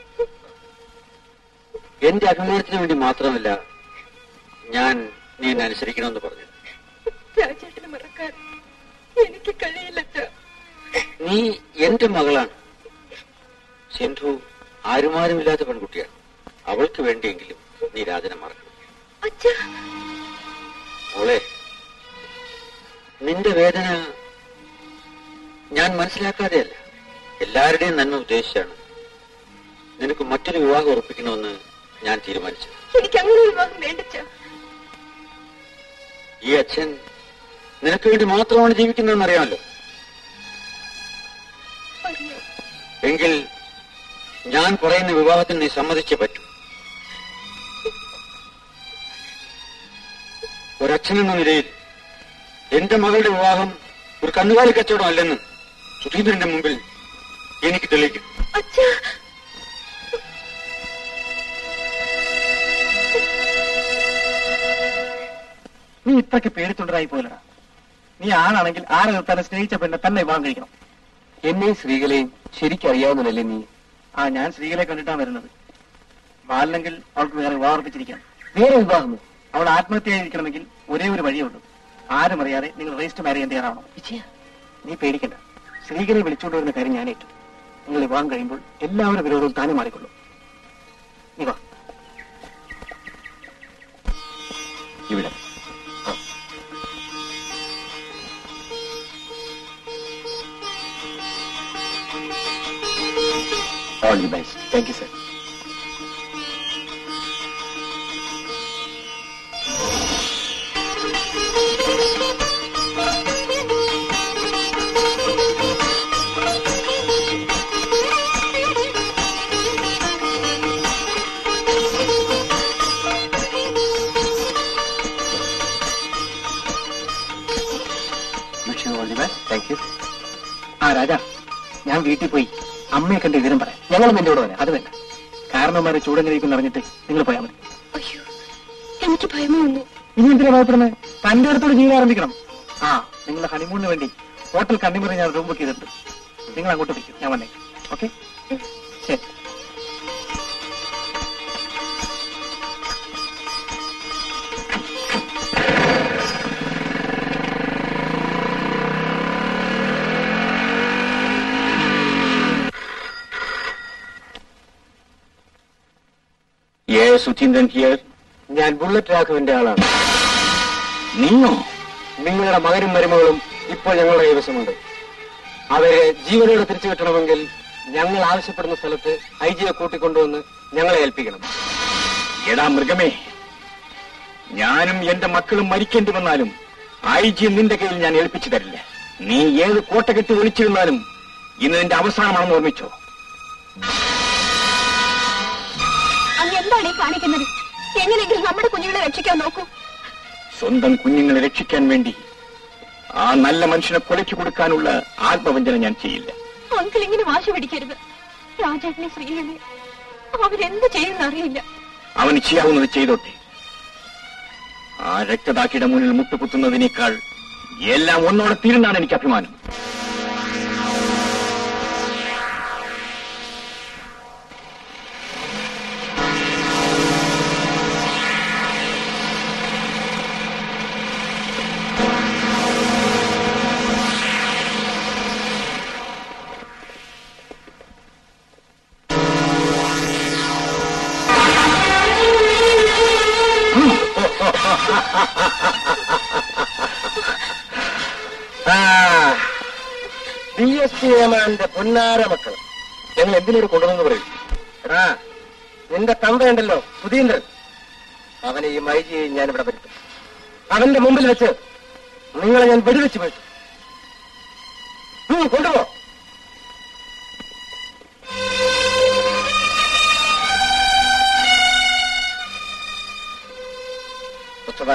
എന്റെ അഭിമാനത്തിന് വേണ്ടി മാത്രമല്ല ഞാൻ നീ എന്നെ അനുസരിക്കണമെന്ന് പറഞ്ഞു രാജേട്ടനെ മറക്കാൻ എനിക്ക് കഴിയില്ല നീ എന്റെ മകളാണ് സിന്ധു ആരുമാരുമില്ലാത്ത പെൺകുട്ടിയാണ് അവൾക്ക് വേണ്ടിയെങ്കിലും നീ രാജനെ മറക്കണം അച്ഛാ മോളെ നിന്റെ വേദന ഞാൻ മനസ്സിലാക്കാതെയല്ല എല്ലാവരുടെയും നന്മ ഉദ്ദേശിച്ചാണ് നിനക്ക് മറ്റൊരു വിവാഹം ഉറപ്പിക്കണമെന്ന് ഞാൻ തീരുമാനിച്ചത് എനിക്ക് അങ്ങനെ വിവാഹം വേണ്ടച്ചാ ഈ അച്ഛൻ നിനക്ക് വേണ്ടി മാത്രമാണ് ജീവിക്കുന്നതെന്ന് അറിയാമല്ലോ എങ്കിൽ ഞാൻ പറയുന്ന വിവാഹത്തിന് നീ സമ്മതിച്ചേ പറ്റൂ ഒരച്ഛനെന്ന നിലയിൽ എന്റെ മകളുടെ വിവാഹം ഒരു കന്നുകാലി കച്ചവടം അല്ലെന്ന് സുധീന്ദ്രന്റെ മുമ്പിൽ എനിക്ക് തെളിയിക്കും അച്ഛാ നീ ഇത്രയ്ക്ക് പേടിത്തൊണ്ടരായി പോലടാ നീ ആണാണെങ്കിൽ ആരെ നിർത്താൻ സ്നേഹിച്ച പെണ്ണെ തന്നെ വിവാഹം കഴിക്കണം എന്നെയും സ്ത്രീകളെയും ശരിക്കറിയാവുന്നതല്ലേ നീ ആ ഞാൻ സ്ത്രീകളെ കണ്ടിട്ടാണ് വരുന്നത് ബാലനെങ്കിൽ അവൾക്ക് വേറെ വിവാഹം ഉറപ്പിച്ചിരിക്കാം വേറെ വിവാഹമോ അവൾ ആത്മഹത്യ ചെയ്തിരിക്കണമെങ്കിൽ ഒരേ ഒരു വഴിയേ ഉള്ളൂ ആരും അറിയാതെ നിങ്ങൾ രജിസ്റ്റർ മാരേജ് ചെയ്യാൻ തയ്യാറാവണം വിജയ നീ പേടിക്കണ്ട സ്ത്രീകളെ വിളിച്ചുകൊണ്ട് വരുന്ന കാര്യം ഞാൻ ഏറ്റു നിങ്ങൾ വിവാഹം കഴിയുമ്പോൾ എല്ലാവരും വിരോധവും താനെ മാറിക്കൊള്ളും നീ വാ ഇവിടെ all the best thank you sir wish you all the best thank you ആ രാജാ ഞാൻ വീട്ടിൽ പോയി അമ്മയെ കണ്ട് വിവരം പറയാം ഞങ്ങൾ നിന്റെ കൂടെ വരാം അത് വേണ്ട കാരണവന്മാരെ ചൂടെങ്ങനെ അറിഞ്ഞിട്ട് നിങ്ങൾ പോയാൽ മതി അയ്യോ എനിക്ക് ഭയമേ ഒന്നു ഇനി എന്തിനാ ഭയപ്പെടുന്നത് തന്റെ അടുത്തോട് ജീവിതം ആരംഭിക്കണം ആ നിങ്ങളുടെ ഹണിമൂണിന് വേണ്ടി ഹോട്ടൽ കണ്ണിമുറി ഞാൻ റൂം ബുക്ക് ചെയ്തിട്ടുണ്ട് നിങ്ങൾ അങ്ങോട്ട് വയ്ക്കും ഞാൻ വന്നേക്കാം ഓക്കെ ശരി ഏ സുധീന്ദ്രൻ ഹിയർ ഞാൻ ബുള്ളറ്റ് രാഘവന്റെ ആളാണ് നീയോ നിങ്ങളുടെ മകനും മരുമകളും ഇപ്പോൾ ഞങ്ങളുടെ കൈവശമുണ്ട് അവരെ ജീവനോടെ തിരിച്ചു കിട്ടണമെങ്കിൽ ഞങ്ങൾ ആവശ്യപ്പെടുന്ന സ്ഥലത്ത് ഐ ജിയെ കൂട്ടിക്കൊണ്ടുവന്ന് ഞങ്ങളെ ഏൽപ്പിക്കണം എടാ മൃഗമേ ഞാനും എന്റെ മക്കളും മരിക്കേണ്ടി വന്നാലും ഐ ജി നിന്റെ കയ്യിൽ ഞാൻ ഏൽപ്പിച്ചു തരില്ല നീ ഏത് കോട്ട കെട്ടി ഒളിച്ചിരുന്നാലും ഇന്ന് നിന്റെ അവസാനമാണെന്ന് ഓർമ്മിച്ചോ അങ്ങ് എന്താണ് ഈ കാണിക്കുന്നത് എങ്ങനെയെങ്കിലും നമ്മുടെ കുഞ്ഞുങ്ങളെ രക്ഷിക്കാൻ നോക്കൂ സ്വന്തം കുഞ്ഞുങ്ങളെ രക്ഷിക്കാൻ വേണ്ടി ആ നല്ല മനുഷ്യനെ കൊലയ്ക്ക് കൊടുക്കാനുള്ള ആത്മവഞ്ചന ഞാൻ ചെയ്യില്ല അങ്കിൾ ഇങ്ങനെ വാശി പിടിക്കരുത് രാജേട്ടനെ ശ്രീകളെ അവരെന്ത് ചെയ്യുന്ന അറിയില്ല അവന് ചെയ്യാവുന്നത് ചെയ്തോട്ടെ ആ രക്തദാക്കിയുടെ മുന്നിൽ മുട്ടുകുത്തുന്നതിനേക്കാൾ എല്ലാം ഒന്നോടെ തീരുന്നാണ് എനിക്ക് അഭിമാനം ഡി എസ് പി ഏമാന്റെ പൊന്നാര മക്കൾ ഞങ്ങൾ എന്തിനോട് കൊണ്ടുവന്നു പറയും എടാ നിന്റെ തന്തയുണ്ടല്ലോ സുധീന്ദ്രൻ അവനെ ഈ മൈജിയെ ഞാൻ ഇവിടെ വരുത്തും അവന്റെ മുമ്പിൽ വെച്ച് നിങ്ങളെ ഞാൻ വെടിവെച്ച് വീഴ്ത്തും ഉം, കൊണ്ടുപോ മുസ്തഫ,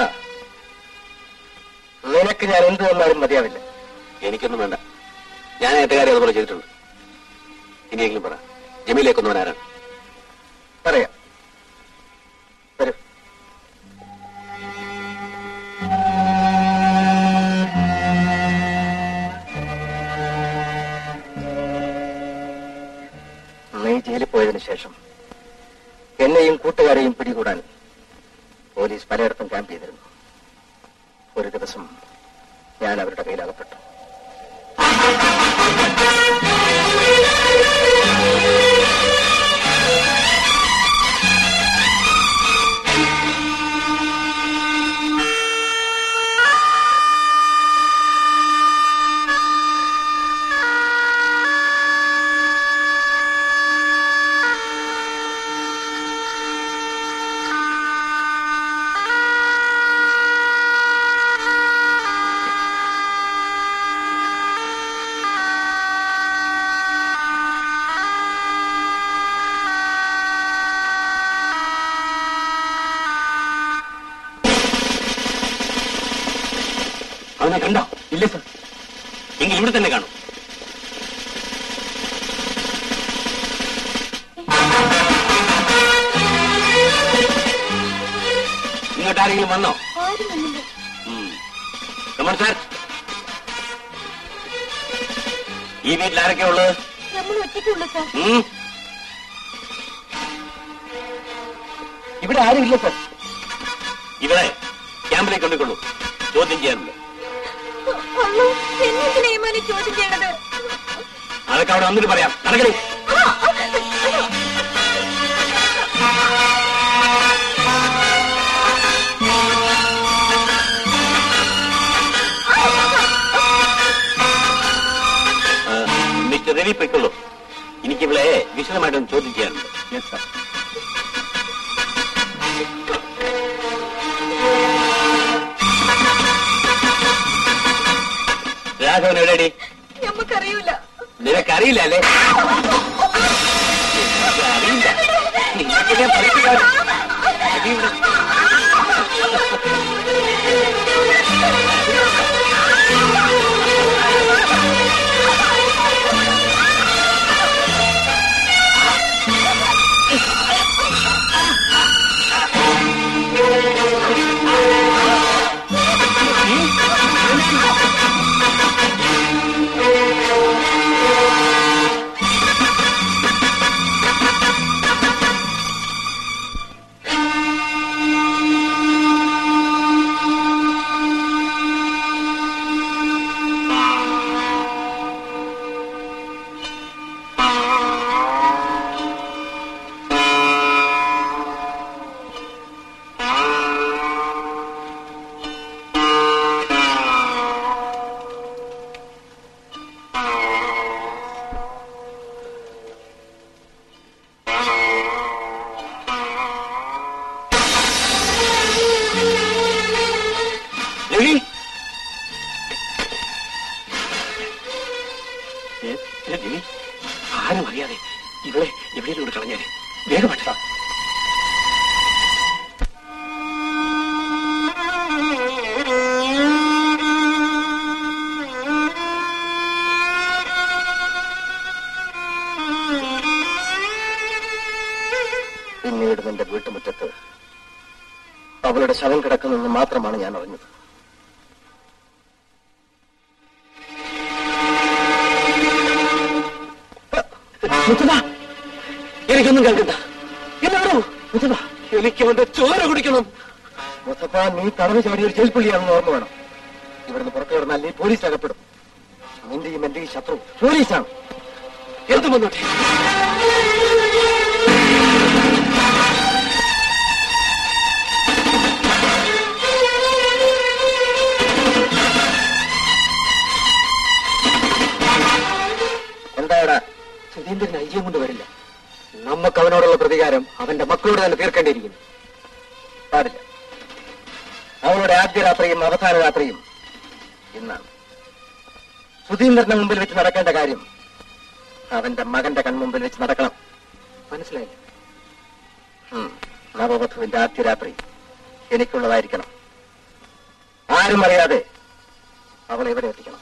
നിനക്ക് ഞാൻ എന്ത് തന്നാലും മതിയാവില്ല എനിക്കൊന്നും വേണ്ട ഞാൻ ഏട്ടുകാരെ അതുപോലെ ചെയ്തിട്ടുണ്ട് ഇനിയെങ്കിലും പറ ജമീലേക്കൊന്നവൻ ആരാണ് പറയാം വരൂ നീ ജയിലിൽ പോയതിനു ശേഷം എന്നെയും കൂട്ടുകാരെയും പിടികൂടാൻ പോലീസ് പലയിടത്തും ക്യാമ്പ് ചെയ്തിരുന്നു ഒരു ദിവസം ഞാൻ അവരുടെ കയ്യിലകപ്പെട്ടു അവനെ കണ്ടോ ഇല്ല സർ എങ്കിൽ ഇവിടെ തന്നെ കാണും ഇങ്ങോട്ട് ആരെങ്കിലും വന്നോ ആരും വന്നില്ല കമൺ സാർ ഈ വീട്ടിൽ ആരൊക്കെയാ ഉള്ളത് നമ്മൾ ഒറ്റയ്ക്കുള്ളൂ സാർ ഉം? ഇവിടെ ആരും ഇല്ല സർ ഇവിടെ ക്യാമ്പിലേക്ക് കൊണ്ടുകൊള്ളൂ ചോദ്യം ചെയ്യാറുണ്ട് അള്ളോ എന്നെന്തിനാ ഈ മോനെ ചോദ്യം ചെയ്യണത് അതൊക്കെ അവിടെ വന്നിട്ട് പറയാം നടക്കണേ ആ, ആ, അയ്യോ. മിസ്റ്റർ രവി പൊയ്ക്കൊള്ളൂ എനിക്കിവിടെ വിശദമായിട്ടൊന്ന് ചോദ്യം ചെയ്യാനുണ്ട് യെസ് സർ രാഘവൻ എവിടെയാടി നമുക്കറിയൂല നിനക്കറിയില്ല അല്ലേ അറിയില്ല നിനക്ക് ഞാൻ പഠിപ്പിക്കാം. അടി ഇവിടെ. രവി ഏ, രവി ആരും അറിയാതെ ഇവളെ എവിടെയും കളഞ്ഞേരെ വേഗം പറ്റാ പിന്നീട് നിന്റെ വീട്ടുമുറ്റത്ത് അവളുടെ ശവം കിടക്കുന്നെന്ന് മാത്രമാണ് ഞാൻ അറിഞ്ഞത് മുത്തമ്മ എനിക്കൊന്നും കേൾക്കണ്ട എന്നാണോ മുത്തമ്മ എനിക്ക് അവന്റെ ചോര കുടിക്കണം മുസഫ നീ തടവ് ചാടിയ ഒരു ജയിൽപ്പുള്ളിയാണെന്ന് ഓർമ്മ വേണം ഇവിടുന്ന് പുറത്തു കിടന്നാൽ നീ പോലീസ് അകപ്പെടും നിന്റെയും എന്റെയും ശത്രു പോലീസാണ് എന്ത് വന്നോട്ടെ എന്താടാ സുധീന്ദ്രൻ ഐജിയം കൊണ്ട് വരില്ല നമുക്ക് അവനോടുള്ള പ്രതികാരം അവന്റെ മക്കളോട് തന്നെ തീർക്കേണ്ടിയിരിക്കുന്നു പാടില്ല അവളുടെ ആദ്യ രാത്രിയും അവസാന രാത്രിയും ഇന്നാണ് സുധീന്ദ്രന്റെ മുമ്പിൽ വെച്ച് നടക്കേണ്ട കാര്യം അവന്റെ മകന്റെ കൺമുമ്പിൽ വെച്ച് നടക്കണം മനസ്സിലായില്ല ഉം. നവവധുവിന്റെ ആദ്യ രാത്രി എനിക്കുള്ളതായിരിക്കണം ആരും അറിയാതെ അവളെ എവിടെ എത്തിക്കണം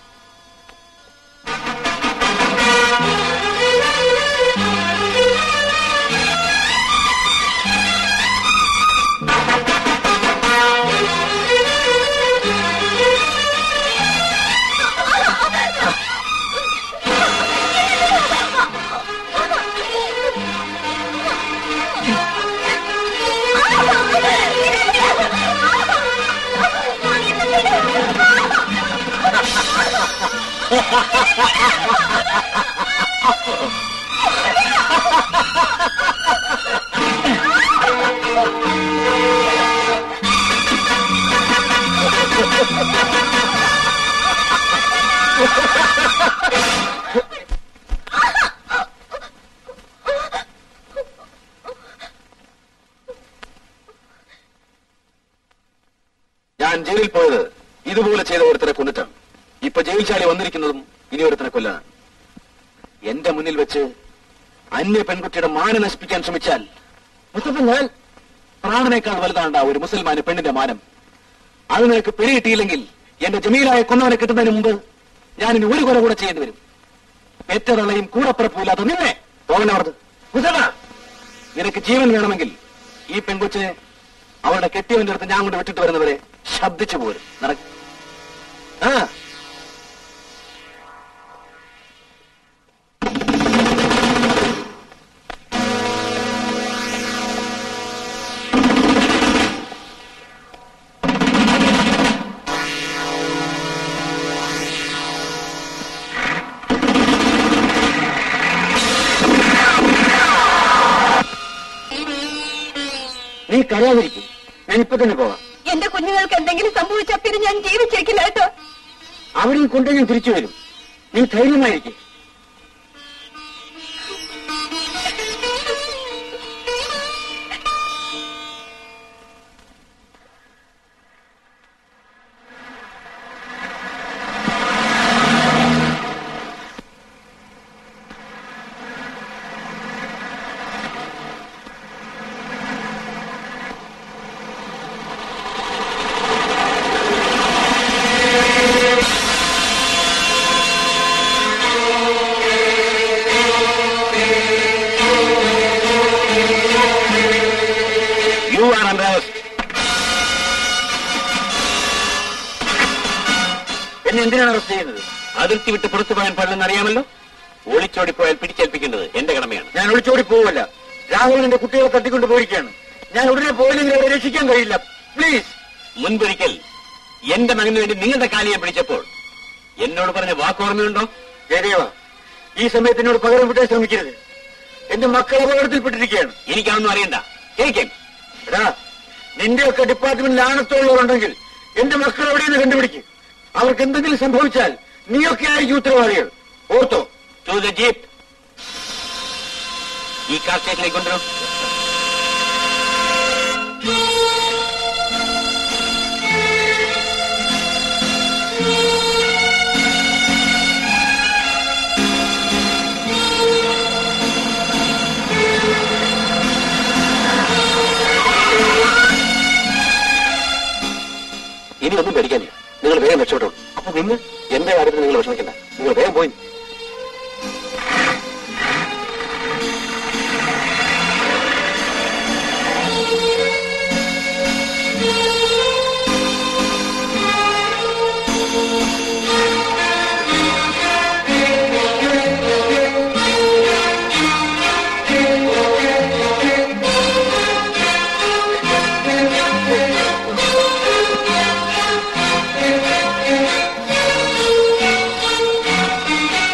ഞാൻ ജയിലിൽ പോയത് ഇതുപോലെ ചെയ്ത ഒരുത്തരെ കൊന്നിട്ടാണ് ഇപ്പൊ ജയിൽ ചാടി വന്നിരിക്കുന്നതും ഇനി ഒരുത്തനെ കൊല്ലാനാണ് എന്റെ മുന്നിൽ വെച്ച് അന്യ പെൺകുട്ടിയുടെ മാന നശിപ്പിക്കാൻ ശ്രമിച്ചാൽ മുസ്തഫ ഞാൻ പ്രാണനേക്കാൾ വലുതാണ്ട ഒരു മുസൽമാന് പെണ്ണിന്റെ മാനം അത് നിനക്ക് പിടികിട്ടിയില്ലെങ്കിൽ എന്റെ ജമീലായ കൊന്നവനെ കിട്ടുന്നതിന് മുമ്പ് ഞാൻ ഇനി ഒരു കൊല കൂടെ ചെയ്യേണ്ടി വരും പെറ്റതള്ളയും കൂടപ്പിറപ്പുമില്ലാത്ത നിന്നെ പോകനവർത് കുസല നിനക്ക് ജീവൻ വേണമെങ്കിൽ ഈ പെൺകൊച്ചിനെ അവളുടെ കെട്ടിയവന്റെ അടുത്ത് ഞാൻ കൊണ്ട് വിട്ടിട്ട് വരുന്നവരെ ശബ്ദിച്ചു പോരും നടക്ക ആ നീ കരയാതിരിക്കും ഞാൻ ഇപ്പൊ തന്നെ പോകാം എന്റെ കുഞ്ഞുങ്ങൾക്ക് എന്തെങ്കിലും സംഭവിച്ചാൽ പിന്നെ ഞാൻ ജീവിച്ചിരിക്കില്ല കേട്ടോ അവരും കൊണ്ട് ഞാൻ തിരിച്ചു വരും നീ ധൈര്യമായിരിക്കും യു ആർ അണ്ടർ അറസ്റ്റ് എന്നെ എന്തിനാണ് അറസ്റ്റ് ചെയ്യുന്നത് അതിർത്തി വിട്ട് പുറത്തു പോകാൻ പാടില്ലെന്ന് അറിയാമല്ലോ ഒളിച്ചോടിപ്പോയാൽ പിടിച്ചേൽപ്പിക്കേണ്ടത് എന്റെ കടമയാണ് ഞാൻ ഒളിച്ചോടി പോവല്ല രാഹുൽ എന്റെ കുട്ടികളെ തട്ടിക്കൊണ്ട് പോയിരിക്കുകയാണ് ഞാൻ ഉടനെ പോയില്ലെങ്കിൽ അവരെ രക്ഷിക്കാൻ കഴിയില്ല പ്ലീസ് മുൻപൊരിക്കൽ എന്റെ മകന് വേണ്ടി നിങ്ങളുടെ കാലിയെ പിടിച്ചപ്പോൾ എന്നോട് പറഞ്ഞ വാക്കോർമ്മയുണ്ടോ ജയദേവ ഈ സമയത്ത് എന്നോട് പകരം വിട്ടാൻ ശ്രമിക്കരുത് എന്റെ മക്കൾ അപകടത്തിൽപ്പെട്ടിരിക്കുകയാണ് എനിക്കതൊന്നും അറിയണ്ട കേൾക്കും എടാ നിന്റെയൊക്കെ ഡിപ്പാർട്ട്മെന്റിൽ ആണത്തോളുള്ളവരുണ്ടെങ്കിൽ എന്റെ മക്കൾ എവിടെയെന്ന് കണ്ടുപിടിക്കും അവർക്ക് എന്തെങ്കിലും സംഭവിച്ചാൽ നീയൊക്കെ ആയിരിക്കും ഉത്തരവാദികൾ ഓർത്തോ ടു ദ ജീപ്പ് ഈ കാർ സ്റ്റേഷനിലേക്ക് കൊണ്ടുവരും ഇനി ഒന്നും പേടിക്കാനില്ല നിങ്ങൾ വേഗം രക്ഷപ്പെട്ടോളൂ അപ്പൊ നിന്ന് എന്റെ കാര്യത്തിൽ നിങ്ങൾ വിഷമിക്കണ്ട നിങ്ങൾ വേഗം പോയി Thank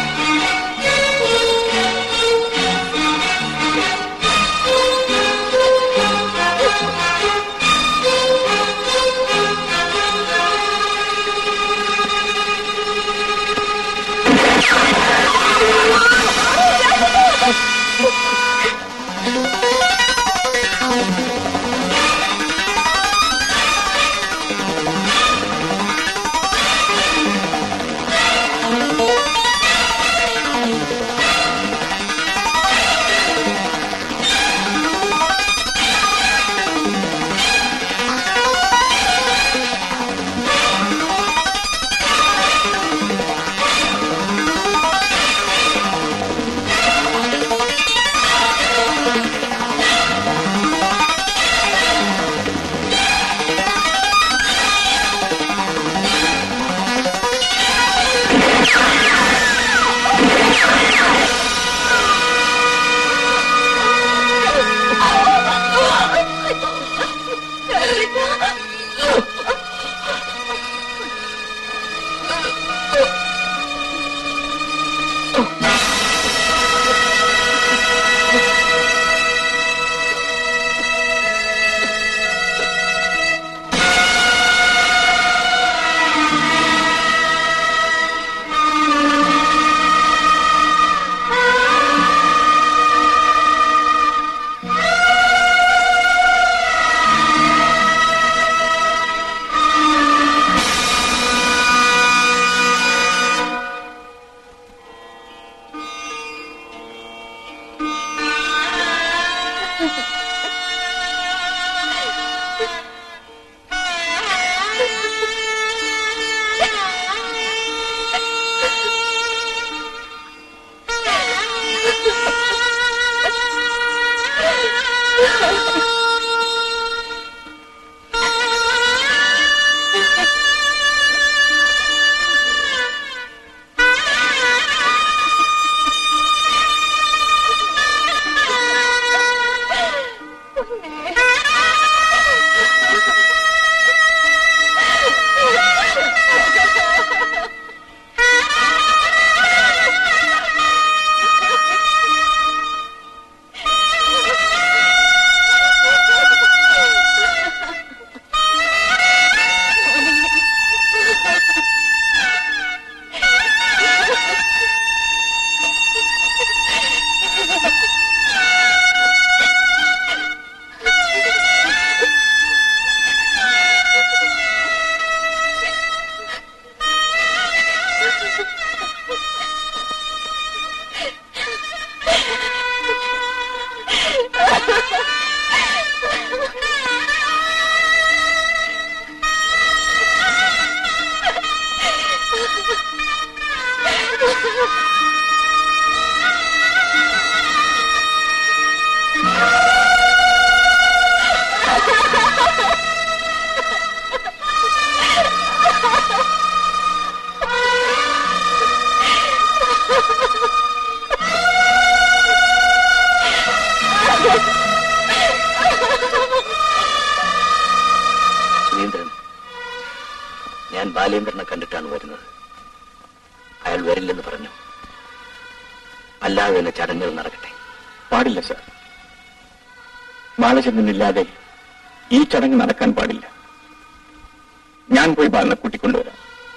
ഞാൻ ബാലേന്ദ്രനെ കണ്ടിട്ടാണ് വരുന്നത് അയാൾ വരില്ലെന്ന് പറഞ്ഞു അല്ലാതെ തന്നെ ചടങ്ങുകൾ നടക്കട്ടെ പാടില്ല സാർ ബാലചന്ദ്രനില്ലാതെ ഈ ചടങ്ങ് നടക്കാൻ പാടില്ല ഞാൻ പോയി ബാലനെ കൂട്ടിക്കൊണ്ടുവരാം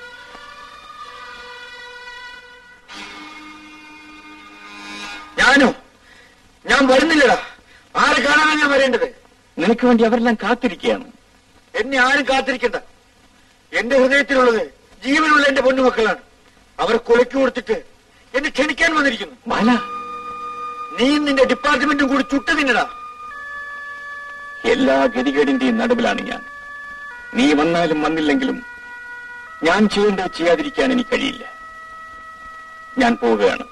ഞാനോ ഞാൻ വരുന്നില്ലടാ ആരെ കാണാനാണ് ഞാൻ വരേണ്ടത് നിനക്ക് വേണ്ടി അവരെല്ലാം കാത്തിരിക്കുകയാണ് എന്നെ ആരും കാത്തിരിക്കണ്ട എന്റെ ഹൃദയത്തിലുള്ളത് ജീവനുള്ള എന്റെ പൊന്നുമക്കളാണ് അവർ കൊലയ്ക്ക് കൊടുത്തിട്ട് എന്നെ ക്ഷണിക്കാൻ വന്നിരിക്കുന്നു ബാല നീയും നിന്റെ ഡിപ്പാർട്ട്മെന്റും കൂടി ചുട്ടു തിന്നടാ എല്ലാ ഗതികേടിന്റെയും നടുവിലാണ് ഞാൻ നീ വന്നാലും വന്നില്ലെങ്കിലും ഞാൻ ചെയ്യേണ്ടത് ചെയ്യാതിരിക്കാൻ എനിക്ക് കഴിയില്ല ഞാൻ പോവുകയാണ്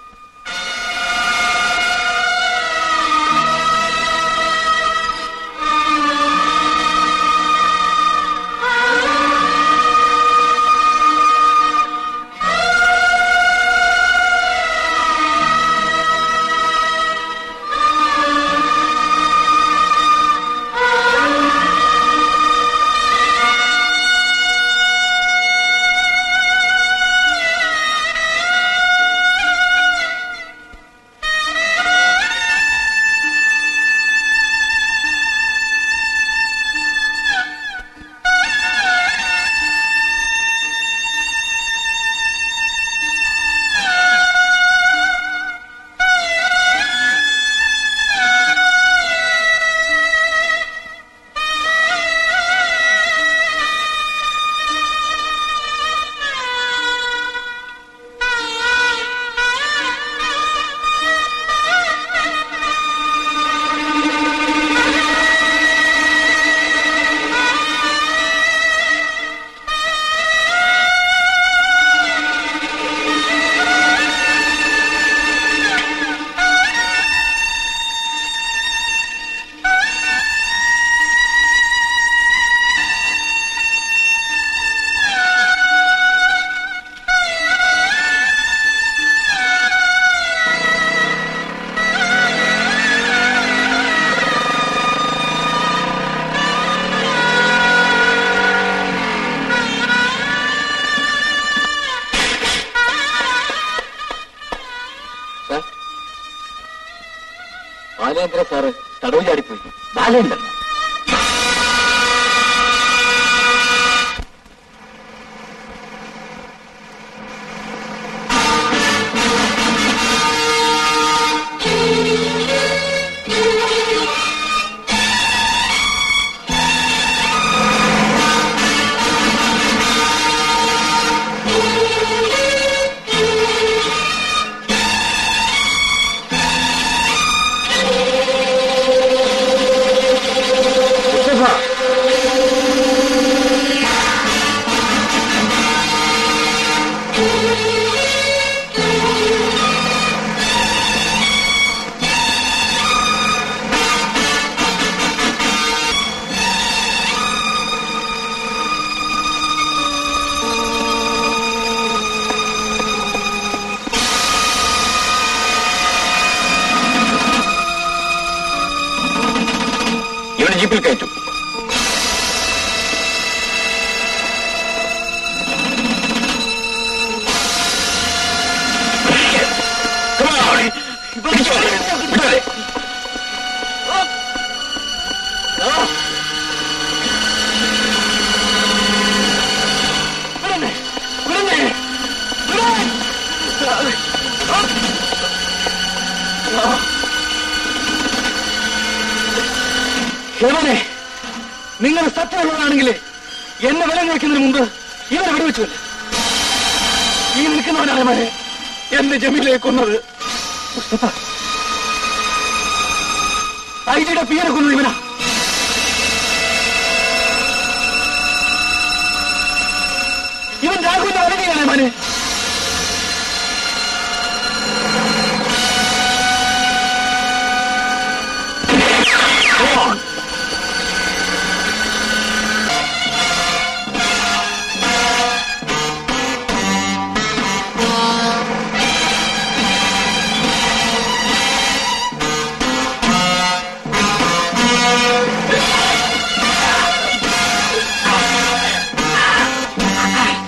ബാലേന്ദ്ര സാറ് തടവ് ചാടിപ്പോയി ബാലേന്ദ്രൻ ഇവനെ ജീപ്പിൽ കയറ്റും ഹേമനെ നിങ്ങൾ സത്യമുള്ളവരാണെങ്കിൽ എന്നെ വില നോക്കുന്നതിന് മുമ്പ് ഇവരെ വെടിവെച്ചു ഈ നിൽക്കുന്നവനാണ് മനെ എന്റെ ജമീലേക്ക് കൊന്നത് മുസ്തഫ ഐജിയുടെ പിയനെ കൊന്നത് ഇവനാ ഇവൻ രാഘുവിന്റെ വലകയാണ് മനെ Ah!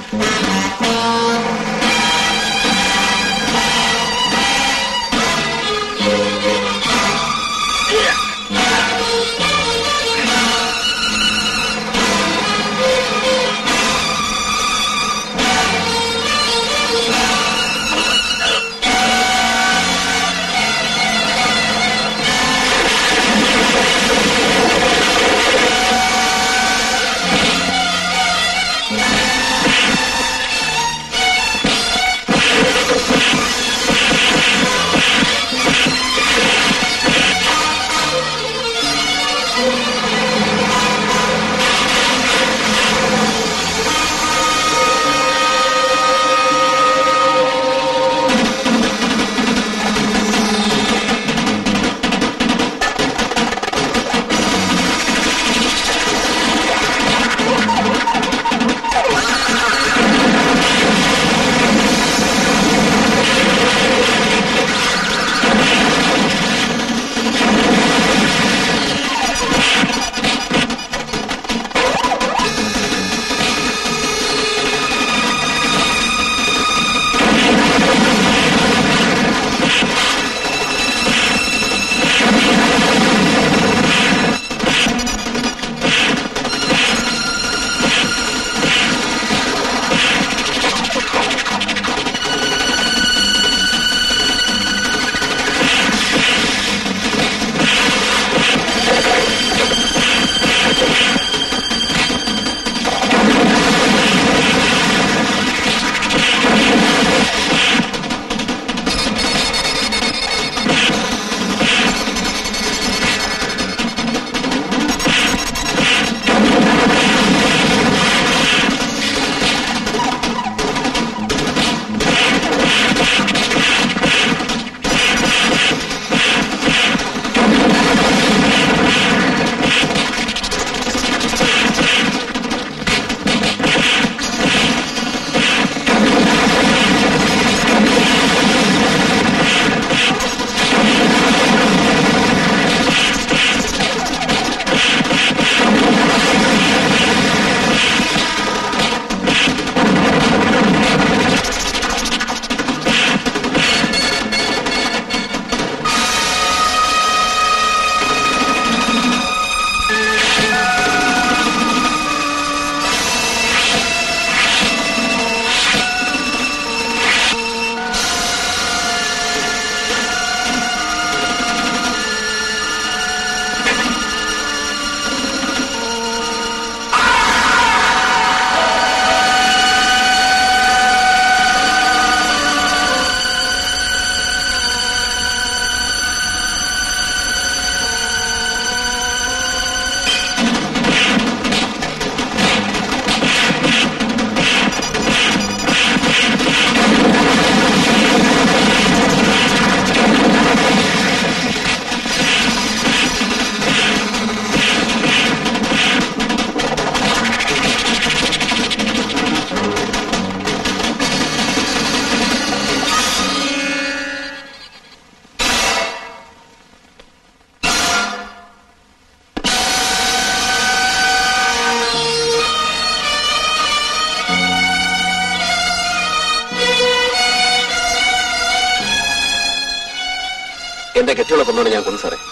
എന്റെ കെട്ടികളെ കൊന്നോട് ഞാൻ കൊന്നു സാറേ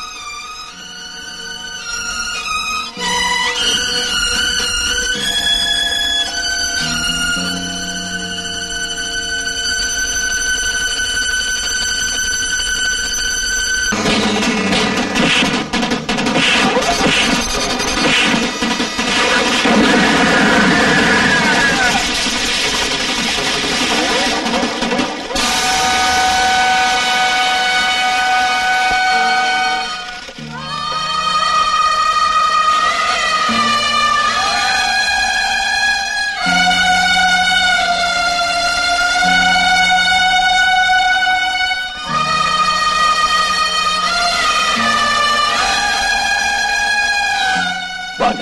ബാല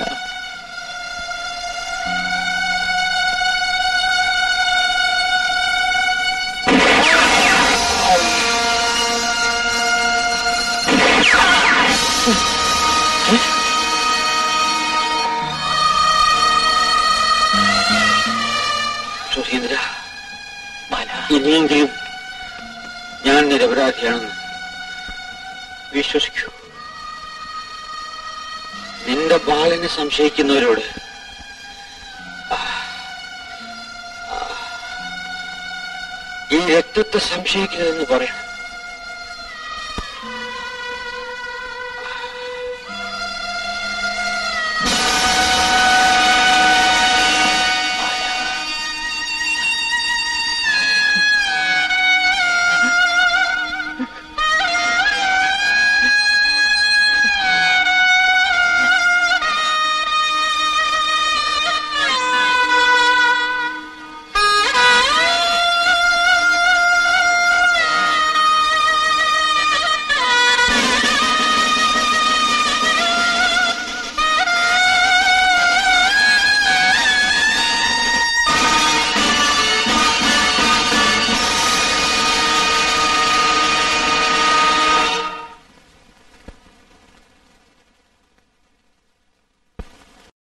സുധീന്ദ്ര ഇനിയെങ്കിലും ഞാൻ നിരപരാധിയാണെന്ന് വിശ്വസിക്കൂ നിന്റെ ബാലനെ സംശയിക്കുന്നവരോട് ആ, ആ, ഈ രക്തത്തെ സംശയിക്കരുതെന്ന് പറയണം